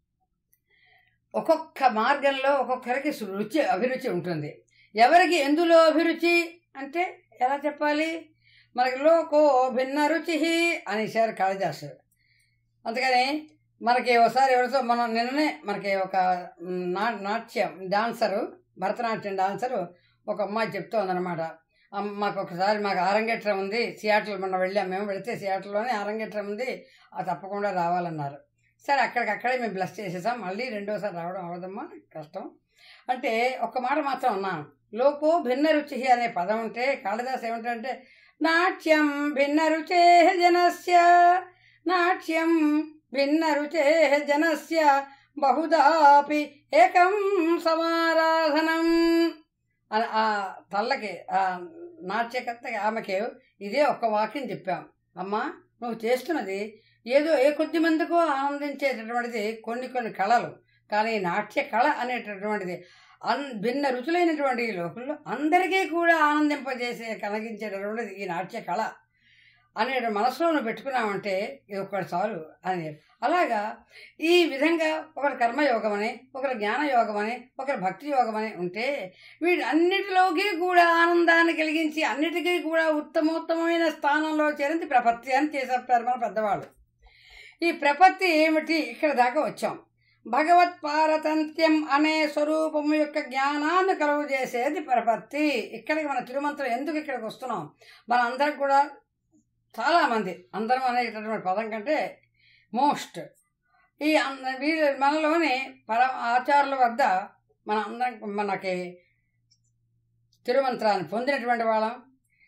ఒక్కొక్క మార్గంలో ఒక్కొక్కరికి రుచి అభిరుచి ఉంటుంది ఎవరికి ఎందులో అభిరుచి అంటే ఎలా చెప్పాలి మనకి లోకో భిన్న రుచి అనేసారు కాళిదాసు అందుకని మనకి ఒకసారి ఎవరితో మనం నిన్ననే మనకి ఒక నా నాట్యం డాన్సరు భరతనాట్యం డాన్సరు ఒక అమ్మాయి చెప్తోందనమాట అమ్మ, మాకు ఒకసారి మాకు అరంగేట్రం ఉంది సియాటల్ మొన్న వెళ్ళాం మేము వెళితే సియాటల్లోనే అరంగేట్రం ఉంది ఆ తప్పకుండా రావాలన్నారు సరే అక్కడికక్కడే మేము బ్లస్ చేసేసాం మళ్ళీ రెండోసారి రావడం అవదమ్మా కష్టం అంటే ఒక్క మాట మాత్రం ఉన్నాను లోకో భిన్న రుచి అనే పదం ఉంటే కాళిదాస్ ఏమంటాడంటే నాట్యం భిన్న రుచే జనస్య నాట్యం భిన్న రుచే జనస్య బహుదాపి ఏకం సమారాధనం అని ఆ తల్లకి ఆ నాట్యకర్తకి ఆమెకి ఇదే ఒక్క వాక్యం చెప్పాం అమ్మా నువ్వు చేస్తున్నది ఏదో ఏ కొద్ది మందికో ఆనందించేటటువంటిది కొన్ని కొన్ని కళలు కానీ ఈ నాట్య కళ అనేటటువంటిది అన్ భిన్న రుచులైనటువంటి ఈ లోకంలో అందరికీ కూడా ఆనందింపజేసే కలిగించేటటువంటిది ఈ నాట్య కళ అనే మనసులో నువ్వు పెట్టుకున్నామంటే ఇది ఒక్కటి చాలు అని అలాగా ఈ విధంగా ఒకరు కర్మయోగం అని ఒకరు జ్ఞానయోగం అని ఒకరు భక్తి యోగం అని ఉంటే వీటన్నిటిలోకి కూడా ఆనందాన్ని కలిగించి అన్నిటికీ కూడా ఉత్తమోత్తమైన స్థానంలో చేరింది ప్రపత్తి అని చేసేస్తారు మన పెద్దవాళ్ళు ఈ ప్రపత్తి ఏమిటి ఇక్కడ దాకా వచ్చాం భగవత్ పారతంత్యం అనే స్వరూపము యొక్క జ్ఞానాన్ని కలుగు చేసేది ప్రపత్తి ఇక్కడికి మన తిరుమంత్రం ఎందుకు ఇక్కడికి వస్తున్నాం మన అందరం కూడా చాలామంది అందరం అనేటటువంటి పదం కంటే మోస్ట్ ఈ అన్న- వీళ్ళ మనలోని పర ఆచారుల వద్ద మన అందరం మనకి తిరుమంత్రాన్ని పొందినటువంటి వాళ్ళం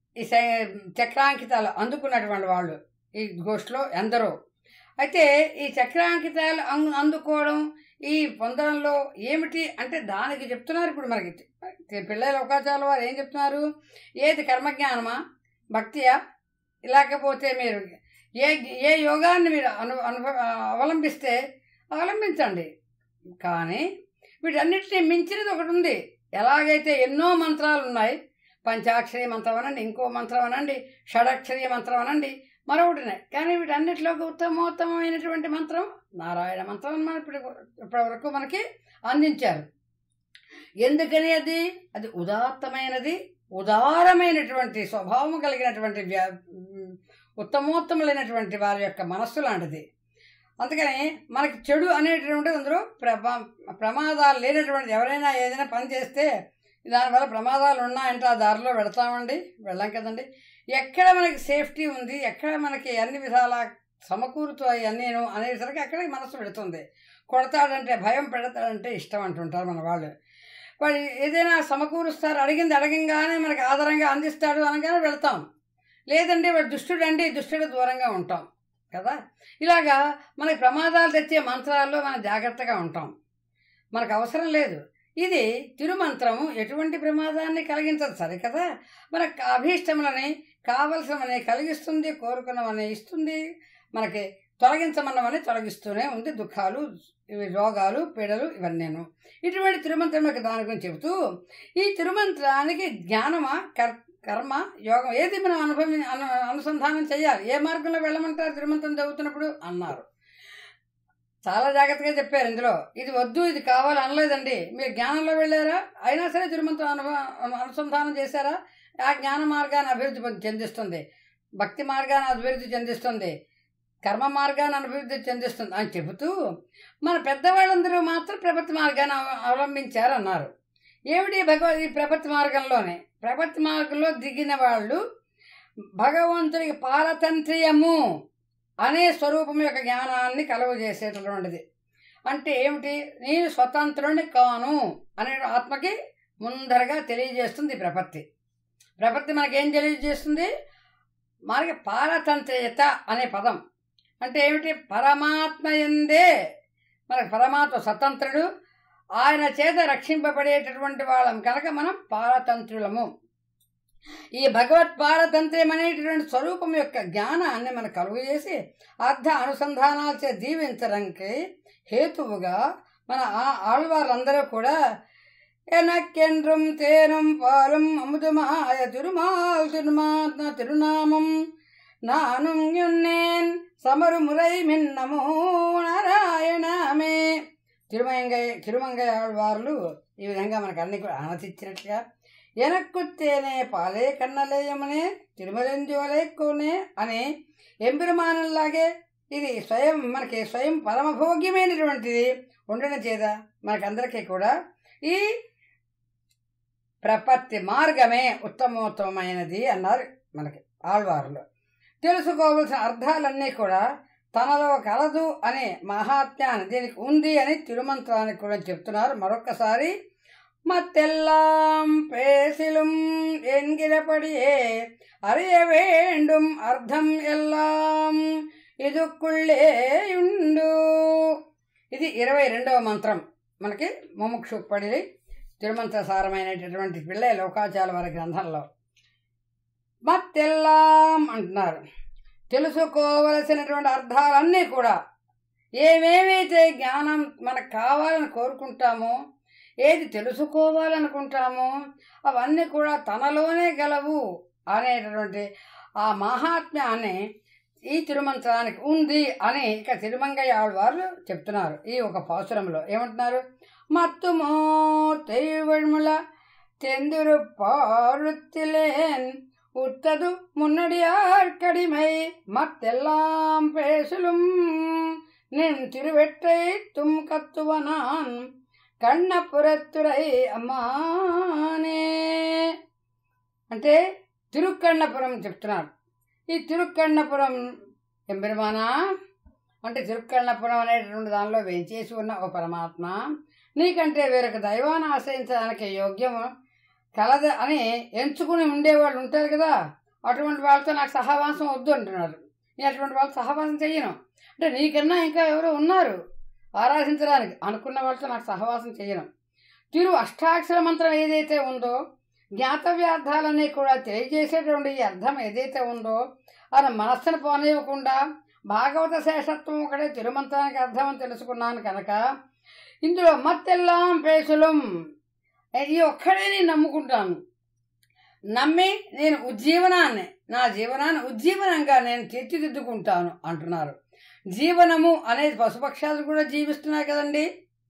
ఈ సై- చక్రాంకితాలు అందుకున్నటువంటి వాళ్ళు ఈ గోష్ఠిలో ఎందరో అయితే ఈ చక్రాంకితాలు అం- అందుకోవడం ఈ పొందడంలో ఏమిటి అంటే దానికి చెప్తున్నారు ఇప్పుడు మనకి తి- పిల్లల అవకాశాల వారు ఏం చెప్తున్నారు ఏది కర్మజ్ఞానమా భక్తియా లేకపోతే మీరు ఏ ఏ యోగాన్ని మీరు అను అనుభవ అవలంబిస్తే అవలంబించండి కానీ వీటన్నిటిని మించినది ఒకటి ఉంది ఎలాగైతే ఎన్నో మంత్రాలు ఉన్నాయి పంచాక్షరి మంత్రం అనండి ఇంకో మంత్రం అనండి షడక్షరి మంత్రం అనండి మరొకటి ఉన్నాయి కానీ వీటన్నిటిలోకి ఉత్తమోత్తమైనటువంటి మంత్రం నారాయణ మంత్రం అని మనం ఇప్పుడు ఇప్పటి వరకు మనకి అందించారు ఎందుకని అది అది ఉదాత్తమైనది ఉదారమైనటువంటి స్వభావం కలిగినటువంటి వ్య- ఉమ్, ఉత్తమోత్తములైనటువంటి వారి యొక్క మనస్సు లాంటిది అందుకని మనకి చెడు అనేటువంటిది అందులో ప్రమా ప్రమాదాలు లేనటువంటి ఎవరైనా ఏదైనా పని చేస్తే దానివల్ల ప్రమాదాలు ఉన్నాయంటే ఆ దారిలో వెళతామండి వెళ్ళాం కదండి ఎక్కడ మనకి సేఫ్టీ ఉంది ఎక్కడ మనకి అన్ని విధాల సమకూరుతాయి అన్నీను అనేసరికి అక్కడికి మనసు పెడుతుంది కొడతాడంటే భయం పెడతాడంటే ఇష్టం అంటుంటారు మన వాళ్ళు వాడు ఏదైనా సమకూరుస్తారు అడిగింది అడగంగానే మనకి ఆధారంగా అందిస్తాడు అనగానే వెళ్తాం లేదంటే వాడు దుష్టుడు అండి దుష్టుడు దూరంగా ఉంటాం కదా ఇలాగా మనకి ప్రమాదాలు తెచ్చే మంత్రాల్లో మనం జాగ్రత్తగా ఉంటాం మనకు అవసరం లేదు ఇది తిరుమంత్రము ఎటువంటి ప్రమాదాన్ని కలిగించదు సరే కదా మనకు అభీష్టములని కావలసినవని కలిగిస్తుంది కోరుకున్నవని ఇస్తుంది మనకి తొలగించమన్నవని తొలగిస్తూనే ఉంది దుఃఖాలు ఇవి రోగాలు పీడలు ఇవన్నీను ఇటువంటి తిరుమంత్రం యొక్క దాని గురించి చెబుతూ ఈ తిరుమంత్రానికి జ్ఞానమా కర్ కర్మ యోగం ఏది మనం అనుభవి అను అనుసంధానం చేయాలి ఏ మార్గంలో వెళ్ళమంటారు తిరుమంత్రం చదువుతున్నప్పుడు అన్నారు చాలా జాగ్రత్తగా చెప్పారు ఇందులో ఇది వద్దు ఇది కావాలి అనలేదండి మీరు జ్ఞానంలో వెళ్ళారా అయినా సరే తిరుమంత్రం అనుభవ అనుసంధానం చేశారా ఆ జ్ఞాన మార్గాన్ని అభివృద్ధి పొంది- చెందిస్తుంది భక్తి మార్గాన్ని అభివృద్ధి చెందిస్తుంది కర్మ మార్గాన్ని అభివృద్ధి చెందిస్తుంది అని చెబుతూ మన పెద్దవాళ్ళందరూ మాత్రం ప్రపత్తి మార్గాన్ని అవ- అవలంబించారు అన్నారు ఏమిటి భగవద్ ఈ ప్రపత్తి మార్గంలోనే ప్రపత్తి మార్గంలో దిగిన వాళ్ళు భగవంతుడికి పారతంత్ర్యము అనే స్వరూపం యొక్క జ్ఞానాన్ని కలుగజేసేటటువంటిది అంటే ఏమిటి నేను స్వతంత్రుని కాను అనే ఆత్మకి ముందరగా తెలియజేస్తుంది ఈ ప్రపత్తి ప్రపత్తి మనకేం తెలియజేస్తుంది మనకి పారతంత్రయత అనే పదం అంటే ఏమిటి పరమాత్మ ఎందే మనకి పరమాత్మ స్వతంత్రుడు ఆయన చేత రక్షింపబడేటటువంటి వాళ్ళం కనుక మనం పారతంత్రులము ఈ భగవత్ పారతంత్ర్యం అనేటటువంటి స్వరూపం యొక్క జ్ఞానాన్ని మనకు కలుగజేసి అర్ధ అనుసంధానాలచే దీవించడానికి హేతువుగా మన ఆ ఆళ్వార్లందరూ కూడా ఎనక్కెండ్రం తేనం పాలం అముదమాయ తిరుమాల్ తిరుమాత్మ తిరునామం నానుం యున్నేన్ సమరు మురై మిన్నమో నారాయణమే తిరుమంగై తిరుమంగై ఆళ్వార్లు ఈ విధంగా మనకు అన్ని కూడా ఆనతిచ్చినట్లుగా ఎనక్కుత్తేనే పాలే కన్నలేయమనే తిరుమలంజోలేక్కునే అని ఎంబిరమానంలాగే ఇది స్వయం మనకి స్వయం పరమభోగ్యమైనటువంటిది ఉండడం చేత మనకందరికీ కూడా ఈ ప్రపత్తి మార్గమే ఉత్తమోత్తమైనది అన్నారు మనకి ఆళ్వారులు తెలుసుకోవలసిన అర్థాలన్నీ కూడా తనలో కలదు అనే మహాత్మ్యాన్ని దీనికి ఉంది అని తిరుమంత్రానికి కూడా చెప్తున్నారు మరొకసారి மத்தெல்லாம் பேசிலும் என்கிறபடியே அறிய வேண்டும் అర్థం ఎల్లాం ఇదుక్కుళ్ళే ఉండు ఇది ఇరవై రెండవ మంత్రం మనకి ముముక్షుపడి తిరుమంత్ర సారమైనటువంటి పిళ్ళే లోకాచాల వారి గ్రంథంలో మత్తెల్లాం అంటున్నారు తెలుసుకోవలసినటువంటి అర్థాలన్నీ కూడా ఏమేమైతే జ్ఞానం మనకు కావాలని కోరుకుంటామో ఏది తెలుసుకోవాలనుకుంటామో అవన్నీ కూడా తనలోనే గలవు అనేటటువంటి ఆ మహాత్మ్యాన్ని ఈ తిరుమంత్రానికి ఉంది అని ఇక తిరుమంగయ్య ఆళ్వారు చెప్తున్నారు ఈ ఒక పాసురంలో ఏమంటున్నారు మత్తుమో తెయ్యముల తెందురు పారుత్తిలేన్ உத்தது முன்னடியார் கடிமை மத்தெல்லாம் பேசலும் நின் திருவெற்றை தும் கத்துவனான் కన్నపురత్తురై అమ్మానే అంటే తిరుక్కన్నపురం చెప్తున్నారు ఈ తిరుక్కన్నపురం ఎంబెరుమానా అంటే తిరుక్కన్నపురం అనేటువంటి దానిలో వేంచేసి ఉన్న ఓ పరమాత్మ నీకంటే వేరొక దైవాన్ని ఆశ్రయించడానికి యోగ్యము కలద అని ఎంచుకుని ఉండేవాళ్ళు ఉంటారు కదా అటువంటి వాళ్ళతో నాకు సహవాసం వద్దు అంటున్నారు నేను అటువంటి వాళ్ళతో సహవాసం చెయ్యను అంటే నీకన్నా ఇంకా ఎవరో ఉన్నారు ఆరాధించడానికి అనుకున్న వాళ్ళతో నాకు సహవాసం చేయను తిరు అష్టాక్షర మంత్రం ఏదైతే ఉందో జ్ఞాత వ్యార్థాలన్నీ కూడా తెలియజేసేటువంటి ఈ అర్థం ఏదైతే ఉందో అది మనస్సును పోనివ్వకుండా భాగవత శేషత్వం ఒకటే తిరుమంత్రానికి అర్థం అని తెలుసుకున్నాను కనుక ఇందులో మత్తెల్లాం పేసులం ఈ ఒక్కడే నేను నమ్ముకుంటాను నమ్మి నేను ఉజ్జీవనాన్ని నా జీవనాన్ని ఉజ్జీవనంగా నేను తీర్చిదిద్దుకుంటాను అంటున్నారు జీవనము అనేది పశుపక్షాలు కూడా జీవిస్తున్నాయి కదండి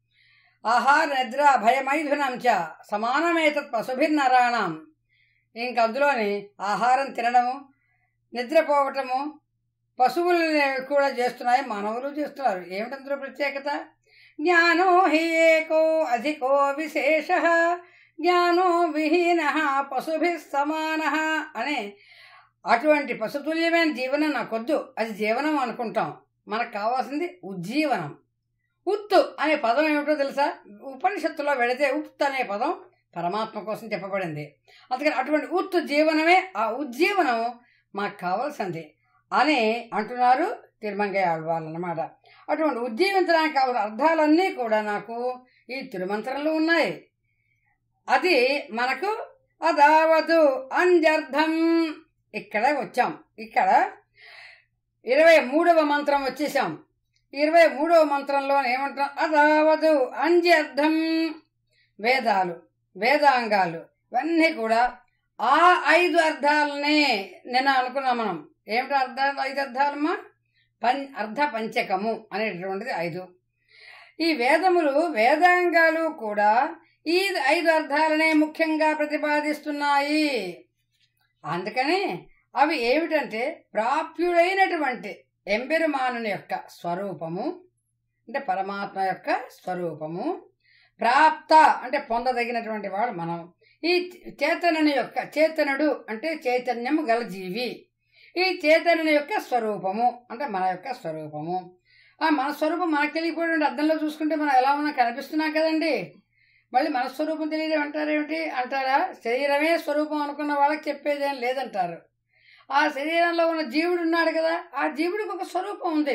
ఆహార నిద్ర భయమైథునం చ సమానమేతత్ పశుభిర్నరాణం ఇంక అందులోని ఆహారం తినడము నిద్రపోవటము పశువులు కూడా చేస్తున్నాయి మానవులు చేస్తున్నారు ఏమిటి అందులో ప్రత్యేకత జ్ఞానో హి ఏకో అధికో విశేష జ్ఞానో విహీన పశుభి సమాన అనే అటువంటి పశుతుల్యమైన జీవనం నాకొద్దు అది జీవనం అనుకుంటాం మనకు కావాల్సింది ఉజ్జీవనం ఉత్తు అనే పదం ఏమిటో తెలుసా ఉపనిషత్తులో వెళితే ఉత్ అనే పదం పరమాత్మ కోసం చెప్పబడింది అందుకని అటువంటి ఉత్తు జీవనమే ఆ ఉజ్జీవనం మాకు కావాల్సింది అని అంటున్నారు తిరుమంగయ్య ఆళ్వాళ్ళు అన్నమాట అటువంటి ఉజ్జీవించడానికి కావాల్సిన అర్థాలన్నీ కూడా నాకు ఈ తిరుమంత్రంలో ఉన్నాయి అది మనకు అదావదు అంజర్థం ఇక్కడ వచ్చాం ఇక్కడ ఇరవై మూడవ మంత్రం వచ్చేసాం ఇరవై మూడవ మంత్రంలో ఏమంటాం అదావదు అంజర్థం వేదాలు వేదాంగాలు ఇవన్నీ కూడా ఆ ఐదు అర్థాలనే నేను అనుకున్నాం మనం ఏమిటి అర్థాలు ఐదు అర్థాలమ్మా పం అర్ధ పంచకము అనేటటువంటిది ఐదు ఈ వేదములు వేదాంగాలు కూడా ఈ ఐదు అర్థాలనే ముఖ్యంగా ప్రతిపాదిస్తున్నాయి అందుకని అవి ఏమిటంటే ప్రాప్యుడైనటువంటి ఎంబెరుమానుని యొక్క స్వరూపము అంటే పరమాత్మ యొక్క స్వరూపము ప్రాప్త అంటే పొందదగినటువంటి వాడు మనం ఈ చేతనుని యొక్క చేతనుడు అంటే చైతన్యము గల జీవి ఈ చేతనుని యొక్క స్వరూపము అంటే మన యొక్క స్వరూపము ఆ మన స్వరూపం మనకు తెలియకపోయిన అద్దంలో చూసుకుంటే మనం ఎలా ఉన్నా కనిపిస్తున్నాం కదండి మళ్ళీ మన స్వరూపం తెలియదు అంటారేమిటి అంటారా శరీరమే స్వరూపం అనుకున్న వాళ్ళకి చెప్పేదేం లేదంటారు ఆ శరీరంలో ఉన్న జీవుడు ఉన్నాడు కదా ఆ జీవుడికి ఒక స్వరూపం ఉంది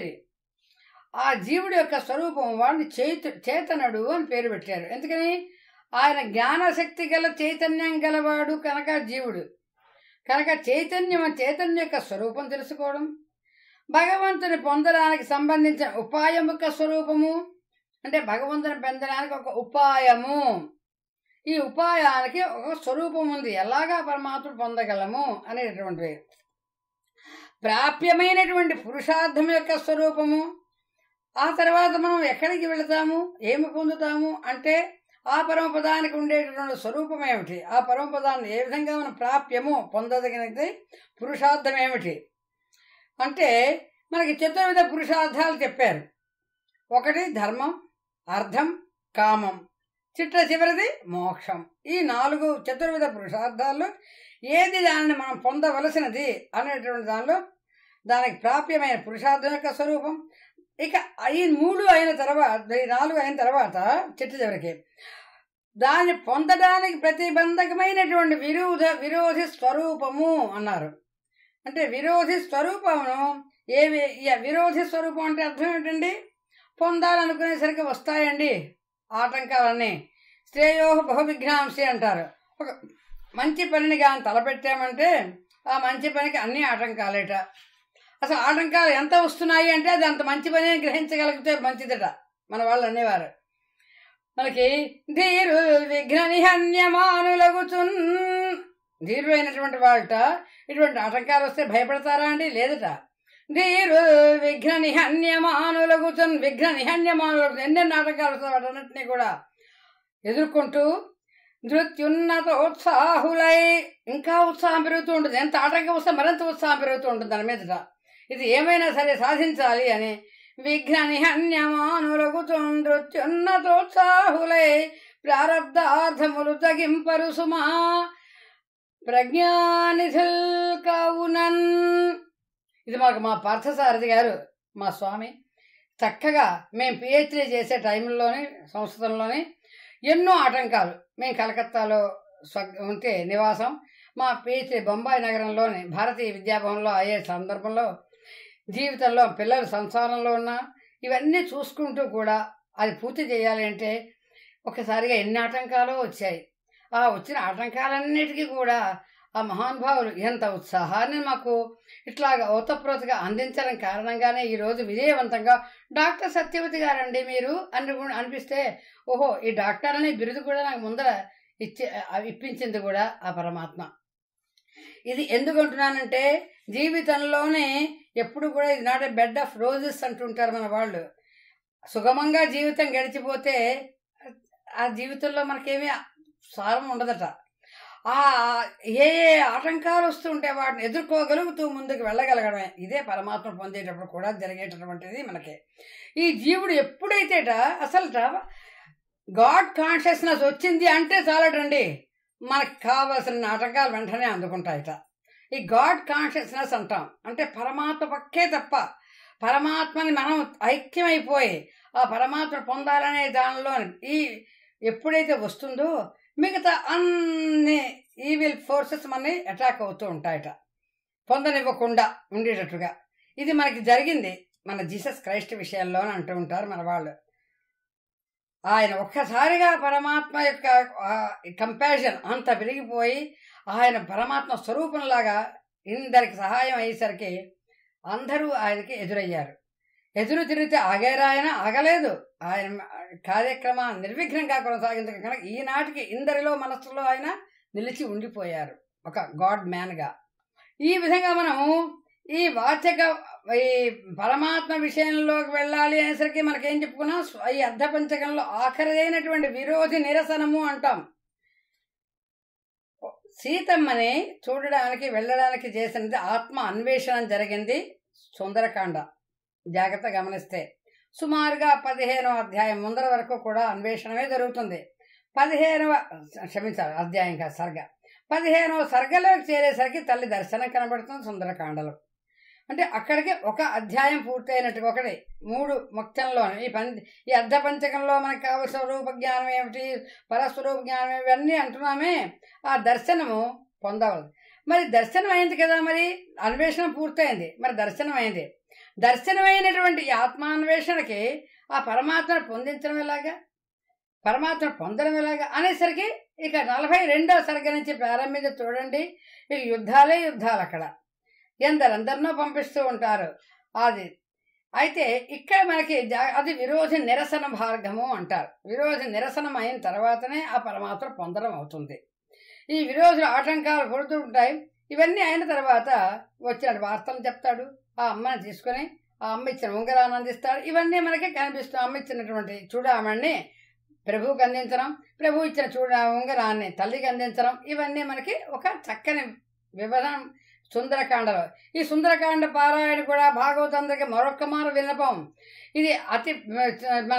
ఆ జీవుడి యొక్క స్వరూపం వాడిని చైత చేతనుడు అని పేరు పెట్టారు ఎందుకని ఆయన జ్ఞానశక్తి గల చైతన్యం గలవాడు కనుక జీవుడు కనుక చైతన్యం చైతన్యం యొక్క స్వరూపం తెలుసుకోవడం భగవంతుని పొందడానికి సంబంధించిన ఉపాయం యొక్క స్వరూపము అంటే భగవంతుని పొందడానికి ఒక ఉపాయము ఈ ఉపాయానికి ఒక స్వరూపం ఉంది ఎలాగా పరమాత్మ పొందగలము అనేటువంటిది ప్రాప్యమైనటువంటి పురుషార్థం యొక్క స్వరూపము ఆ తర్వాత మనం ఎక్కడికి వెళతాము ఏమి పొందుతాము అంటే ఆ పరమపదానికి ఉండేటటువంటి స్వరూపం ఏమిటి ఆ పరమపదాన్ని ఏ విధంగా మనం ప్రాప్యము పొందదగినది పురుషార్థం ఏమిటి అంటే మనకి చతుర్విధ పురుషార్థాలు చెప్పారు ఒకటి ధర్మం అర్థం కామం చిట్ట చివరిది మోక్షం ఈ నాలుగు చతుర్విధ పురుషార్థాల్లో ఏది దానిని మనం పొందవలసినది అనేటువంటి దానిలో దానికి ప్రాప్యమైన పురుషార్థం యొక్క స్వరూపం ఇక ఈ మూడు అయిన తర్వాత ఈ నాలుగు అయిన తర్వాత చిట్ట చివరికి దాన్ని పొందడానికి ప్రతిబంధకమైనటువంటి విరోధ విరోధి స్వరూపము అన్నారు అంటే విరోధి స్వరూపమును ఏ వి- ఈ విరోధి స్వరూపం అంటే అర్థం ఏంటండి పొందాలనుకునేసరికి వస్తాయండి ఆటంకాలన్నీ శ్రేయో బహువిఘ్నాంశి అంటారు ఒక మంచి పనిని కానీ తలపెట్టామంటే ఆ మంచి పనికి అన్ని ఆటంకాలేట అసలు ఆటంకాలు ఎంత వస్తున్నాయి అంటే అది అంత మంచి పని అని గ్రహించగలిగితే మంచిదట మన వాళ్ళు అనేవారు మనకి ధీరు విఘ్న నిహన్యమానులగుచున్ ధీరులైనటువంటి వాళ్ళట ఇటువంటి ఆటంకాలు వస్తే భయపడతారా అండి లేదట ధీరు విఘ్న నిహన్యమానులగుచున్ విఘ్న నిహన్యమానులకు ఎన్నెన్ని ఆటంకాలు వస్తాయి వాటన్నింటినీ కూడా ఎదుర్కొంటూ నృత్యున్నతోత్సాహులై ఇంకా ఉత్సాహం పెరుగుతూ ఉంటుంది ఎంత ఆటంకం వస్తే మరింత ఉత్సాహం పెరుగుతూ ఉంటుంది దాని మీదట ఇది ఏమైనా సరే సాధించాలి అని విఘ్న నిహన్యమానులగుతూ నృత్యున్నతోత్సాహులై ప్రారబ్ధార్థములు తగింపరు సుమా ప్రజ్ఞానిధుల్ కావునన్ ఇది మాకు మా పార్థసారథి గారు మా స్వామి చక్కగా మేము పిహెచ్డీ చేసే టైంలోని సంస్కృతంలోని ఎన్నో ఆటంకాలు మేము కలకత్తాలో స్వ ఉంటే నివాసం మా పిహెచ్డి బొంబాయి నగరంలోని భారతీయ విద్యాభవన్లో అయ్యే సందర్భంలో జీవితంలో పిల్లలు సంసారంలో ఉన్న ఇవన్నీ చూసుకుంటూ కూడా అది పూర్తి చేయాలి అంటే ఒకసారిగా ఎన్ని ఆటంకాలు వచ్చాయి ఆ వచ్చిన ఆటంకాలన్నిటికీ కూడా ఆ మహానుభావులు ఎంత ఉత్సాహాన్ని మాకు ఇట్లాగా ఓతప్రోతగా అందించడం కారణంగానే ఈరోజు విజయవంతంగా డాక్టర్ సత్యవతి గారండి మీరు అని కూడా అనిపిస్తే ఓహో ఈ డాక్టర్ అనే బిరుదు కూడా నాకు ముందర ఇచ్చి ఇప్పించింది కూడా ఆ పరమాత్మ ఇది ఎందుకు అంటున్నానంటే జీవితంలోనే ఎప్పుడు కూడా ఇది not a bed of roses అంటుంటారు మన వాళ్ళు సుగమంగా జీవితం గడిచిపోతే ఆ జీవితంలో మనకేమీ సారం ఉండదట ఆ ఏ ఏ ఆటంకాలు వస్తుంటే వాటిని ఎదుర్కోగలుగుతూ ముందుకు వెళ్ళగలగడమే ఇదే పరమాత్మ పొందేటప్పుడు కూడా జరిగేటటువంటిది మనకి ఈ జీవుడు ఎప్పుడైతేట అసలు గాడ్ కాన్షియస్నెస్ వచ్చింది అంటే చాలటండి మనకు కావలసిన ఆటంకాలు వెంటనే అందుకుంటాయట ఈ గాడ్ కాన్షియస్నెస్ అంటాం అంటే పరమాత్మ పక్కే తప్ప పరమాత్మని మనం ఐక్యమైపోయి ఆ పరమాత్మ పొందాలనే దానిలో ఈ ఎప్పుడైతే వస్తుందో మిగతా అన్ని ఈవిల్ ఫోర్సెస్ మనని అటాక్ అవుతూ ఉంటాయట పొందనివ్వకుండా ఉండేటట్టుగా ఇది మనకి జరిగింది మన జీసస్ క్రైస్ట్ విషయంలో అంటూ ఉంటారు మన వాళ్ళు ఆయన ఒక్కసారిగా పరమాత్మ యొక్క కంపారిజన్ అంత పెరిగిపోయి ఆయన పరమాత్మ స్వరూపంలాగా ఇందరికి సహాయం అయ్యేసరికి అందరూ ఆయనకి ఎదురయ్యారు ఎదురు తిరిగితే ఆగారు ఆయన ఆగలేదు ఆయన కార్యక్రమాన్ని నిర్విఘ్నంగా కొనసాగించక కనుక ఈనాటికి ఇందరిలో మనస్సులో ఆయన నిలిచి ఉండిపోయారు ఒక గాడ్ మ్యాన్గా ఈ విధంగా మనము ఈ వాచక ఈ పరమాత్మ విషయంలోకి వెళ్ళాలి అనేసరికి మనకేం చెప్పుకున్నాం స్వ- ఈ అర్ధపంచకంలో ఆఖరిదైనటువంటి విరోధి నిరసనము అంటాం సీతమ్మని చూడడానికి వెళ్ళడానికి చేసినది ఆత్మ అన్వేషణ జరిగింది సుందరకాండ జాగ్రత్త గమనిస్తే సుమారుగా పదిహేనవ అధ్యాయం ముందర వరకు కూడా అన్వేషణమే జరుగుతుంది పదిహేనవ క్షమించాలి అధ్యాయం కాదు సర్గ పదిహేనవ సర్గలోకి చేరేసరికి తల్లి దర్శనం కనబడుతుంది సుందరకాండలో అంటే అక్కడికి ఒక అధ్యాయం పూర్తయినట్టుగా ఒకటి మూడు మొత్తంలో ఈ పం ఈ అర్ధ పంచకంలో మనకు కావలసిన రూప జ్ఞానం ఏమిటి పరస్వరూప జ్ఞానం ఏమిటి ఇవన్నీ అంటున్నామే ఆ దర్శనము పొందవలదు మరి దర్శనం అయింది కదా మరి అన్వేషణ పూర్తయింది మరి దర్శనం అయింది దర్శనమైనటువంటి ఈ ఆత్మాన్వేషణకి ఆ పరమాత్మను పొందించడం ఎలాగా పరమాత్మ పొందడం ఎలాగా అనేసరికి ఇక నలభై రెండో సరిగ నుంచి ప్రారంభించి చూడండి ఇక యుద్ధాలే యుద్ధాలు అక్కడ ఎందరందరినో పంపిస్తూ ఉంటారు అది అయితే ఇక్కడ మనకి జా- అది విరోధి నిరసన మార్గము అంటారు విరోధి నిరసనం అయిన తర్వాతనే ఆ పరమాత్మ పొందడం అవుతుంది ఈ విరోధుల ఆటంకాలు కొడుతూ ఉంటాయి ఇవన్నీ అయిన తర్వాత వచ్చిన వార్తలు చెప్తాడు ఆ అమ్మని తీసుకొని ఆ అమ్మ ఇచ్చిన ఉంగరాన్ని అందిస్తాడు ఇవన్నీ మనకి కనిపిస్తూ అమ్మ ఇచ్చినటువంటి చూడమని ప్రభువుకి అందించడం ప్రభు ఇచ్చిన చూడ ఉంగరాన్ని తల్లికి అందించడం ఇవన్నీ మనకి ఒక చక్కని వివరణ సుందరకాండలో ఈ సుందరకాండ పారాయణ కూడా భాగవతందరికి మరొక్క మారు విన్నపం ఇది అతి మన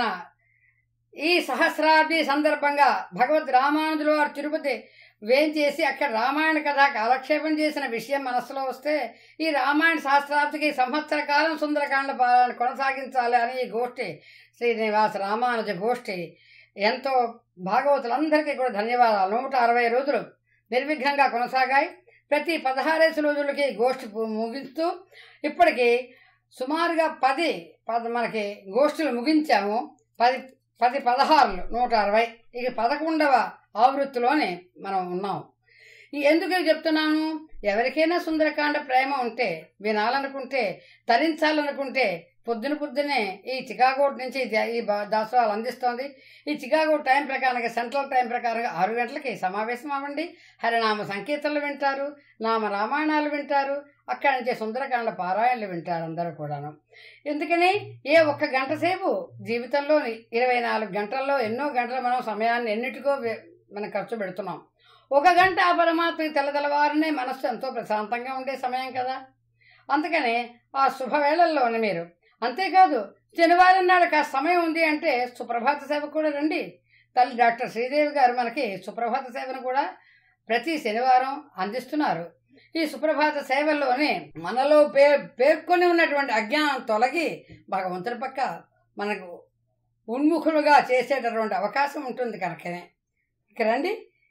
ఈ సహస్రాబ్ది సందర్భంగా భగవద్ రామానుజులు వారు తిరుపతి వేంచేసి అక్కడ రామాయణ కథ కాలక్షేపం చేసిన విషయం మనసులో వస్తే ఈ రామాయణ సహస్రాబ్దికి సంవత్సర కాలం సుందరకాండ పారాయణ కొనసాగించాలి అని ఈ గోష్ఠి శ్రీనివాస రామానుజ గోష్ఠి ఎంతో భాగవతులందరికీ కూడా ధన్యవాదాలు నూట అరవై రోజులు నిర్విఘ్నంగా కొనసాగాయి ప్రతి పదహారేసి రోజులకి గోష్ఠి పు- ముగిస్తూ ఇప్పటికి సుమారుగా పది పద మనకి గోష్ఠులు ముగించాము పది పది పదహారులు నూట అరవై ఇక పదకొండవ ఆవృత్తిలోనే మనం ఉన్నాం ఈ ఎందుకు ఇది చెప్తున్నాను ఎవరికైనా సుందరకాండ ప్రేమ ఉంటే వినాలనుకుంటే తరించాలనుకుంటే పొద్దున పొద్దునే ఈ చికాగో నుంచి ద- ఈ బా- దాసోహాలు అందిస్తోంది ఈ చికాగో టైం ప్రకారంగా సెంట్రల్ టైం ప్రకారంగా ఆరు గంటలకి సమావేశం అవ్వండి హరినామ సంకీర్తనలు వింటారు నామ రామాయణాలు వింటారు అక్కడి నుంచి సుందరకాండ పారాయణలు వింటారు అందరూ కూడాను ఎందుకని ఏ ఒక్క గంట సేపు జీవితంలో ఇరవై నాలుగు గంటల్లో ఎన్నో గంటలు మనం సమయాన్ని ఎన్నిటికో వే- మనం ఖర్చు పెడుతున్నాం ఒక గంట ఆ పరమాత్మకి తెల్లదలవారనే మనస్సు ఎంతో ప్రశాంతంగా ఉండే సమయం కదా అందుకని ఆ శుభవేళల్లోనే మీరు అంతేకాదు శనివారం నాడు కాస్త సమయం ఉంది అంటే సుప్రభాత సేవకు కూడా రండి తల్లి డాక్టర్ శ్రీదేవి గారు మనకి సుప్రభాత సేవను కూడా ప్రతి శనివారం అందిస్తున్నారు ఈ సుప్రభాత సేవల్లోనే మనలో పే పేర్కొని ఉన్నటువంటి అజ్ఞానం తొలగి భగవంతుడి పక్క మనకు ఉన్ముఖులుగా చేసేటటువంటి అవకాశం ఉంటుంది కనుకనే ఇక రండి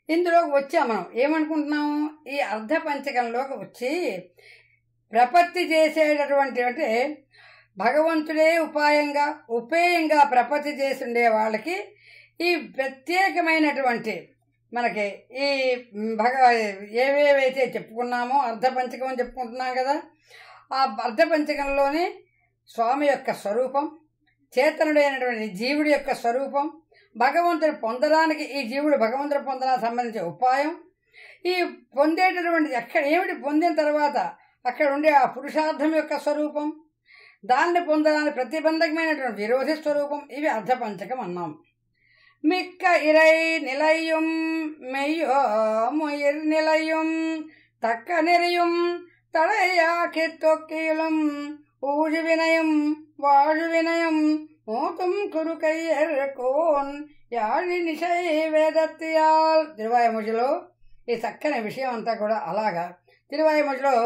ఇందులోకి వచ్చాం మనం ఏమనుకుంటున్నాము ఈ అర్ధ పంచకంలోకి వచ్చి ప్రపత్తి చేసేటటువంటి అంటే భగవంతుడే ఉపాయంగా ఉపేయంగా ప్రపత్తి చేసిండే వాళ్ళకి ఈ ప్రత్యేకమైనటువంటి మనకి ఈ భగ ఏవేవైతే చెప్పుకున్నామో అర్ధపంచకం అని చెప్పుకుంటున్నాం కదా ఆ అర్ధపంచకంలోనే స్వామి యొక్క స్వరూపం చేతనుడైనటువంటి జీవుడి యొక్క స్వరూపం భగవంతుడు పొందడానికి ఈ జీవుడు భగవంతుడు పొందడానికి సంబంధించిన ఉపాయం ఈ పొందేటటువంటి ఎక్కడ ఏమిటి పొందిన తర్వాత అక్కడ ఉండే ఆ పురుషార్థం యొక్క స్వరూపం దాన్ని పొందడానికి ప్రతిబంధకమైనటువంటి విరోధి స్వరూపం ఇవి అర్ధపంచకం అన్నాం மிக்க இறை நிலையும் மெய்யோ முயிர் நிலையும் தக்க நெறியும் தடையாக்கி தொக்கிலும் ஊழு வினயம் வாழு வினயம் மூத்தும் குரு கையர் కోన్ యాழి నిశై వేదత్యాల్ తిరువాయముజిలో ఈ చక్కని విషయం అంతా కూడా అలాగా తిరువాయముజిలో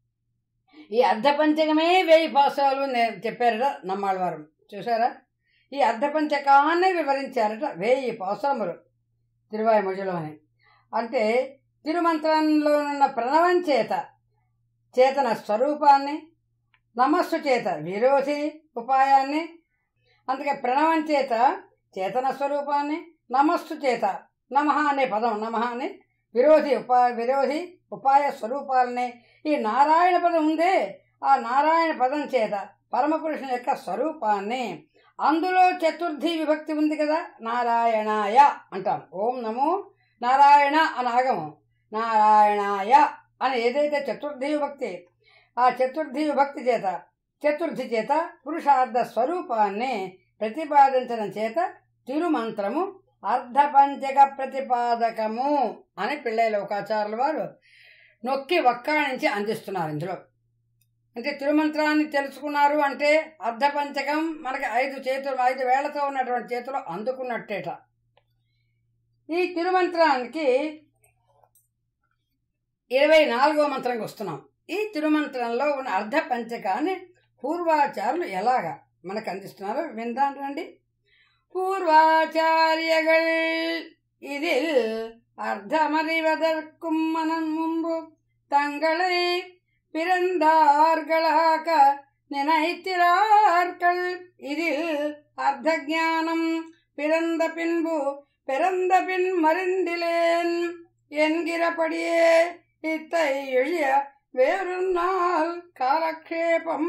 ఈ అర్ధపంచకమే వెయ్యి పాసాలు నే- చెప్పారట నమ్మాళ్ళవారు చూసారా ఈ అర్ధపంచకాన్ని వివరించారట వేయి పాసములు తిరువాయముజిలోని అంటే తిరుమంత్రంలో ఉన్న ప్రణవం చేత చేతన స్వరూపాన్ని నమస్సు చేత విరోధి ఉపాయాన్ని అందుకే ప్రణవం చేత చేతన స్వరూపాన్ని నమస్సు చేత నమః అనే పదం నమః అని విరోధి ఉపా విరోధి ఉపాయ స్వరూపాలని ఈ నారాయణ పదం ఉందే ఆ నారాయణ పదం చేత పరమపురుషుని యొక్క స్వరూపాన్ని అందులో చతుర్థి విభక్తి ఉంది కదా నారాయణాయ అంటాం ఓం నమో నారాయణ అని ఆగము నారాయణాయ అని ఏదైతే చతుర్థి విభక్తి ఆ చతుర్థి విభక్తి చేత చతుర్థి చేత పురుషార్థ స్వరూపాన్ని ప్రతిపాదించడం చేత తిరుమంత్రము అర్ధపంచక ప్రతిపాదకము అని పిళ్ళై లోకాచారుల వారు నొక్కి వక్కాణించి అందిస్తున్నారు ఇందులో అంటే తిరుమంత్రాన్ని తెలుసుకున్నారు అంటే అర్ధపంచకం మనకి ఐదు చేతులు ఐదు వేళ్లతో ఉన్నటువంటి చేతులు అందుకున్నట్టేట ఈ తిరుమంత్రానికి ఇరవై నాలుగో మంత్రంకి వస్తున్నాం ఈ తిరుమంత్రంలో ఉన్న అర్ధపంచకాన్ని పూర్వాచారులు ఎలాగా మనకు అందిస్తున్నారు విందాం రండి பூர்வாச்சாரியர்கள் இதில் அர்த்தமறிவதற்கும் மனம் முன்பு தங்களை பிறந்தார்களாக நினைத்திரார்கள் இதில் அர்த்த ஞானம் பிறந்த பின்பு பிறந்த பின் மருந்திலேன் என்கிறபடியே இத்தை எழிய வேறு நாள் காலக்ஷேபம்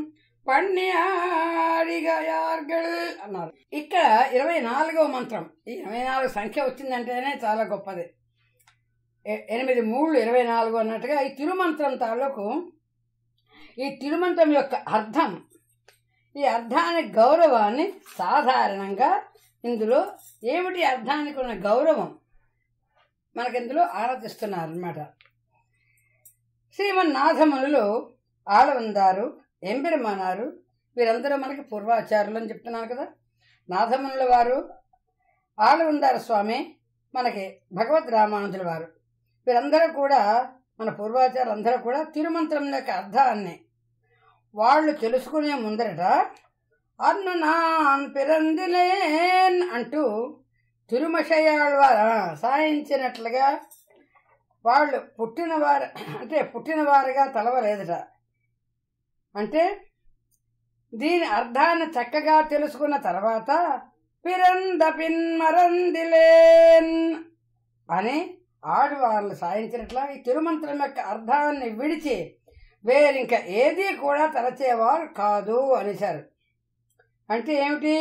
పణ్యాడిగయార్గల్ అన్నారు ఇక్కడ ఇరవై నాలుగవ మంత్రం ఈ ఇరవై నాలుగు సంఖ్య వచ్చిందంటేనే చాలా గొప్పది ఎ- ఎనిమిది మూడు ఇరవై నాలుగు అన్నట్టుగా ఈ తిరుమంత్రం తాలూకు ఈ తిరుమంత్రం యొక్క అర్థం ఈ అర్థానికి గౌరవాన్ని సాధారణంగా ఇందులో ఏమిటి అర్థానికి ఉన్న గౌరవం మనకి ఇందులో ఆరాధిస్తున్నారు అనమాట శ్రీమన్నాథమునులు ఆడవందారు ఎంపెరమానారు వీరందరూ మనకి పూర్వాచారులు అని చెప్తున్నాను కదా నాథమునుల వారు ఆడవందారు స్వామి మనకి భగవద్ రామానుజుల వారు వీరందరూ కూడా మన పూర్వాచారులు అందరూ కూడా తిరుమంత్రం యొక్క అర్థాన్ని వాళ్ళు తెలుసుకునే ముందరట అన్ను నాన్ పిరందిలేన్ అంటూ తిరుమషయాళ్ళ వారు సాయించినట్లుగా వాళ్ళు పుట్టినవారు అంటే పుట్టినవారుగా తలవలేదట అంటే దీని అర్థాన్ని చక్కగా తెలుసుకున్న తర్వాత పిరంద పిన్మరందిలేన్ అని ఆడవాళ్ళు సాయించినట్లా ఈ తిరుమంత్రం యొక్క అర్థాన్ని విడిచి వేరింక ఏది కూడా తలచేవారు కాదు అనేశారు అంటే ఏమిటి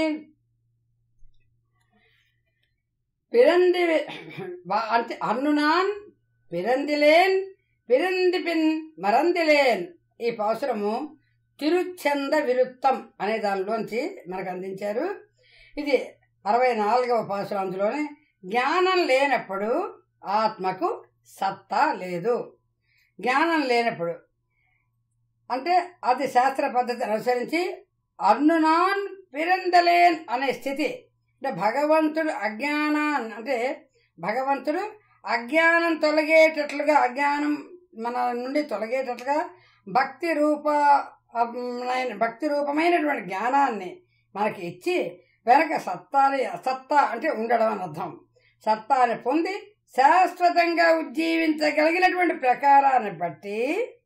పిరంది వా- అంటే అన్నునాన్ పిరందిలేన్ పిరంది పిన్ మరందిలేన్ ఈ పాసురము తిరుచంద విరుత్తం అనే దానిలోంచి మనకు అందించారు ఇది అరవై నాలుగవ పాసురం అందులోనే జ్ఞానం లేనప్పుడు ఆత్మకు సత్తా లేదు జ్ఞానం లేనప్పుడు అంటే అది శాస్త్ర పద్ధతి అనుసరించి అన్నునాన్ పిరందలేన్ అనే స్థితి అంటే భగవంతుడు అజ్ఞానాన్ అంటే భగవంతుడు అజ్ఞానం తొలగేటట్లుగా అజ్ఞానం మన నుండి తొలగేటట్లుగా భక్తి రూప అమైన- భక్తి రూపమైనటువంటి జ్ఞానాన్ని మనకి ఇచ్చి వెనక సత్తాని సత్తా అంటే ఉండడం అని అర్థం సత్తాని పొంది శాశ్వతంగా ఉజ్జీవించగలిగినటువంటి ప్రకారాన్ని బట్టి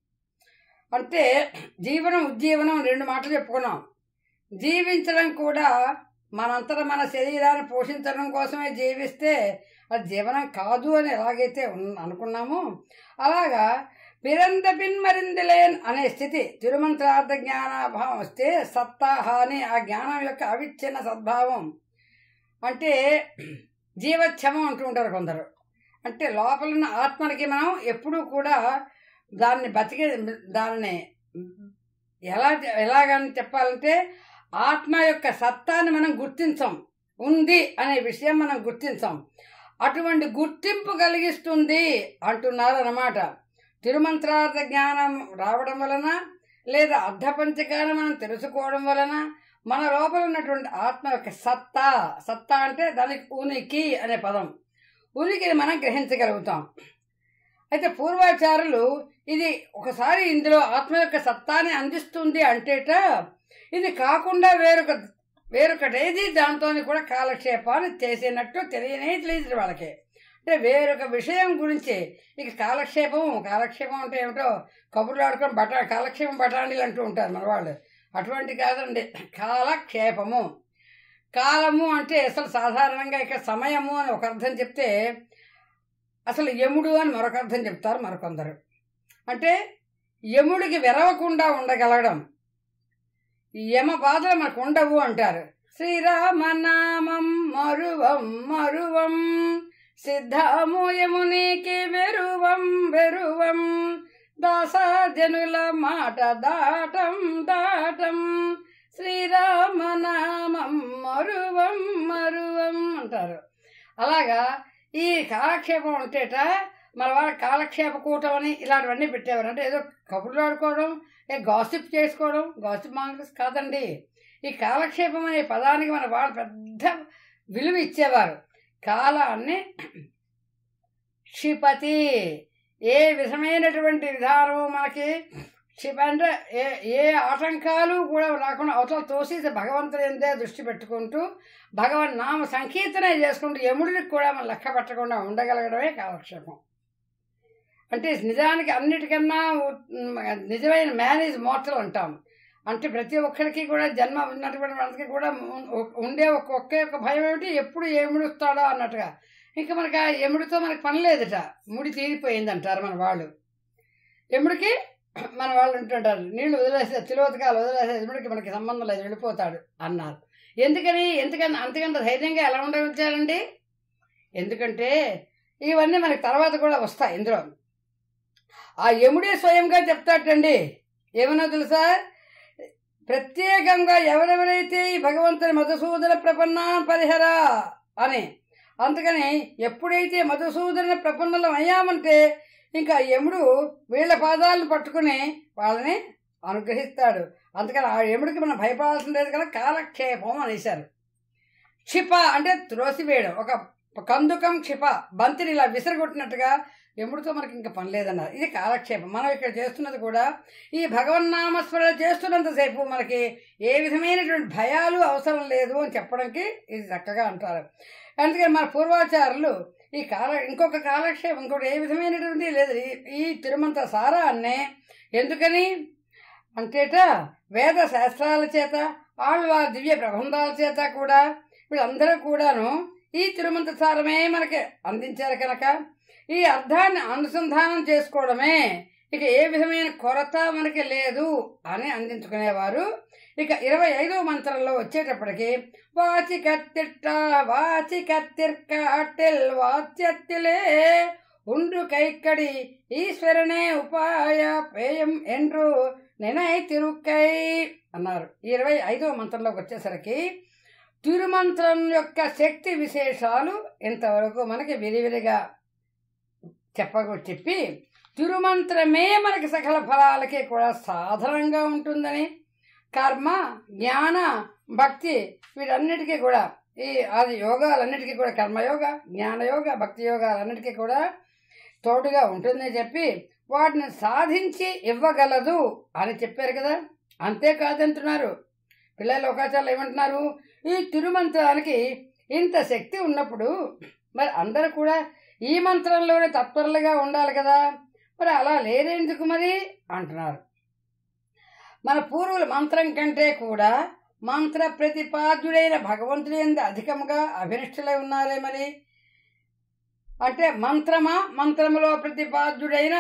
అంటే జీవనం ఉజ్జీవనం రెండు మాటలు చెప్పుకున్నాం జీవించడం కూడా మనంతట మన శరీరాన్ని పోషించడం కోసమే జీవిస్తే అది జీవనం కాదు అని ఎలాగైతే ఉన్- అనుకున్నామో అలాగా పిరంద పిన్మరిందలేన్ అనే స్థితి తిరుమంత్రార్థ జ్ఞానాభావం వస్తే సత్తాహాని ఆ జ్ఞానం యొక్క అవిచ్ఛిన్న సద్భావం అంటే జీవచ్ఛమం అంటూ ఉంటారు కొందరు అంటే లోపల ఉన్న ఆత్మనికి మనం ఎప్పుడూ కూడా దాన్ని బతికే దాన్ని ఎలా ఎలాగని చెప్పాలంటే ఆత్మ యొక్క సత్తాన్ని మనం గుర్తించాం ఉంది అనే విషయం మనం గుర్తించాం అటువంటి గుర్తింపు కలిగిస్తుంది అంటున్నారు అన్నమాట తిరుమంత్రార్థ జ్ఞానం రావడం వలన లేదా అర్ధపంచకాన్ని మనం తెలుసుకోవడం వలన మన లోపల ఉన్నటువంటి ఆత్మ యొక్క సత్తా సత్తా అంటే దానికి ఉనికి అనే పదం ఉనికిని మనం గ్రహించగలుగుతాం అయితే పూర్వాచారులు ఇది ఒకసారి ఇందులో ఆత్మ యొక్క సత్తాని అందిస్తుంది అంటేట ఇది కాకుండా వేరొక వేరొకటేది దాంతో కూడా కాలక్షేపాన్ని చేసినట్టు తెలియనే తెలియదు వాళ్ళకి అంటే వేరొక విషయం గురించి ఇక కాలక్షేపం కాలక్షేపం అంటే ఏమిటో కబుర్లు ఆడుకొని బఠా కాలక్షేపం బఠానీలు అంటూ ఉంటారు మన వాళ్ళు అటువంటి కాదండి కాలక్షేపము కాలము అంటే అసలు సాధారణంగా ఇక్కడ సమయము అని ఒక అర్థం చెప్తే అసలు యముడు అని మరొక అర్థం చెప్తారు మరికొందరు అంటే యముడికి వెరవకుండా ఉండగలగడం యమ బాధలు మనకు ఉండవు అంటారు శ్రీరామనామం మరువం మరువం సిద్ధము యమునికి వెరువం వెరువం దాసజనుల మాట దాటం దాటం శ్రీరామనామం మరువం మరువం అంటారు అలాగా ఈ కాలక్షేపం ఉంటేట మన వాళ్ళ కాలక్షేప కూటం అని ఇలాంటివన్నీ పెట్టేవారు అంటే ఏదో కబుర్లు ఆడుకోవడం ఏ గాసిప్ చేసుకోవడం గాసిప్ మాంగస్ కాదండి ఈ కాలక్షేపం అనే పదానికి మన వాళ్ళు పెద్ద విలువ ఇచ్చేవారు కాలాన్ని క్షిపతి ఏ విధమైనటువంటి విధానము మనకి క్షిప అంటే ఏ ఏ ఆటంకాలు కూడా రాకుండా అవతల తోసి భగవంతుని ఎందే దృష్టి పెట్టుకుంటూ భగవన్ నామ సంకీర్తన చేసుకుంటూ యముడికి కూడా మనం లెక్క పెట్టకుండా ఉండగలగడమే కాలక్షేపం అంటే నిజానికి అన్నిటికన్నా ఉ- నిజమైన మ్యారేజ్ మోర్టల్ అంటాం అంటే ప్రతి ఒక్కరికి కూడా జన్మ ఉన్నటువంటి వాళ్ళకి కూడా ఉ- ఉండే ఒక ఒకే ఒక భయం ఏమిటి ఎప్పుడు ఏముడు వస్తాడో అన్నట్టుగా ఇంకా మనకి ఆ ఎముడితో మనకి పని లేదట ముడి తీరిపోయింది అంటారు మన వాళ్ళు ఎముడికి మన వాళ్ళు ఉంటుంటారు నీళ్లు వదిలేసే తిలోతకాలు వదిలేసే ఎముడికి మనకి సంబంధం లేదు వెళ్ళిపోతాడు అన్నారు ఎందుకని ఎందుకని అంతకంత ధైర్యంగా ఎలా ఉండగలిచారండి ఎందుకంటే ఇవన్నీ మనకి తర్వాత కూడా వస్తాయి ఇందులో ఆ యముడే స్వయంగా చెప్తాటండి ఏమన్నా తెలుసా ప్రత్యేకంగా ఎవరెవరైతే ఈ భగవంతుని మధుసూదన ప్రపన్న పరిహర అని అందుకని ఎప్పుడైతే మధుసూదన ప్రపన్నులం అయ్యామంటే ఇంకా యముడు వీళ్ళ పాదాలను పట్టుకుని వాళ్ళని అనుగ్రహిస్తాడు అందుకని ఆ యముడికి మనం భయపడాల్సిన లేదు కదా కాలక్షేపం అనేశారు క్షిప అంటే త్రోసివేయడం ఒక కందుకం క్షిప బంతిని ఇలా విసిరగొట్టినట్టుగా ఎముడితో మనకి ఇంకా పని లేదన్నారు ఇది కాలక్షేపం మనం ఇక్కడ చేస్తున్నది కూడా ఈ భగవన్నామస్మరణ చేస్తున్నంతసేపు మనకి ఏ విధమైనటువంటి భయాలు అవసరం లేదు అని చెప్పడానికి ఇది చక్కగా అంటారు అందుకని మన పూర్వాచారులు ఈ కాల ఇంకొక కాలక్షేపం ఇంకొకటి ఏ విధమైనటువంటి లేదు ఈ- ఈ తిరుమంత సారాన్నే ఎందుకని అంటేట వేద శాస్త్రాల చేత ఆళ్వారి దివ్య ప్రబంధాల చేత కూడా వీళ్ళందరూ కూడాను ఈ తిరుమంత సారమే మనకి అందించారు కనుక ఈ అర్థాన్ని అనుసంధానం చేసుకోవడమే ఇక ఏ విధమైన కొరత మనకి లేదు అని అందించుకునేవారు ఇక ఇరవై ఐదవ మంత్రంలో వచ్చేటప్పటికి వాచి కత్తిట్ట వాచి కత్తిర్కాటిల్ వాచ్యత్తిలే ఉండు కైక్కడి ఈశ్వరనే ఉపాయ పేయం ఎండ్రు నెనై తిరుక్కై అన్నారు ఈ ఇరవై ఐదవ మంత్రంలోకి వచ్చేసరికి తిరుమంత్రం యొక్క శక్తి విశేషాలు ఇంతవరకు మనకి విరివిరిగా చెప్పకు చెప్పి తిరుమంత్రమే మనకి సకల ఫలాలకి కూడా సాధనంగా ఉంటుందని కర్మ జ్ఞాన భక్తి వీటన్నిటికీ కూడా ఈ అది యోగాలన్నిటికీ కూడా కర్మయోగ జ్ఞానయోగ భక్తి యోగాలన్నిటికీ కూడా తోడుగా ఉంటుందని చెప్పి వాటిని సాధించి ఇవ్వగలదు అని చెప్పారు కదా అంతేకాదంటున్నారు పిల్లలు లోకాచారాలు ఏమంటున్నారు ఈ తిరుమంత్రానికి ఇంత శక్తి ఉన్నప్పుడు మరి అందరూ కూడా ఈ మంత్రంలోనే తత్పరులుగా ఉండాలి కదా మరి అలా లేరెందుకు మరి అంటున్నారు మన పూర్వుల మంత్రం కంటే కూడా మంత్ర ప్రతిపాద్యుడైన భగవంతుడి ఎందు అధికముగా అభినిష్ఠులై ఉన్నారే మరి అంటే మంత్రమా మంత్రములో ప్రతిపాద్యుడైన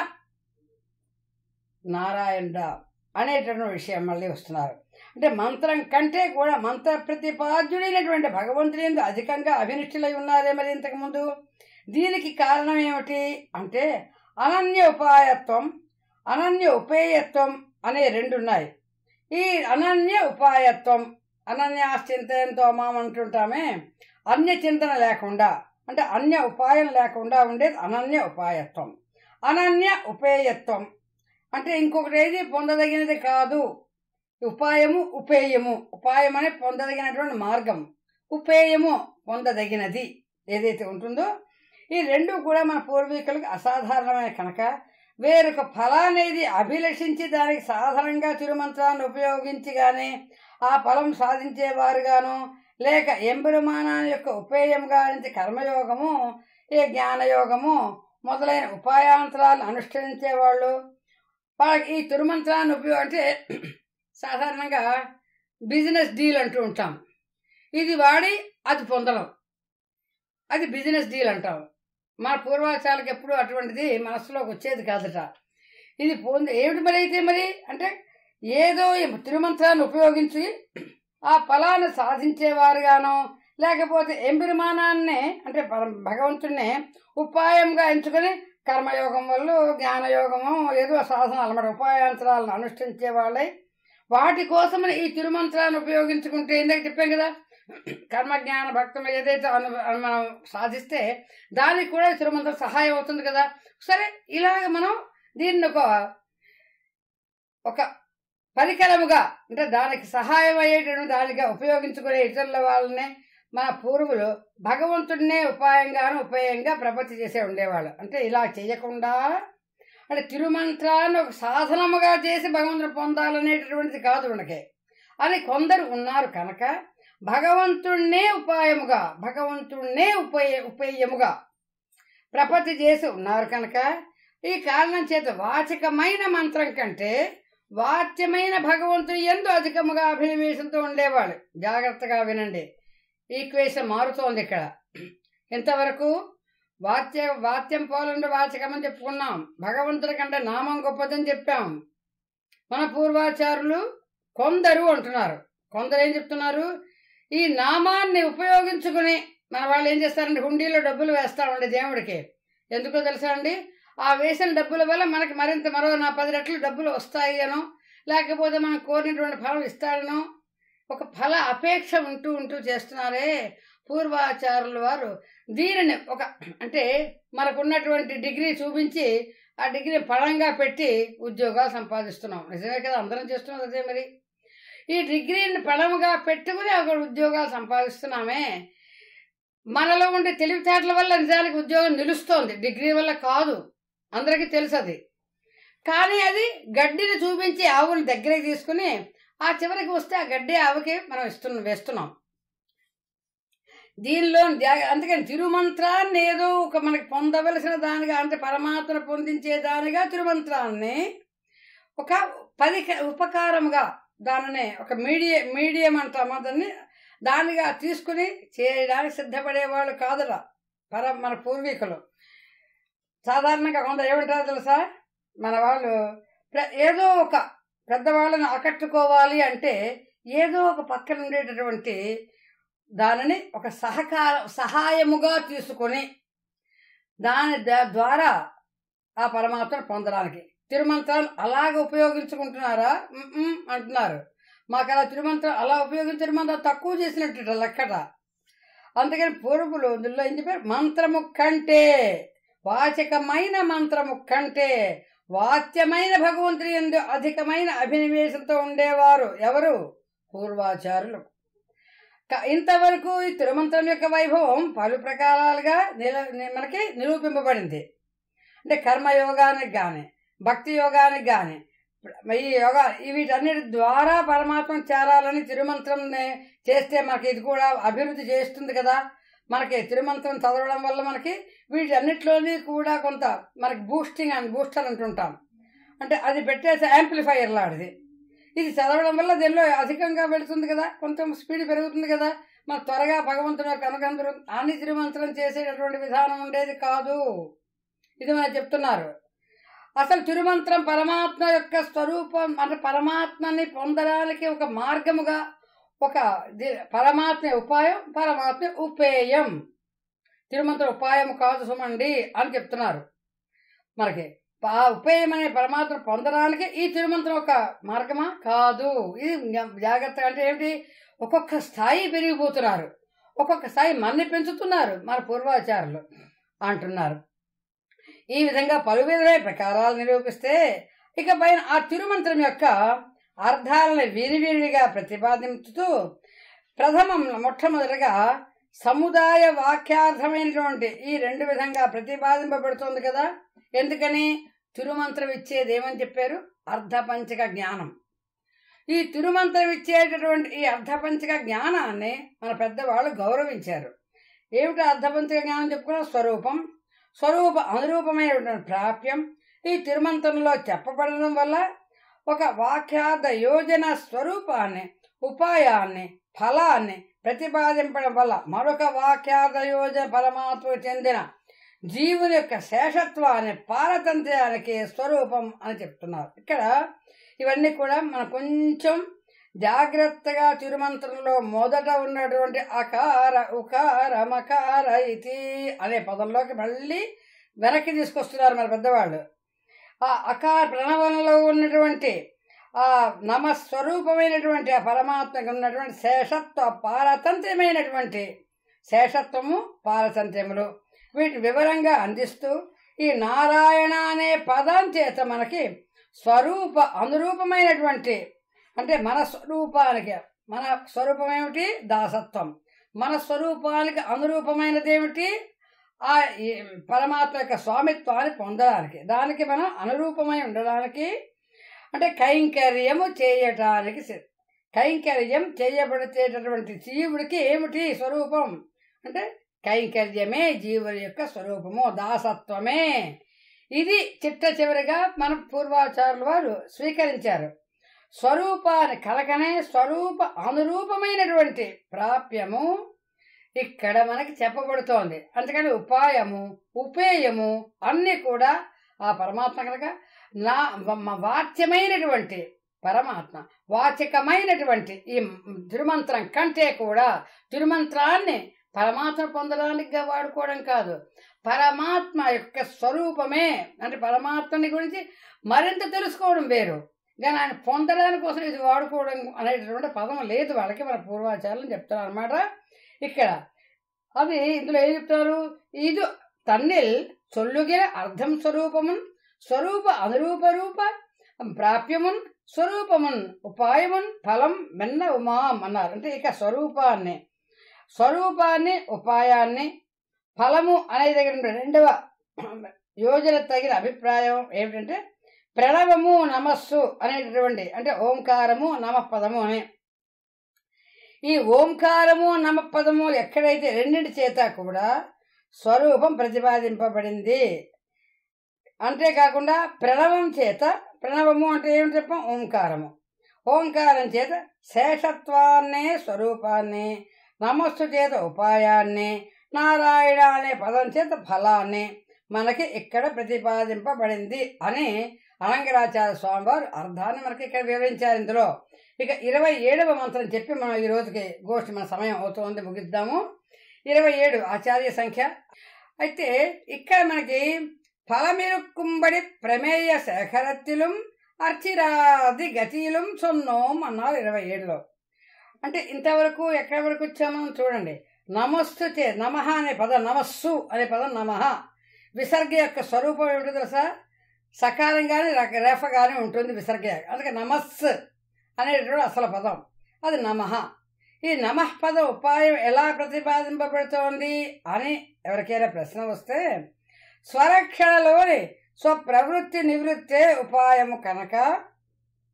నారాయణ అనేటటువంటి విషయం మళ్ళీ వస్తున్నారు అంటే మంత్రం కంటే కూడా మంత్ర ప్రతిపాద్యుడైనటువంటి భగవంతుడి ఎందు అధికంగా అభినిష్ఠులై ఉన్నారే మరి ఇంతకుముందు దీనికి కారణం ఏమిటి అంటే అనన్య ఉపాయత్వం అనన్య ఉపేయత్వం అనే రెండు ఉన్నాయి ఈ అనన్య ఉపాయత్వం అనన్యాశ్చింతయంతో మాం అంటుంటామే అన్య చింతన లేకుండా అంటే అన్య ఉపాయం లేకుండా ఉండేది అనన్య ఉపాయత్వం అనన్య ఉపేయత్వం అంటే ఇంకొకటి ఏది పొందదగినది కాదు ఉపాయము ఉపేయము ఉపాయం అనే పొందదగినటువంటి మార్గం ఉపేయము పొందదగినది ఏదైతే ఉంటుందో ఈ రెండు కూడా మన పూర్వీకులకు అసాధారణమైన కనుక వేరొక ఫలానేది అభిలషించి దానికి సాధారణంగా తిరుమంత్రాన్ని ఉపయోగించి కానీ ఆ ఫలం సాధించేవారుగాను లేక ఎంబెరుమానాన్ని యొక్క ఉపేయంగా నుంచి కర్మయోగము ఏ జ్ఞానయోగము మొదలైన ఉపాయాంతరాలను అనుష్ఠించేవాళ్ళు వాళ్ళకి ఈ తిరుమంత్రాన్ని ఉపయోగం అంటే సాధారణంగా బిజినెస్ డీల్ అంటూ ఉంటాం ఇది వాడి అది పొందడం అది బిజినెస్ డీల్ అంటాం మన పూర్వాచారాలకు ఎప్పుడు అటువంటిది మనసులోకి వచ్చేది కాదట ఇది పొంది ఏమిటి మరి అయితే మరి అంటే ఏదో ఈ తిరుమంత్రాన్ని ఉపయోగించి ఆ ఫలాన్ని సాధించేవారుగానో లేకపోతే ఎంబిరిమానాన్ని అంటే పర- భగవంతుడిని ఉపాయంగా ఎంచుకొని కర్మయోగం వల్ల జ్ఞానయోగము ఏదో సాధన అన్నమాట ఉపాయాంతరాలను అనుష్ఠించే వాళ్ళై వాటి కోసమని ఈ తిరుమంత్రాన్ని ఉపయోగించుకుంటే ఇందాక చెప్పాం కదా కర్మజ్ఞాన భక్తులు ఏదైతే అను మనం సాధిస్తే దానికి కూడా ఈ తిరుమంత్రం సహాయం అవుతుంది కదా సరే ఇలాగ మనం దీన్ని ఒక ఒక పరికరముగా అంటే దానికి సహాయం అయ్యేటటువంటి దానిగా ఉపయోగించుకునే ఇతరుల వాళ్ళని మన పూర్వులు భగవంతుడినే ఉపాయంగాను ఉపయోగంగా ప్రపత్తి చేసే ఉండేవాళ్ళు అంటే ఇలా చేయకుండా అంటే తిరుమంత్రాన్ని ఒక సాధనముగా చేసి భగవంతుని పొందాలనేటటువంటిది కాదు మనకి అని కొందరు ఉన్నారు కనుక భగవంతుణ్ణే ఉపాయముగా భగవంతుణ్ణే ఉపయ ఉపేయముగా ప్రపత్తి చేసి ఉన్నారు కనుక ఈ కారణం చేత వాచకమైన మంత్రం కంటే వాచ్యమైన భగవంతుని ఎందు అధికముగా అభినవేశంతో ఉండేవాళ్ళు జాగ్రత్తగా వినండి ఈక్వేషన్ మారుతోంది ఇక్కడ ఇంతవరకు వాచ్య వాచ్యం పోలండి వాచకం అని చెప్పుకున్నాం భగవంతుడి కంటే నామం గొప్పదని చెప్పాం మన పూర్వాచారులు కొందరు అంటున్నారు కొందరు ఏం చెప్తున్నారు ఈ నామాన్ని ఉపయోగించుకుని మన వాళ్ళు ఏం చేస్తారంటే హుండీలో డబ్బులు వేస్తామండి దేవుడికి ఎందుకో తెలుసా అండి ఆ వేసిన డబ్బుల వల్ల మనకి మరింత మరో నా పది రెట్లు డబ్బులు వస్తాయి అనో లేకపోతే మనం కోరినటువంటి ఫలం ఇస్తాడనో ఒక ఫల అపేక్ష ఉంటూ ఉంటూ చేస్తున్నారే పూర్వాచారుల వారు దీనిని ఒక అంటే మనకున్నటువంటి డిగ్రీ చూపించి ఆ డిగ్రీ ఫలంగా పెట్టి ఉద్యోగాలు సంపాదిస్తున్నాం నిజమే కదా అందరం చేస్తున్నాం అదే మరి ఈ డిగ్రీని ఫలముగా పెట్టుకుని ఒక ఉద్యోగాలు సంపాదిస్తున్నామే మనలో ఉండే తెలివితేటల వల్ల నిజానికి ఉద్యోగం నిలుస్తోంది డిగ్రీ వల్ల కాదు అందరికీ తెలుసు అది కానీ అది గడ్డిని చూపించి ఆవుని దగ్గరికి తీసుకుని ఆ చివరికి వస్తే ఆ గడ్డి ఆవుకి మనం ఇస్తున్నాం వేస్తున్నాం దీనిలో ధ్యా- అందుకని తిరుమంత్రాన్ని ఏదో ఒక మనకి పొందవలసిన దానిగా అంటే పరమాత్మను పొందించే దానిగా తిరుమంత్రాన్ని ఒక పది ఉపకారముగా దానిని ఒక మీడియ మీడియం అంటామా దాన్ని దానిగా తీసుకుని చేయడానికి సిద్ధపడేవాళ్ళు కాదురా పర మన పూర్వీకులు సాధారణంగా కొందరు ఏమంటారు తెలుసా మన వాళ్ళు ప్ర- ఏదో ఒక పెద్దవాళ్ళని ఆకట్టుకోవాలి అంటే ఏదో ఒక పక్కన ఉండేటటువంటి దానిని ఒక సహకార సహాయముగా తీసుకొని దాని ద- ద్వారా ఆ పరమాత్మను పొందడానికి తిరుమంత్రాన్ని అలాగ ఉపయోగించుకుంటున్నారా మ్మ్ అంటున్నారు మాకు అలా తిరుమంత్రం అలా ఉపయోగించడం మనం తక్కువ చేసినట్టు లెక్కట అందుకని పూర్వులు ఇందులో ఏం చెప్పారు మంత్రము కంటే వాచకమైన మంత్రము కంటే వాచ్యమైన భగవంతుని ఎందు అధికమైన అభినివేశంతో ఉండేవారు ఎవరు పూర్వాచారులు క- ఇంతవరకు ఈ తిరుమంత్రం యొక్క వైభవం పలు ప్రకారాలుగా నిల మనకి నిరూపింపబడింది అంటే కర్మయోగానికి కానీ భక్తి యోగానికి కానీ ఈ యోగా వీటన్నిటి ద్వారా పరమాత్మ చేరాలని తిరుమంత్రం చేస్తే మనకి ఇది కూడా అభివృద్ధి చేస్తుంది కదా మనకి తిరుమంత్రం చదవడం వల్ల మనకి వీటన్నిటిలోని కూడా కొంత మనకి బూస్టింగ్ అని బూస్టర్ అంటుంటాం అంటే అది పెట్టేసి యాంప్లిఫైయర్ లాంటిది ఇది చదవడం వల్ల దీనిలో అధికంగా వెళుతుంది కదా కొంచెం స్పీడ్ పెరుగుతుంది కదా మన త్వరగా భగవంతుని యొక్క అనుగ్రహం అన్ని తిరుమంత్రం చేసేటటువంటి విధానం ఉండేది కాదు ఇది మనం చెప్తున్నారు అసలు తిరుమంత్రం పరమాత్మ యొక్క స్వరూపం అంటే పరమాత్మని పొందడానికి ఒక మార్గముగా ఒక ది- పరమాత్మ ఉపాయం పరమాత్మ ఉపేయం తిరుమంత్ర ఉపాయం కాదు సుమండి అని చెప్తున్నారు మనకి ఆ ఉపేయం అనే పరమాత్మ పొందడానికి ఈ తిరుమంత్రం ఒక మార్గమా కాదు ఇది జా- జాగ్రత్తగా అంటే ఏమిటి ఒక్కొక్క స్థాయి పెరిగిపోతున్నారు ఒక్కొక్క స్థాయి మన్ని పెంచుతున్నారు మన పూర్వాచారులు అంటున్నారు ఈ విధంగా పలు విధమైన ప్రకారాలు నిరూపిస్తే ఇక పైన ఆ తిరుమంత్రం యొక్క అర్థాలను విరివిరిగా ప్రతిపాదించుతూ ప్రథమం మొట్టమొదటిగా సముదాయ వాక్యార్థమైనటువంటి ఈ రెండు విధంగా ప్రతిపాదింపబడుతోంది కదా ఎందుకని తిరుమంత్రం ఇచ్చేది ఏమని చెప్పారు అర్ధపంచక జ్ఞానం ఈ తిరుమంత్రం ఇచ్చేటటువంటి ఈ అర్ధపంచక జ్ఞానాన్ని మన పెద్దవాళ్ళు గౌరవించారు ఏమిటి అర్ధపంచక జ్ఞానం చెప్పుకున్న స్వరూపం స్వరూప అనురూపమైనటువంటి ప్రాప్యం ఈ తిరుమంత్రంలో చెప్పబడడం వల్ల ఒక వాక్యార్థ యోజన స్వరూపాన్ని ఉపాయాన్ని ఫలాన్ని ప్రతిపాదించడం వల్ల మరొక వాక్యార్థ యోజన పరమాత్మకు చెందిన జీవుని యొక్క శేషత్వాన్ని పారతంత్ర్యానికి స్వరూపం అని చెప్తున్నారు ఇక్కడ ఇవన్నీ కూడా మనం కొంచెం జాగ్రత్తగా తిరుమంత్రంలో మొదట ఉన్నటువంటి అకార ఉకార మకార ఇతి అనే పదంలోకి మళ్ళీ వెనక్కి తీసుకొస్తున్నారు మన పెద్దవాళ్ళు ఆ అకార ప్రణవంలో ఉన్నటువంటి ఆ నమస్వరూపమైనటువంటి ఆ పరమాత్మకు ఉన్నటువంటి శేషత్వ పారతంత్ర్యమైనటువంటి శేషత్వము పారతంత్ర్యములు వీటి వివరంగా అందిస్తూ ఈ నారాయణ అనే పదం చేత మనకి స్వరూప అనురూపమైనటువంటి అంటే మన స్వరూపానికి మన స్వరూపం ఏమిటి దాసత్వం మన స్వరూపానికి అనురూపమైనది ఏమిటి ఆ ఈ పరమాత్మ యొక్క స్వామిత్వాన్ని పొందడానికి దానికి మనం అనురూపమై ఉండడానికి అంటే కైంకర్యము చేయటానికి సి- కైంకర్యం చేయబడితేటటువంటి జీవుడికి ఏమిటి స్వరూపం అంటే కైంకర్యమే జీవుల యొక్క స్వరూపము దాసత్వమే ఇది చిట్ట చివరిగా మన పూర్వాచారుల వారు స్వీకరించారు స్వరూపాన్ని కలకనే స్వరూప అనురూపమైనటువంటి ప్రాప్యము ఇక్కడ మనకి చెప్పబడుతోంది అందుకని ఉపాయము ఉపేయము అన్నీ కూడా ఆ పరమాత్మ కనుక నా మ- వాచ్యమైనటువంటి పరమాత్మ వాచకమైనటువంటి ఈ తిరుమంత్రం కంటే కూడా తిరుమంత్రాన్ని పరమాత్మ పొందడానికి వాడుకోవడం కాదు పరమాత్మ యొక్క స్వరూపమే అంటే పరమాత్మని గురించి మరింత తెలుసుకోవడం వేరు కానీ ఆయన పొందడానికి కోసం ఇది వాడుకోవడం అనేటటువంటి పదం లేదు వాళ్ళకి మన పూర్వాచార్యులు చెప్తారు అనమాట ఇక్కడ అది ఇందులో ఏం చెప్తారు ఇది తన్నిల్ చొల్లుగిన అర్థం స్వరూపమున్ స్వరూప అనురూప రూప ప్రాప్యమున్ స్వరూపమున్ ఉపాయమున్ ఫలం మెన్న ఉమాం అన్నారు అంటే ఇక స్వరూపాన్ని స్వరూపాన్ని ఉపాయాన్ని ఫలము అనే దగ్గర ఉన్న రెండవ యోజన తగిన అభిప్రాయం ఏమిటంటే ప్రణవము నమస్సు అనేటటువంటి అంటే ఓంకారము నమపదము అని ఈ ఓంకారము నమపదము ఎక్కడైతే రెండింటి చేత కూడా స్వరూపం ప్రతిపాదింపబడింది అంతేకాకుండా ప్రణవం చేత ప్రణవము అంటే ఏమిటి చెప్పాం ఓంకారము ఓంకారం చేత శేషత్వాన్నే స్వరూపాన్ని నమస్సు చేత ఉపాయాన్ని నారాయణ అనే పదం చేత ఫలాన్ని మనకి ఇక్కడ ప్రతిపాదింపబడింది అని అనంగరాచార్య స్వామివారు అర్థాన్ని మనకి ఇక్కడ వివరించారు ఇందులో ఇక ఇరవై ఏడవ మంత్రం చెప్పి మనం ఈ రోజుకి గోష్ఠి మన సమయం అవుతోంది ముగిద్దాము ఇరవై ఏడు ఆచార్య సంఖ్య అయితే ఇక్కడ మనకి ఫలమిరుక్కుంబడి ప్రమేయ శేఖరత్తిలం అర్చిరాది గతిలం సొన్నోం అన్నారు ఇరవై ఏడులో అంటే ఇంతవరకు ఎక్కడి వరకు వచ్చామో చూడండి నమస్సు చే నమః అనే పదం నమస్సు అనే పదం నమః విసర్గ యొక్క స్వరూపం ఏమిటో తెలుసా సకాలంగానే రక- రేఫగానే ఉంటుంది విసర్గ అందుకే నమస్సు అనేటువంటి అసలు పదం అది నమః ఈ నమః పద ఉపాయం ఎలా ప్రతిపాదింపబడుతోంది అని ఎవరికైనా ప్రశ్న వస్తే స్వరక్షణలోని స్వప్రవృత్తి నివృత్తే ఉపాయము కనుక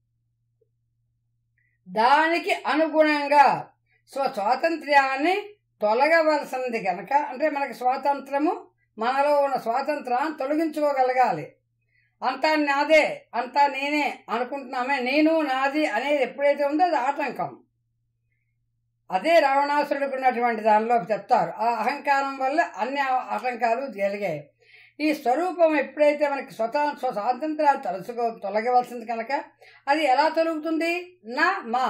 దానికి అనుగుణంగా స్వ స్వాతంత్ర్యాన్ని తొలగవలసింది కనుక అంటే మనకి స్వాతంత్రము మనలో ఉన్న స్వాతంత్రాన్ని తొలగించుకోగలగాలి అంతా నాదే అంతా నేనే అనుకుంటున్నామే నేను నాది అనేది ఎప్పుడైతే ఉందో అది ఆటంకం అదే రావణాసురుడికి ఉన్నటువంటి దానిలో చెప్తారు ఆ అహంకారం వల్ల అన్ని ఆటంకాలు జరిగాయి ఈ స్వరూపం ఎప్పుడైతే మనకి స్వత స్వ స్వాతంత్రాలు తలుచుకో తొలగవలసింది కనుక అది ఎలా తొలుగుతుంది నా మా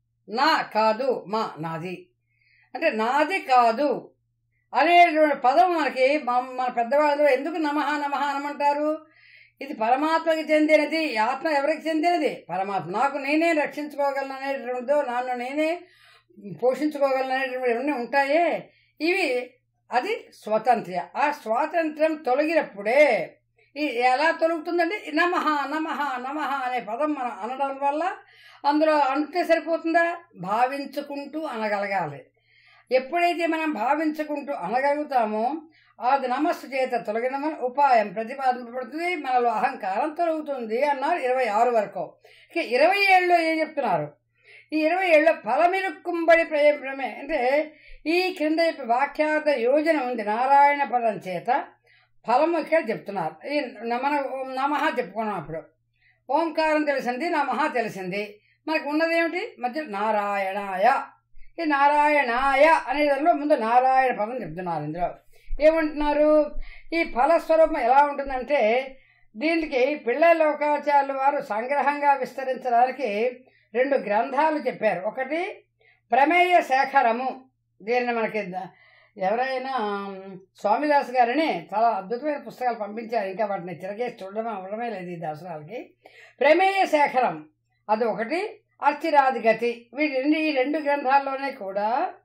నా కాదు మా నాది అంటే నాది కాదు అనేటువంటి పదం మనకి మా- మన పెద్దవాళ్ళు ఎందుకు నమః నమః అనమంటారు ఇది పరమాత్మకి చెందినది ఈ ఆత్మ ఎవరికి చెందినది పరమాత్మ నాకు నేనే రక్షించుకోగలను అనేటువంటిదో నన్ను నేనే పోషించుకోగలను అనేటువంటి ఇవన్నీ ఉంటాయే ఇవి అది స్వాతంత్ర్య ఆ స్వాతంత్ర్యం తొలగినప్పుడే ఈ ఎలా తొలుగుతుందంటే ఈ నమః నమః నమః అనే పదం మనం అనడం వల్ల అందులో అంటే సరిపోతుందా భావించుకుంటూ అనగలగాలి ఎప్పుడైతే మనం భావించుకుంటూ అనగలుగుతామో అది నమస్సు చేత తొలగిన మన ఉపాయం ప్రతిపాదింపబడుతుంది మనలో అహంకారం తొలగుతుంది అన్నారు ఇరవై ఆరు వరకు ఇక ఇరవై ఏళ్ళలో ఏం చెప్తున్నారు ఈ ఇరవై ఏళ్ళలో ఫలమిరుక్కుంబడి ప్రయత్నమే అంటే ఈ క్రింద చెప్పి వాక్యార్థ యోజన ఉంది నారాయణ పదం చేత ఫలము ఇక్కడ చెప్తున్నారు ఈ మన నమః చెప్పుకున్నాం అప్పుడు ఓంకారం తెలిసింది నమః తెలిసింది మనకు ఉన్నది ఏమిటి మధ్య నారాయణాయ ఈ నారాయణాయ అనే దానిలో ముందు నారాయణ పదం చెప్తున్నారు ఇందులో ఏమంటున్నారు ఈ ఫలస్వరూపం ఎలా ఉంటుందంటే దీనికి పిళ్ళ లోకాచార్యుల వారు సంగ్రహంగా విస్తరించడానికి రెండు గ్రంథాలు చెప్పారు ఒకటి ప్రమేయ శేఖరము దీనిని మనకి ద- ఎవరైనా ఉమ్, స్వామిదాస్ గారిని చాలా అద్భుతమైన పుస్తకాలు పంపించారు ఇంకా వాటిని తిరగేసి చూడడం అవ్వడమే లేదు ఈ దసరాలకి ప్రమేయ శేఖరం అది ఒకటి అర్చిరాదిగతి వీటి రెండు ఈ రెండు గ్రంథాల్లోనే కూడా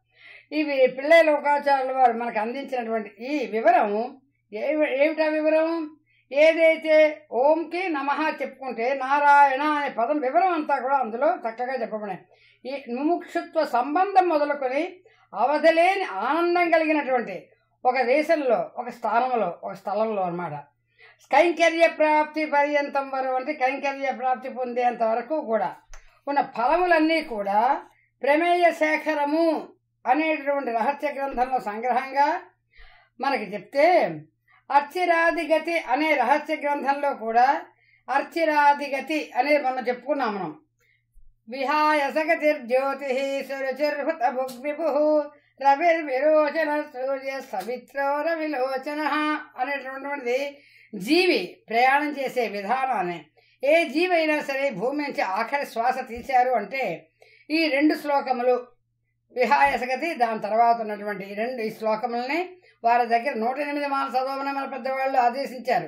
ఇవి పిళ్ళై లోకాచార్యుల వారు మనకు అందించినటువంటి ఈ వివరం ఏ- ఏమిటా వివరం ఏదైతే ఓంకి నమః చెప్పుకుంటే నారాయణ అనే పదం వివరం అంతా కూడా అందులో చక్కగా చెప్పబడినాయి ఈ ముముక్షుత్వ సంబంధం మొదలుకొని అవధలేని ఆనందం కలిగినటువంటి ఒక దేశంలో ఒక స్థానంలో ఒక స్థలంలో అన్నమాట కైంకర్య ప్రాప్తి పర్యంతం వరకు అంటే కైంకర్య ప్రాప్తి పొందేంత వరకు కూడా ఉన్న ఫలములన్నీ కూడా ప్రమేయ శేఖరము అనేటటువంటి రహస్య గ్రంథంలో సంగ్రహంగా మనకి చెప్తే అర్చిరాదిగతి అనే రహస్య గ్రంథంలో కూడా అర్చిరాదిగతి అనేది మనం చెప్పుకున్నాం మనం విహాయ సగతిర్జ్యోతి సురుచిర్హుత భుగ్విభు రవిర్విరోచన సూర్య సవిత్రో రవిలోచన అనేటటువంటిది జీవి ప్రయాణం చేసే విధానాన్ని ఏ జీవి అయినా సరే భూమి నుంచి ఆఖరి శ్వాస తీశారు అంటే ఈ రెండు శ్లోకములు విహాయసగతి దాని తర్వాత ఉన్నటువంటి ఈ రెండు ఈ శ్లోకములని వారి దగ్గర నూట ఎనిమిది మాల చదవమని మన పెద్దవాళ్ళు ఆదేశించారు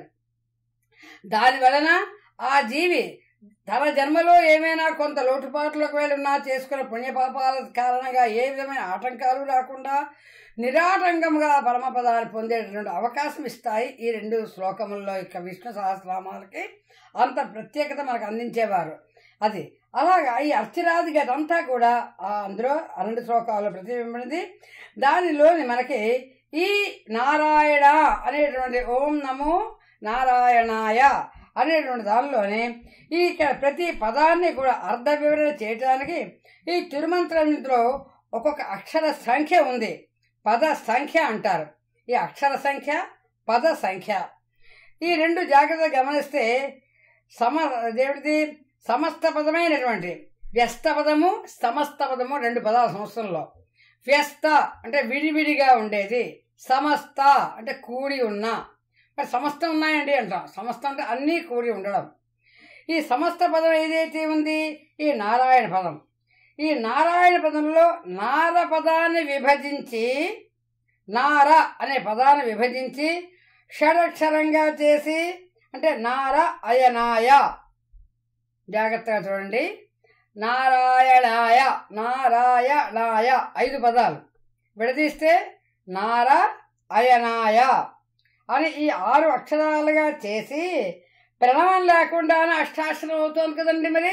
దాని వలన ఆ జీవి తన జన్మలో ఏమైనా కొంత లోటుపాట్లకు వెళ్ళున్నా చేసుకున్న పుణ్యపాపాల కారణంగా ఏ విధమైన ఆటంకాలు రాకుండా నిరాటంకంగా పరమపదాన్ని పొందేటటువంటి అవకాశం ఇస్తాయి ఈ రెండు శ్లోకముల్లో యొక్క విష్ణు సహస్రనామాలకి అంత ప్రత్యేకత మనకు అందించేవారు అది అలాగా ఈ అర్చిరాది గత అంతా కూడా ఆ అందులో ఆ రెండు శ్లోకాలు ప్రతిబింబించింది దానిలోని మనకి ఈ నారాయణ అనేటువంటి ఓం నమో నారాయణాయ అనేటువంటి దానిలోనే ఈ ఇక్కడ ప్రతి పదాన్ని కూడా అర్ధ వివరణ చేయడానికి ఈ తిరుమంత్రంలో ఒక్కొక్క అక్షర సంఖ్య ఉంది పద సంఖ్య అంటారు ఈ అక్షర సంఖ్య పద సంఖ్య ఈ రెండు జాగ్రత్తగా గమనిస్తే సమ దేవుడిది సమస్త పదమైనటువంటి వ్యస్త పదము సమస్త పదము రెండు పదాల సంవత్సరంలో వ్యస్త అంటే విడివిడిగా ఉండేది సమస్త అంటే కూడి ఉన్న మరి సమస్తం ఉన్నాయండి అంటాం సమస్తం అంటే అన్నీ కూడి ఉండడం ఈ సమస్త పదం ఏదైతే ఉంది ఈ నారాయణ పదం ఈ నారాయణ పదంలో నార పదాన్ని విభజించి నార అనే పదాన్ని విభజించి షడక్షరంగా చేసి అంటే నార అయనాయ జాగ్రత్తగా చూడండి నారాయణాయ నారాయణాయ ఐదు పదాలు విడదీస్తే నార అయనాయ అని ఈ ఆరు అక్షరాలుగా చేసి ప్రణవం లేకుండానే అష్టాక్షరం అవుతుంది కదండి మరి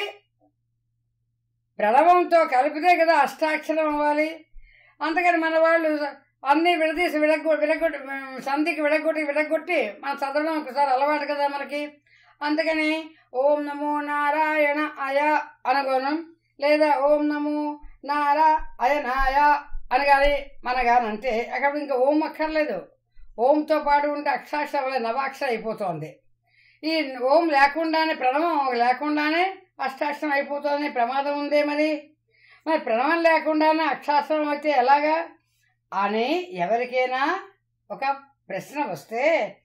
ప్రణవంతో కలిపితే కదా అష్టాక్షరం అవ్వాలి అందుకని మన వాళ్ళు అన్నీ విడదీసి విడగొ విడగొట్టి సంధికి విడగొట్టి విడగొట్టి మన చదవడం ఒకసారి అలవాటు కదా మనకి అందుకని ఓం నమో నారాయణ అయ అనగోనం లేదా ఓం నమో నారా అయనాయ అని కానీ మన కానీ అంటే అక్కడ ఇంకా ఓం అక్కర్లేదు ఓంతో పాటు ఉంటే అక్షరాక్షరం నవాక్షరం అయిపోతుంది ఈ ఓం లేకుండానే ప్రణవం లేకుండానే అష్టాక్షరం అయిపోతుంది ప్రమాదం ఉందే మరి మరి ప్రణవం లేకుండానే అక్షాక్షరం అయితే ఎలాగా అని ఎవరికైనా ఒక ప్రశ్న వస్తే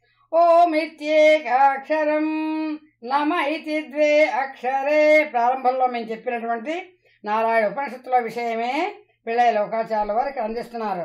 ఓమిత్యేకాక్షరం నమ ఇతి ద్వే అక్షరే ప్రారంభంలో మేము చెప్పినటువంటి నారాయణ ఉపనిషత్తుల విషయమే పిల్లల లోకాచార్యుల వారికి అందిస్తున్నారు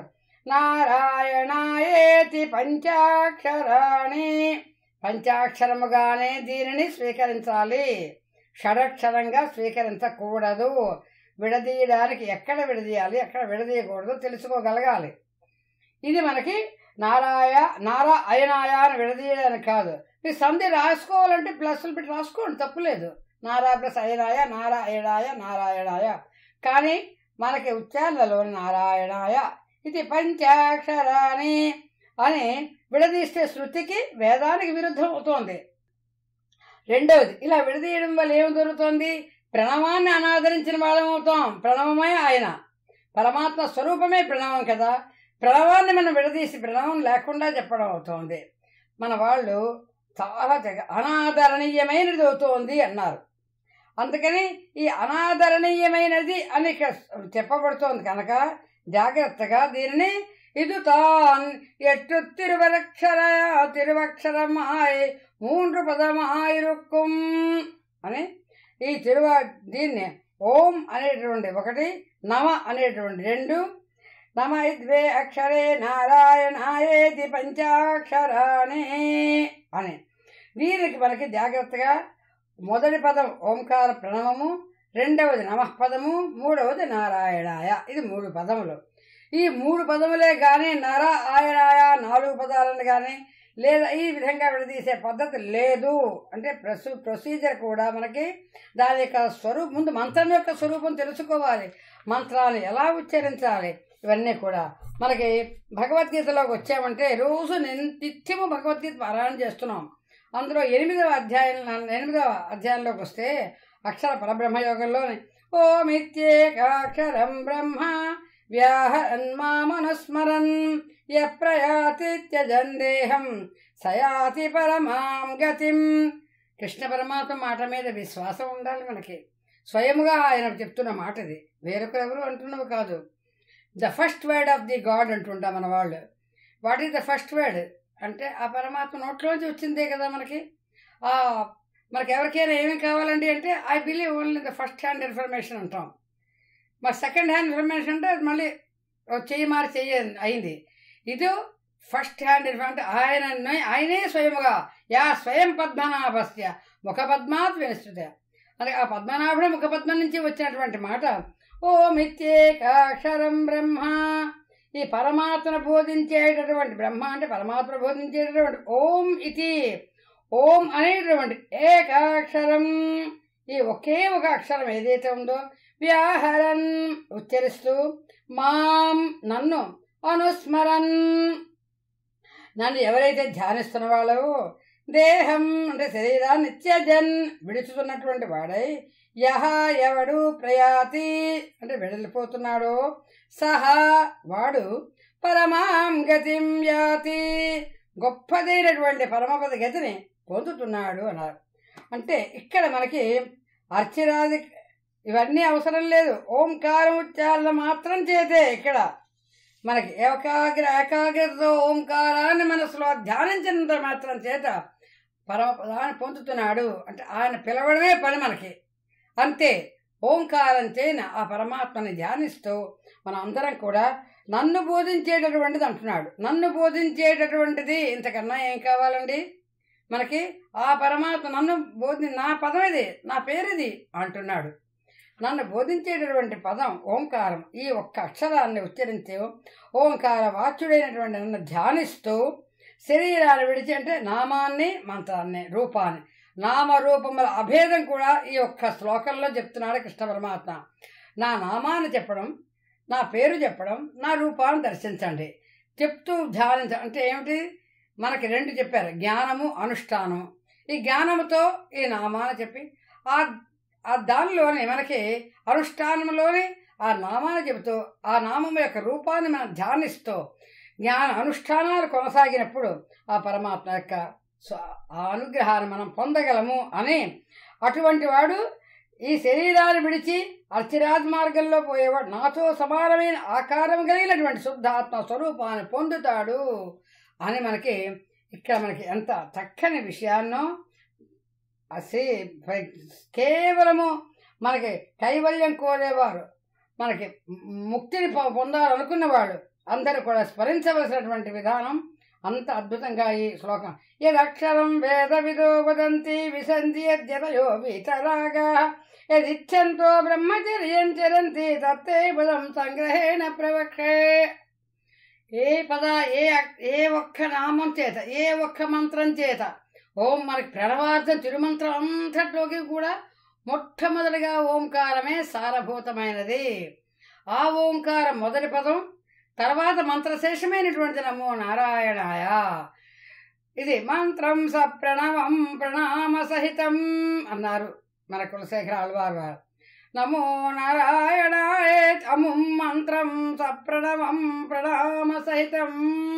నారాయణాయేతి పంచాక్షరాణి పంచాక్షరముగానే దీనిని స్వీకరించాలి షడక్షరంగా స్వీకరించకూడదు విడదీయడానికి ఎక్కడ విడదీయాలి ఎక్కడ విడదీయకూడదు తెలుసుకోగలగాలి ఇది మనకి నారాయ నారా అయనాయ అని విడదీయడానికి కాదు ఈ సంధి రాసుకోవాలంటే ప్లస్లు పెట్టి రాసుకోండి తప్పులేదు నారా ప్లస్ అయనాయ నారా అయనాయ నారాయణాయ కానీ మనకి ఉచ్చారణలోని నారాయణాయ ఇది పంచాక్షరాని అని విడదీస్తే శృతికి వేదానికి విరుద్ధం అవుతోంది రెండవది ఇలా విడదీయడం వల్ల ఏం దొరుకుతుంది ప్రణవాన్ని అనాదరించిన వాళ్ళం అవుతాం ప్రణవమే ఆయన పరమాత్మ స్వరూపమే ప్రణవం కదా ప్రణవాన్ని మనం విడదీసి ప్రణవం లేకుండా చెప్పడం అవుతోంది మన వాళ్ళు చాలా జగ అనాదరణీయమైనది అవుతోంది అన్నారు అందుకని ఈ అనాదరణీయమైనది అని ఇక్కడ చెప్పబడుతోంది కనుక జాగ్రత్తగా దీనిని ఇది తాన్ ఎట్టు తిరువలక్షర తిరువక్షరమాయ్ మూன்று పదమాయిరుక్కుం అని ఈ తిరువ దీన్ని ఓం అనేటువంటి ఒకటి నమ అనేటువంటి రెండు నమ ద్వే అక్షరే నారాయణాయేతి పంచాక్షరాణి అని దీనికి మనకి జాగ్రత్తగా మొదటి పదం ఓంకార ప్రణవము రెండవది నమః పదము మూడవది నారాయణాయ ఇది మూడు పదములు ఈ మూడు పదములే కానీ నర ఆయనాయ నాలుగు పదాలను కానీ లేదా ఈ విధంగా విడదీసే పద్ధతి లేదు అంటే ప్రొసీ ప్రొసీజర్ కూడా మనకి దాని యొక్క స్వరూపం ముందు మంత్రం యొక్క స్వరూపం తెలుసుకోవాలి మంత్రాలు ఎలా ఉచ్చరించాలి ఇవన్నీ కూడా మనకి భగవద్గీతలోకి వచ్చామంటే రోజు నిన్- నిత్యము భగవద్గీత పారాయణ చేస్తున్నాం అందులో ఎనిమిదవ అధ్యాయం ఎనిమిదవ అధ్యాయంలోకి వస్తే అక్షర పరబ్రహ్మయోగంలోని ఓమిత్యేకాక్షరం బ్రహ్మ వ్యాహరన్మామనుస్మరన్ యప్రయాతి త్యజందేహం సయాతి పరమాం గతిం కృష్ణ పరమాత్మ మాట మీద విశ్వాసం ఉండాలి మనకి స్వయముగా ఆయన చెప్తున్న మాట ఇది వేరొకరెవరు అంటున్నవి కాదు the first word of the God అంటుంటా మన వాళ్ళు what is the first word అంటే ఆ పరమాత్మ నోట్లోంచి వచ్చిందే కదా మనకి ఆ మనకి ఎవరికైనా ఏమేమి కావాలండి అంటే I believe only the first hand information అంటాం మరి సెకండ్ హ్యాండ్ ఇన్ఫర్మేషన్ అంటే అది మళ్ళీ ఓ చెయ్యి మారి చెయ్యి అయింది ఇది ఫస్ట్ హ్యాండ్ ఇన్ఫర్మేషన్ అంటే ఆయన ఆయనే స్వయముగా యా స్వయం పద్మనాభస్య ముఖ పద్మాత్ వినిస్తుత అంటే ఆ పద్మనాభుడు ముఖ పద్మం నుంచి వచ్చినటువంటి మాట ఓమిత్యేకాక్షరం బ్రహ్మ ఈ పరమాత్మను బోధించేటటువంటి బ్రహ్మ అంటే పరమాత్మ బోధించేటటువంటి ఓం ఇది ఓం అనేటటువంటి ఏకాక్షరం ఈ ఒకే ఒక అక్షరం ఏదైతే ఉందో వ్యాహరన్ ఉచ్చరిస్తూ మాం నన్ను అనుస్మరన్ నన్ను ఎవరైతే ధ్యానిస్తున్న వాళ్ళు దేహం అంటే శరీరాన్ని నిత్యజన్ విడుచుతున్నటువంటి వాడై యహ ఎవడు ప్రయాతి అంటే వెడలిపోతున్నాడో సహా వాడు పరమాం గతిం యాతి గొప్పదైనటువంటి పరమపద గతిని పొందుతున్నాడు అన్నారు అంటే ఇక్కడ మనకి అర్చరాది ఇవన్నీ అవసరం లేదు ఓంకారం ఉచ్చారణ మాత్రం చేతే ఇక్కడ మనకి ఏకాగ్ర ఏకాగ్రతతో ఓంకారాన్ని మనసులో ధ్యానించినంత మాత్రం చేత పరమపదాన్ని పొందుతున్నాడు అంటే ఆయన పిలవడమే పని మనకి అంతే ఓంకారం చేయన ఆ పరమాత్మని ధ్యానిస్తూ మన అందరం కూడా నన్ను బోధించేటటువంటిది అంటున్నాడు నన్ను బోధించేటటువంటిది ఇంతకన్నా ఏం కావాలండి మనకి ఆ పరమాత్మ నన్ను బోధి నా పదం ఇది నా పేరు ఇది అంటున్నాడు నన్ను బోధించేటటువంటి పదం ఓంకారం ఈ ఒక్క అక్షరాన్ని ఉచ్చరించే ఓంకార వాచ్యుడైనటువంటి నన్ను ధ్యానిస్తూ శరీరాన్ని విడిచి అంటే నామాన్ని మంత్రాన్ని రూపాన్ని నామరూపముల అభేదం కూడా ఈ ఒక్క శ్లోకంలో చెప్తున్నాడు కృష్ణ పరమాత్మ నా నామాన్ని చెప్పడం నా పేరు చెప్పడం నా రూపాన్ని దర్శించండి చెప్తూ ధ్యానించ అంటే ఏమిటి మనకి రెండు చెప్పారు జ్ఞానము అనుష్ఠానము ఈ జ్ఞానముతో ఈ నామాన్ని చెప్పి ఆ ఆ దానిలోని మనకి అనుష్ఠానంలోని ఆ నామాన్ని చెబుతూ ఆ నామం యొక్క రూపాన్ని మనం ధ్యానిస్తూ జ్ఞాన అనుష్ఠానాలు కొనసాగినప్పుడు ఆ పరమాత్మ యొక్క స్వ- ఆ అనుగ్రహాన్ని మనం పొందగలము అని అటువంటి వాడు ఈ శరీరాన్ని విడిచి అర్చిరాజ్ మార్గంలో పోయేవాడు నాతో సమానమైన ఆకారం కలిగినటువంటి శుద్ధాత్మ స్వరూపాన్ని పొందుతాడు అని మనకి ఇక్కడ మనకి ఎంత చక్కని విషయాన్నో అసే కేవలము మనకి కైవల్యం కోరేవారు మనకి ముక్తిని పొ- పొందాలనుకున్నవాడు అందరూ కూడా స్మరించవలసినటువంటి విధానం అంత అద్భుతంగా ఈ శ్లోకం యదక్షరం వేద విదో వదంతి విసంతి యద్యతయో వీతరాగా యదిచ్చంతో బ్రహ్మచర్యం చరంతి తత్తే పదం సంగ్రహేణ ప్రవక్షే ఏ పద ఏ అక్- ఏ ఒక్క నామం చేత ఏ ఒక్క మంత్రం చేత ఓం మనకి ప్రణవార్థం తిరుమంత్రం అంతట్లోకి కూడా మొట్టమొదటిగా ఓంకారమే సారభూతమైనది ఆ ఓంకారం మొదటి పదం తర్వాత మంత్రశేషమైనటువంటి నమో నారాయణాయ ఇది మంత్రం స ప్రణవం ప్రణామ సహితం అన్నారు మన కులశేఖర ఆళ్వారు వారు. నమో నారాయణాయ అముం మంత్రం స ప్రణవం ప్రణామ సహితం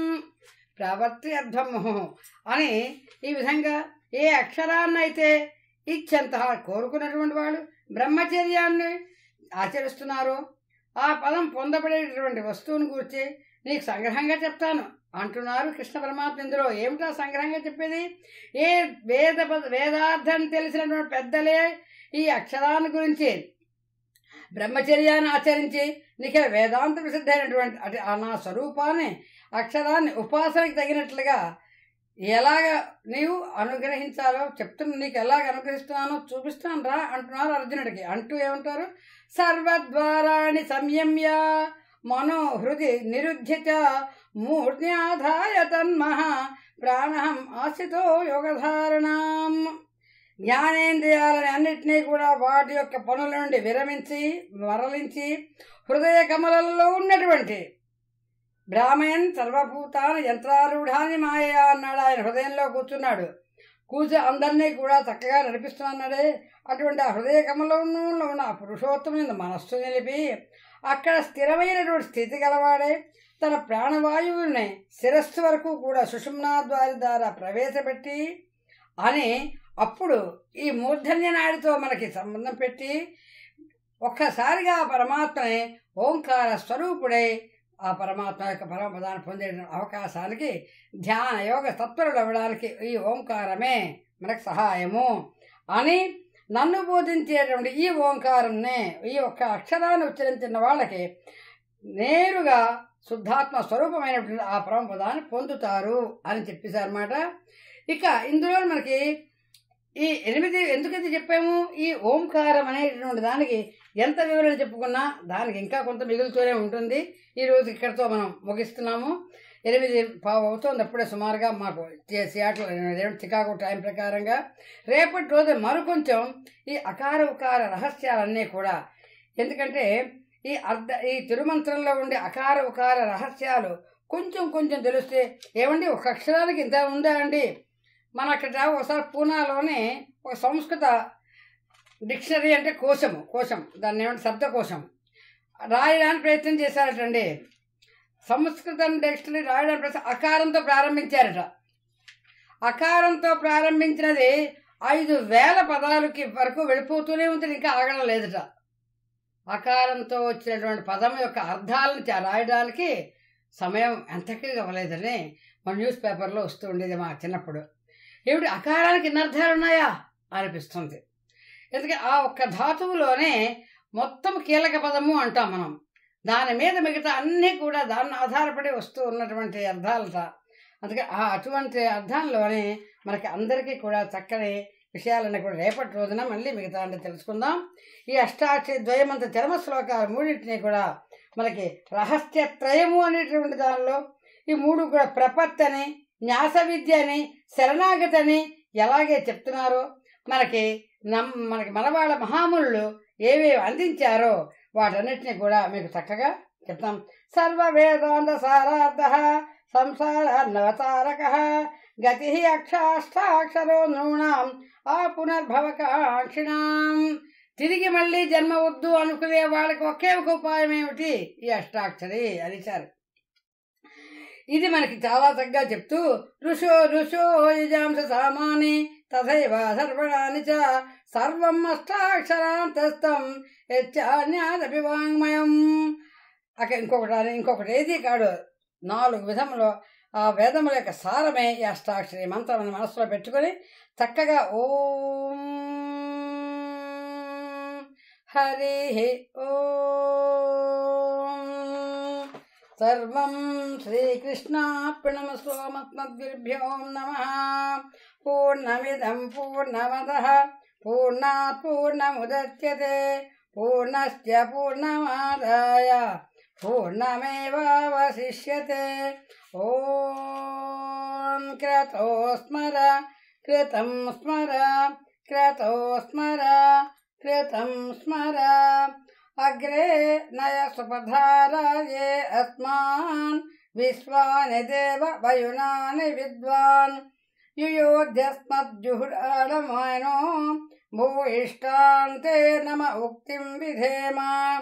ప్రవర్త్యర్థము అని ఈ విధంగా ఏ అక్షరాన్నైతే ఇచ్చంత కోరుకున్నటువంటి వాళ్ళు బ్రహ్మచర్యాన్ని ఆచరిస్తున్నారో ఆ పదం పొందబడేటటువంటి వస్తువుని గురించి నీకు సంగ్రహంగా చెప్తాను అంటున్నారు కృష్ణ పరమాత్మ ఇందులో ఏమిటా సంగ్రహంగా చెప్పేది ఏ వేద పద- వేదార్థం తెలిసినటువంటి పెద్దలే ఈ అక్షరాన్ని గురించి బ్రహ్మచర్యాన్ని ఆచరించి నీకే వేదాంత ప్రసిద్ధమైనటువంటి అటు ఆ నా స్వరూపాన్ని అక్షరాన్ని ఉపాసనకి తగినట్లుగా ఎలాగ నీవు అనుగ్రహించాలో చెప్తున్నా నీకు ఎలాగ అనుగ్రహిస్తున్నానో చూపిస్తాను రా అంటున్నారు అర్జునుడికి అంటూ ఏమంటారు సర్వద్వారాణి సంయమ్య మనోహృది నిరుధ్యత మూర్ధ్యాధాయ తన్మహ ప్రాణం ఆశితో యోగధారణం జ్ఞానేంద్రియాలని అన్నిటినీ కూడా వాటి యొక్క పనుల నుండి విరమించి మరలించి హృదయ కమలంలో ఉన్నటువంటి బ్రాహ్మణ్ సర్వభూతాన్ని యంత్రారూఢాన్ని మాయ అన్నాడు ఆయన హృదయంలో కూర్చున్నాడు కూర్చో అందరినీ కూడా చక్కగా నడిపిస్తున్నాడే అటువంటి ఆ హృదయ కమలంలో ఉన్న ఆ పురుషోత్తమైన మనస్సు నిలిపి అక్కడ స్థిరమైనటువంటి స్థితి గలవాడే తన ప్రాణవాయువుని శిరస్సు వరకు కూడా సుషుమ్నా ద్వారి ద్వారా ప్రవేశపెట్టి అని అప్పుడు ఈ మూర్ధన్య నాడితో మనకి సంబంధం పెట్టి ఒక్కసారిగా ఆ పరమాత్మని ఓంకార స్వరూపుడై ఆ పరమాత్మ యొక్క పరమపదాన్ని పొందే అవకాశానికి ధ్యాన యోగ తత్పరులు అవ్వడానికి ఈ ఓంకారమే మనకు సహాయము అని నన్ను బోధించేటువంటి ఈ ఓంకారంనే ఈ ఒక్క అక్షరాన్ని ఉచ్చరించిన వాళ్ళకి నేరుగా శుద్ధాత్మ స్వరూపమైనటువంటి ఆ పరమపదాన్ని పొందుతారు అని చెప్పేశారన్నమాట ఇక ఇందులో మనకి ఈ ఎనిమిది ఎందుకైతే చెప్పాము ఈ ఓంకారం అనేటటువంటి దానికి ఎంత వివరణ చెప్పుకున్నా దానికి ఇంకా కొంత మిగులుతూనే ఉంటుంది ఈ రోజు ఇక్కడితో మనం ముగిస్తున్నాము ఎనిమిది పావు అవుతుంది అప్పుడే సుమారుగా మాకు చే- సియాట్లో ఎనిమిది చికాగో టైం ప్రకారంగా రేపటి రోజు మరికొంచెం ఈ అకార ఉకార రహస్యాలన్నీ కూడా ఎందుకంటే ఈ అర్ధ ఈ తిరుమంత్రంలో ఉండే అకార ఉకార రహస్యాలు కొంచెం కొంచెం తెలిస్తే ఏమండి ఒక అక్షరానికి ఇంత ఉందా అండి మన అక్కడ ఒకసారి పూనాలోనే ఒక సంస్కృత డిక్షనరీ అంటే కోశము కోశం దాన్ని ఏమంటే శబ్దకోశం రాయడానికి ప్రయత్నం చేశారటండి సంస్కృతం డిక్షనరీ రాయడానికి ప్రయత్నం అకారంతో ప్రారంభించారట అకారంతో ప్రారంభించినది ఐదు వేల పదాలకి వరకు వెళ్ళిపోతూనే ఉంటుంది ఇంకా ఆగడం లేదట అకారంతో వచ్చినటువంటి పదం యొక్క అర్థాలను చ- రాయడానికి సమయం ఎంతకీ అవ్వలేదని మన న్యూస్ పేపర్లో వస్తూ ఉండేది మా చిన్నప్పుడు ఏమిటి అకారానికి ఇన్ని అర్థాలు ఉన్నాయా అనిపిస్తుంది ఎందుకంటే ఆ ఒక్క ధాతువులోనే మొత్తం కీలక పదము అంటాం మనం దాని మీద మిగతా అన్నీ కూడా దాన్ని ఆధారపడి వస్తూ ఉన్నటువంటి అర్థాలట అందుకే ఆ అటువంటి అర్థంలోనే మనకి అందరికీ కూడా చక్కని విషయాలన్నీ కూడా రేపటి రోజున మళ్ళీ మిగతా అన్ని తెలుసుకుందాం ఈ అష్టాక్షి ద్వయమంత చరమ శ్లోకాలు మూడింటిని కూడా మనకి రహస్య త్రయము అనేటువంటి దానిలో ఈ మూడు కూడా ప్రపత్తి అని న్యాస విద్య అని శరణాగతి అని ఎలాగే చెప్తున్నారో మనకి నమ్ మనకి మనవాళ్ళ మహాములు ఏవేవి అందించారో వాటన్నిటిని కూడా మీకు చక్కగా చెప్తాం సర్వ వేదాంత సారార్థ సంసార నవతారక గతి అక్షాష్టాక్షరో నృణాం ఆ పునర్భవకాక్షిణాం తిరిగి మళ్ళీ జన్మ వద్దు అనుకునే వాళ్ళకి ఒకే ఒక ఉపాయం ఏమిటి ఈ అష్టాక్షరి అనిచారు ఇది మనకి చాలా చక్కగా చెప్తూ ఋషో ఋషో యజాంస సామాని తథైవ సర్వణాని చ సర్వం అష్టాక్షరాంతస్థం యచ్చాన్యాదపి వాంగ్మయం అక్కడ ఇంకొకటి ఇంకొకటి ఏది కాడు నాలుగు విధములో ఆ వేదముల యొక్క సారమే ఈ అష్టాక్షరి మంత్రం మనసులో పెట్టుకొని చక్కగా ఓం హరి ఓం సర్వం శ్రీకృష్ణార్పణమస్వామస్మద్గురుభ్యో నమ పూర్ణమిదం పూర్ణమద పూర్ణాత్ పూర్ణముద్యతే పూర్ణశ్చ పూర్ణమాదాయ పూర్ణమేవాवशिष्यते ఓం క్రతో స్మర కృతం స్మర క్రతో స్మర కృతం స్మర అగ్రే నయ సుపధారాయే అస్మాన్ విశ్వాని దేవ వయునాని విద్వాన్ యుయోధ్యస్మజ్జుహురాడమానో భూయిష్టాంతే నమ ఉక్తిం విధేమ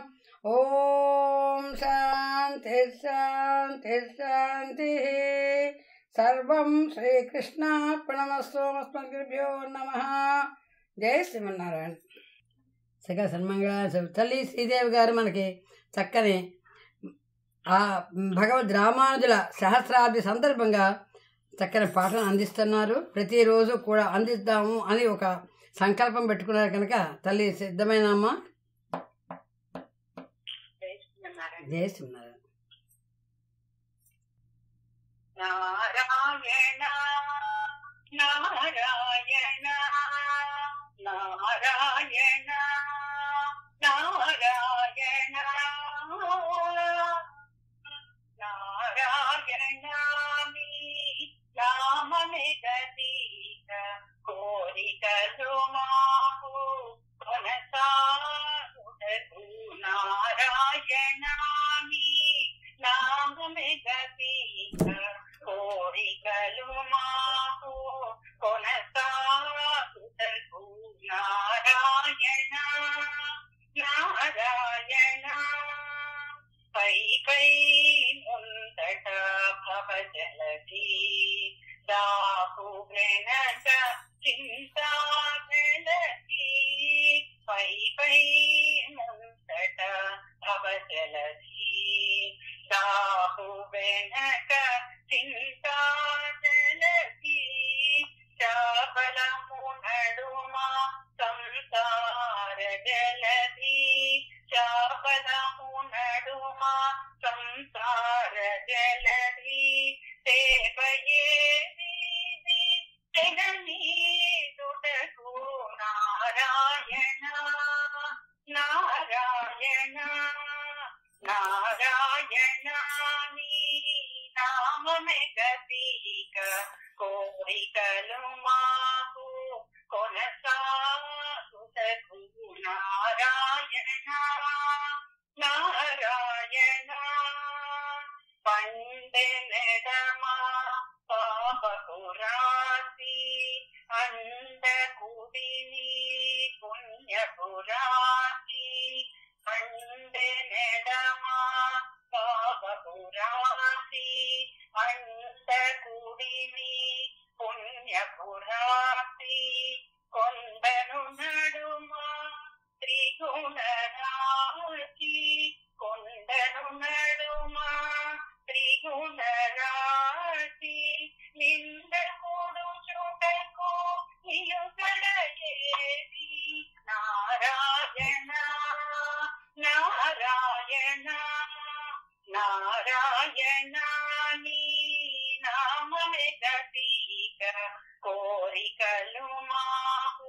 ఓం శాంతి శాంతి శాంతి సర్వం శ్రీకృష్ణార్పణమస్వమస్మద్గురుభ్యో నమ జై శ్రీమన్నారాయణ సగ సన్మంగళ తల్లి శ్రీదేవి గారు మనకి చక్కని ఆ భగవద్ రామానుజుల సహస్రాబ్ది సందర్భంగా చక్కని పాటను అందిస్తున్నారు ప్రతిరోజు కూడా అందిద్దాము అని ఒక సంకల్పం పెట్టుకున్నారు కనుక తల్లి సిద్ధమైన అమ్మ జయ శ్రీనారాయణ నారాయణ నారాయణ నారాయణ నారాయణ నారాయణ మీ నామమే గతీక కోరికలు మాకు కొనసాగుటకు నారాయణ మీ నామమే గతీక కోరికలు మాకు కొనసాగుటకు నారాయణ నారాయణ పై పై ముందట భవజలధి దాపు వెనక చింతాజలధి పై పై ముందట భవజలధి దాపు వెనక చింతాజలధి చాబలము నడుమ సంసార జలధి చాబలము నడుమ సంసార జలధి సేవయే జగనీదుటకు నారాయణ నారాయణ నారాయణ నీ నామమే గతీక కోరికలు మాకు కొనసాగుటకు నారాయణ నారాయణ పండెనెడమా పాపకు రాసి అండ కుడిని పుణ్యపు రాసి పండెనెడమా పాపకు రాసి అండ కుడిని పుణ్యపు రాసి కొండను నడుమ త్రిగుణ రాసి కొండను నడుమ త్రిగుణ రాసి నింద కూడు చూడకు నిలుగడయేది నారాయణ నారాయణ నారాయణ నీ నామమే గతీక కోరికలు మాకు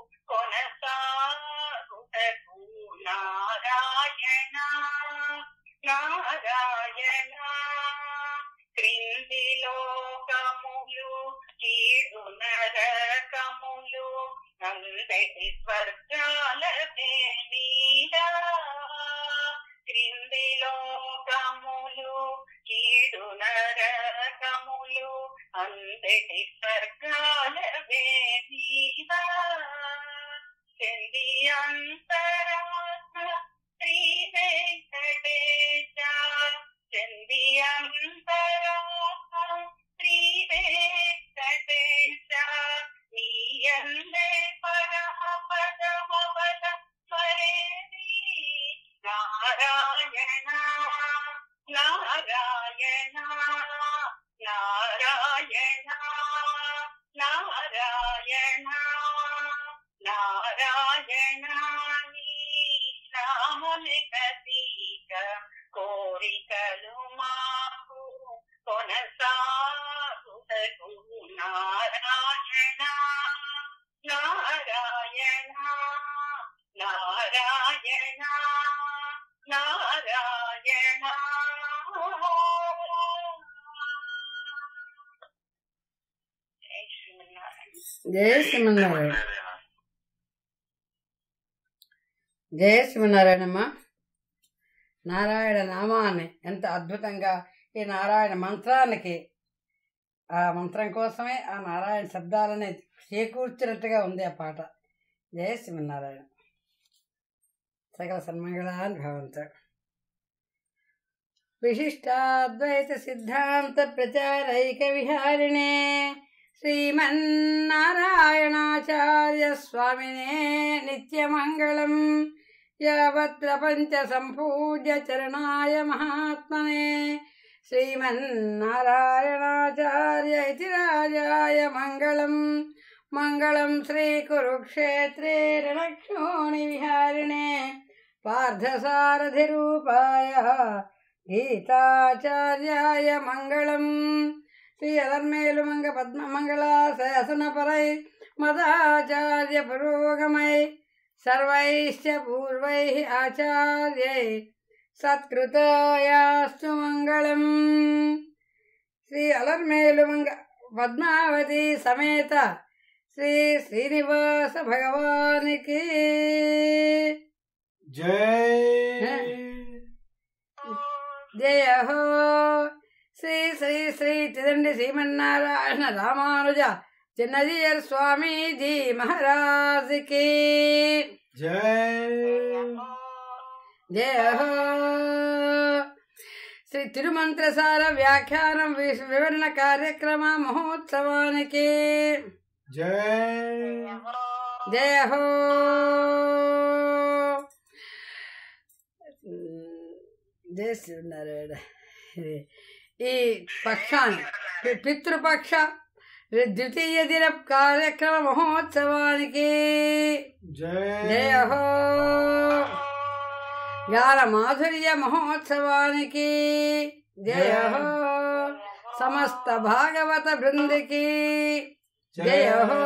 కొనసాగుటకు నారాయణ నారాయణ క్రింది లోకములు కీడు నరకములు అందరి స్వర్గాల దేవీరా క్రింది లోకములు కీడు నరకములు అందరి స్వర్గాల వేదీరా చెంది అంతరాత్మ శ్రీ వెంకటేశ చంది అంతరాత్మ శ్రీ వెంకటేశ నీయందే పరమ పదమవద స్మరేది నారాయణ నారాయణ నారాయణ నారాయణ నారాయణ నీ నామమే కతీక కోరికలు మాకు కొనసాగుటకు నారాయణ నారాయణ నారాయణ నారాయణ జై శ్రీమన్నారాయణ జయ శ్రీమన్నారాయణ జయ శ్రీమన్నారాయణమ్మ నారాయణ నామాన్ని ఎంత అద్భుతంగా ఈ నారాయణ మంత్రానికి ఆ మంత్రం కోసమే ఆ నారాయణ శబ్దాలని చేకూర్చినట్టుగా ఉంది ఆ పాట జయ శ్రీమన్నారాయణ సకల సన్మంగళాన్ని భవంతు విశిష్టాద్వైత సిద్ధాంత ప్రచారైక విహారిణే శ్రీమన్నారాయణాచార్య స్వామినే నిత్యమంగళం యావత్ ప్రపంచ సంపూజ్య చరణాయ మహాత్మనే శ్రీమన్నారాయణాచార్య ఇతి రాజాయ మంగళం మంగళం శ్రీకురుక్షేత్రే రణక్షోణి విహారిణే పార్థసారథిరూపాయ గీతాచార్యాయ మంగళం శ్రీ అధర్మేలు మంగ పద్మ మంగళాశాసనపరై మదాచార్య పురోగమై సర్వైశ్చ పూర్వై ఆచార్యై సత్కృతాయాస్తు మంగళం శ్రీ అలర్మేలు మంగ పద్మావతి సమేత శ్రీ శ్రీనివాస భగవానికి జై జయ హో శ్రీ శ్రీ శ్రీ తిదండి శ్రీమన్నారాయణ రామానుజ చిన్నజీయర్ స్వామీజీ మహారాజుకి జై జయ హో శ్రీ తిరుమంత్రసార వ్యాఖ్యానం వి- వివరణ కార్యక్రమ మహోత్సవానికి జై జయ హో జయ శ్రీనారాయణ ఈ పక్షాన్ని పి- పితృపక్ష ద్వితీయ దిన కార్యక్రమ మహోత్సవానికి జయ జై హో గాన మాధుర్య మహోత్సవానికి జయ హో సమస్త భాగవత బృందికి జయ హో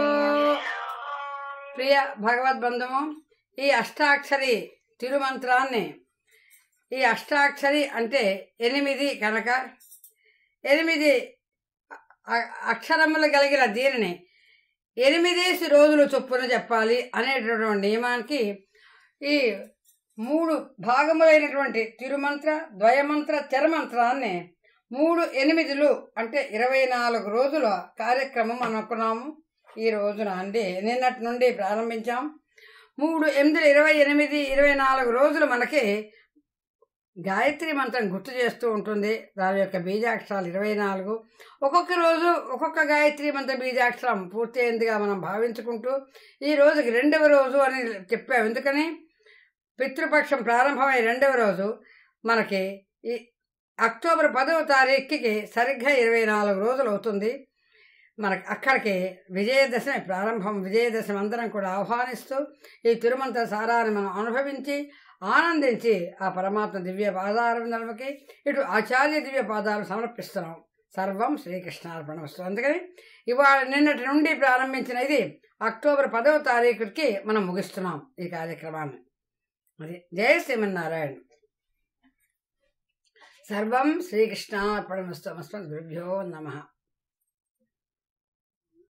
ప్రియ భగవద్బంధము ఈ అష్టాక్షరి తిరుమంత్రాన్ని ఈ అష్టాక్షరి అంటే ఎనిమిది కనుక ఎనిమిది అ- అక్షరములు కలిగిన దీనిని ఎనిమిదేసి రోజులు చొప్పున చెప్పాలి అనేటటువంటి నియమానికి ఈ మూడు భాగములైనటువంటి తిరుమంత్ర ద్వయమంత్ర చరమంత్రాన్ని మూడు ఎనిమిదిలు అంటే ఇరవై నాలుగు రోజుల కార్యక్రమం అనుకున్నాము ఈ రోజున అండి నిన్నటి నుండి ప్రారంభించాం మూడు ఎనిమిది ఇరవై ఎనిమిది ఇరవై నాలుగు రోజులు మనకి గాయత్రి మంత్రం గుర్తు చేస్తూ ఉంటుంది దాని యొక్క బీజాక్షరాలు ఇరవై నాలుగు ఒక్కొక్క రోజు ఒక్కొక్క గాయత్రి మంత్ర బీజాక్షరం పూర్తయిందిగా మనం భావించుకుంటూ ఈ రోజుకి రెండవ రోజు అని చెప్పాము ఎందుకని పితృపక్షం ప్రారంభమై రెండవ రోజు మనకి ఈ అక్టోబర్ పదవ తారీఖుకి సరిగ్గా ఇరవై నాలుగు రోజులు అవుతుంది మనకి అక్కడికి విజయదశమి ప్రారంభం విజయదశమి అందరం కూడా ఆహ్వానిస్తూ ఈ తిరుమంత్ర సారాన్ని మనం అనుభవించి ఆనందించి ఆ పరమాత్మ దివ్య పాదారందలకి ఇటు ఆచార్య దివ్య పాదాలు సమర్పిస్తున్నాం సర్వం శ్రీకృష్ణార్పణ వస్తుంది అందుకని ఇవాళ నిన్నటి నుండి ప్రారంభించిన ఇది అక్టోబర్ పదవ తారీఖుకి మనం ముగిస్తున్నాం ఈ కార్యక్రమాన్ని అది జయ శ్రీమన్నారాయణ సర్వం శ్రీకృష్ణార్పణమస్తు గురుభ్యో నమ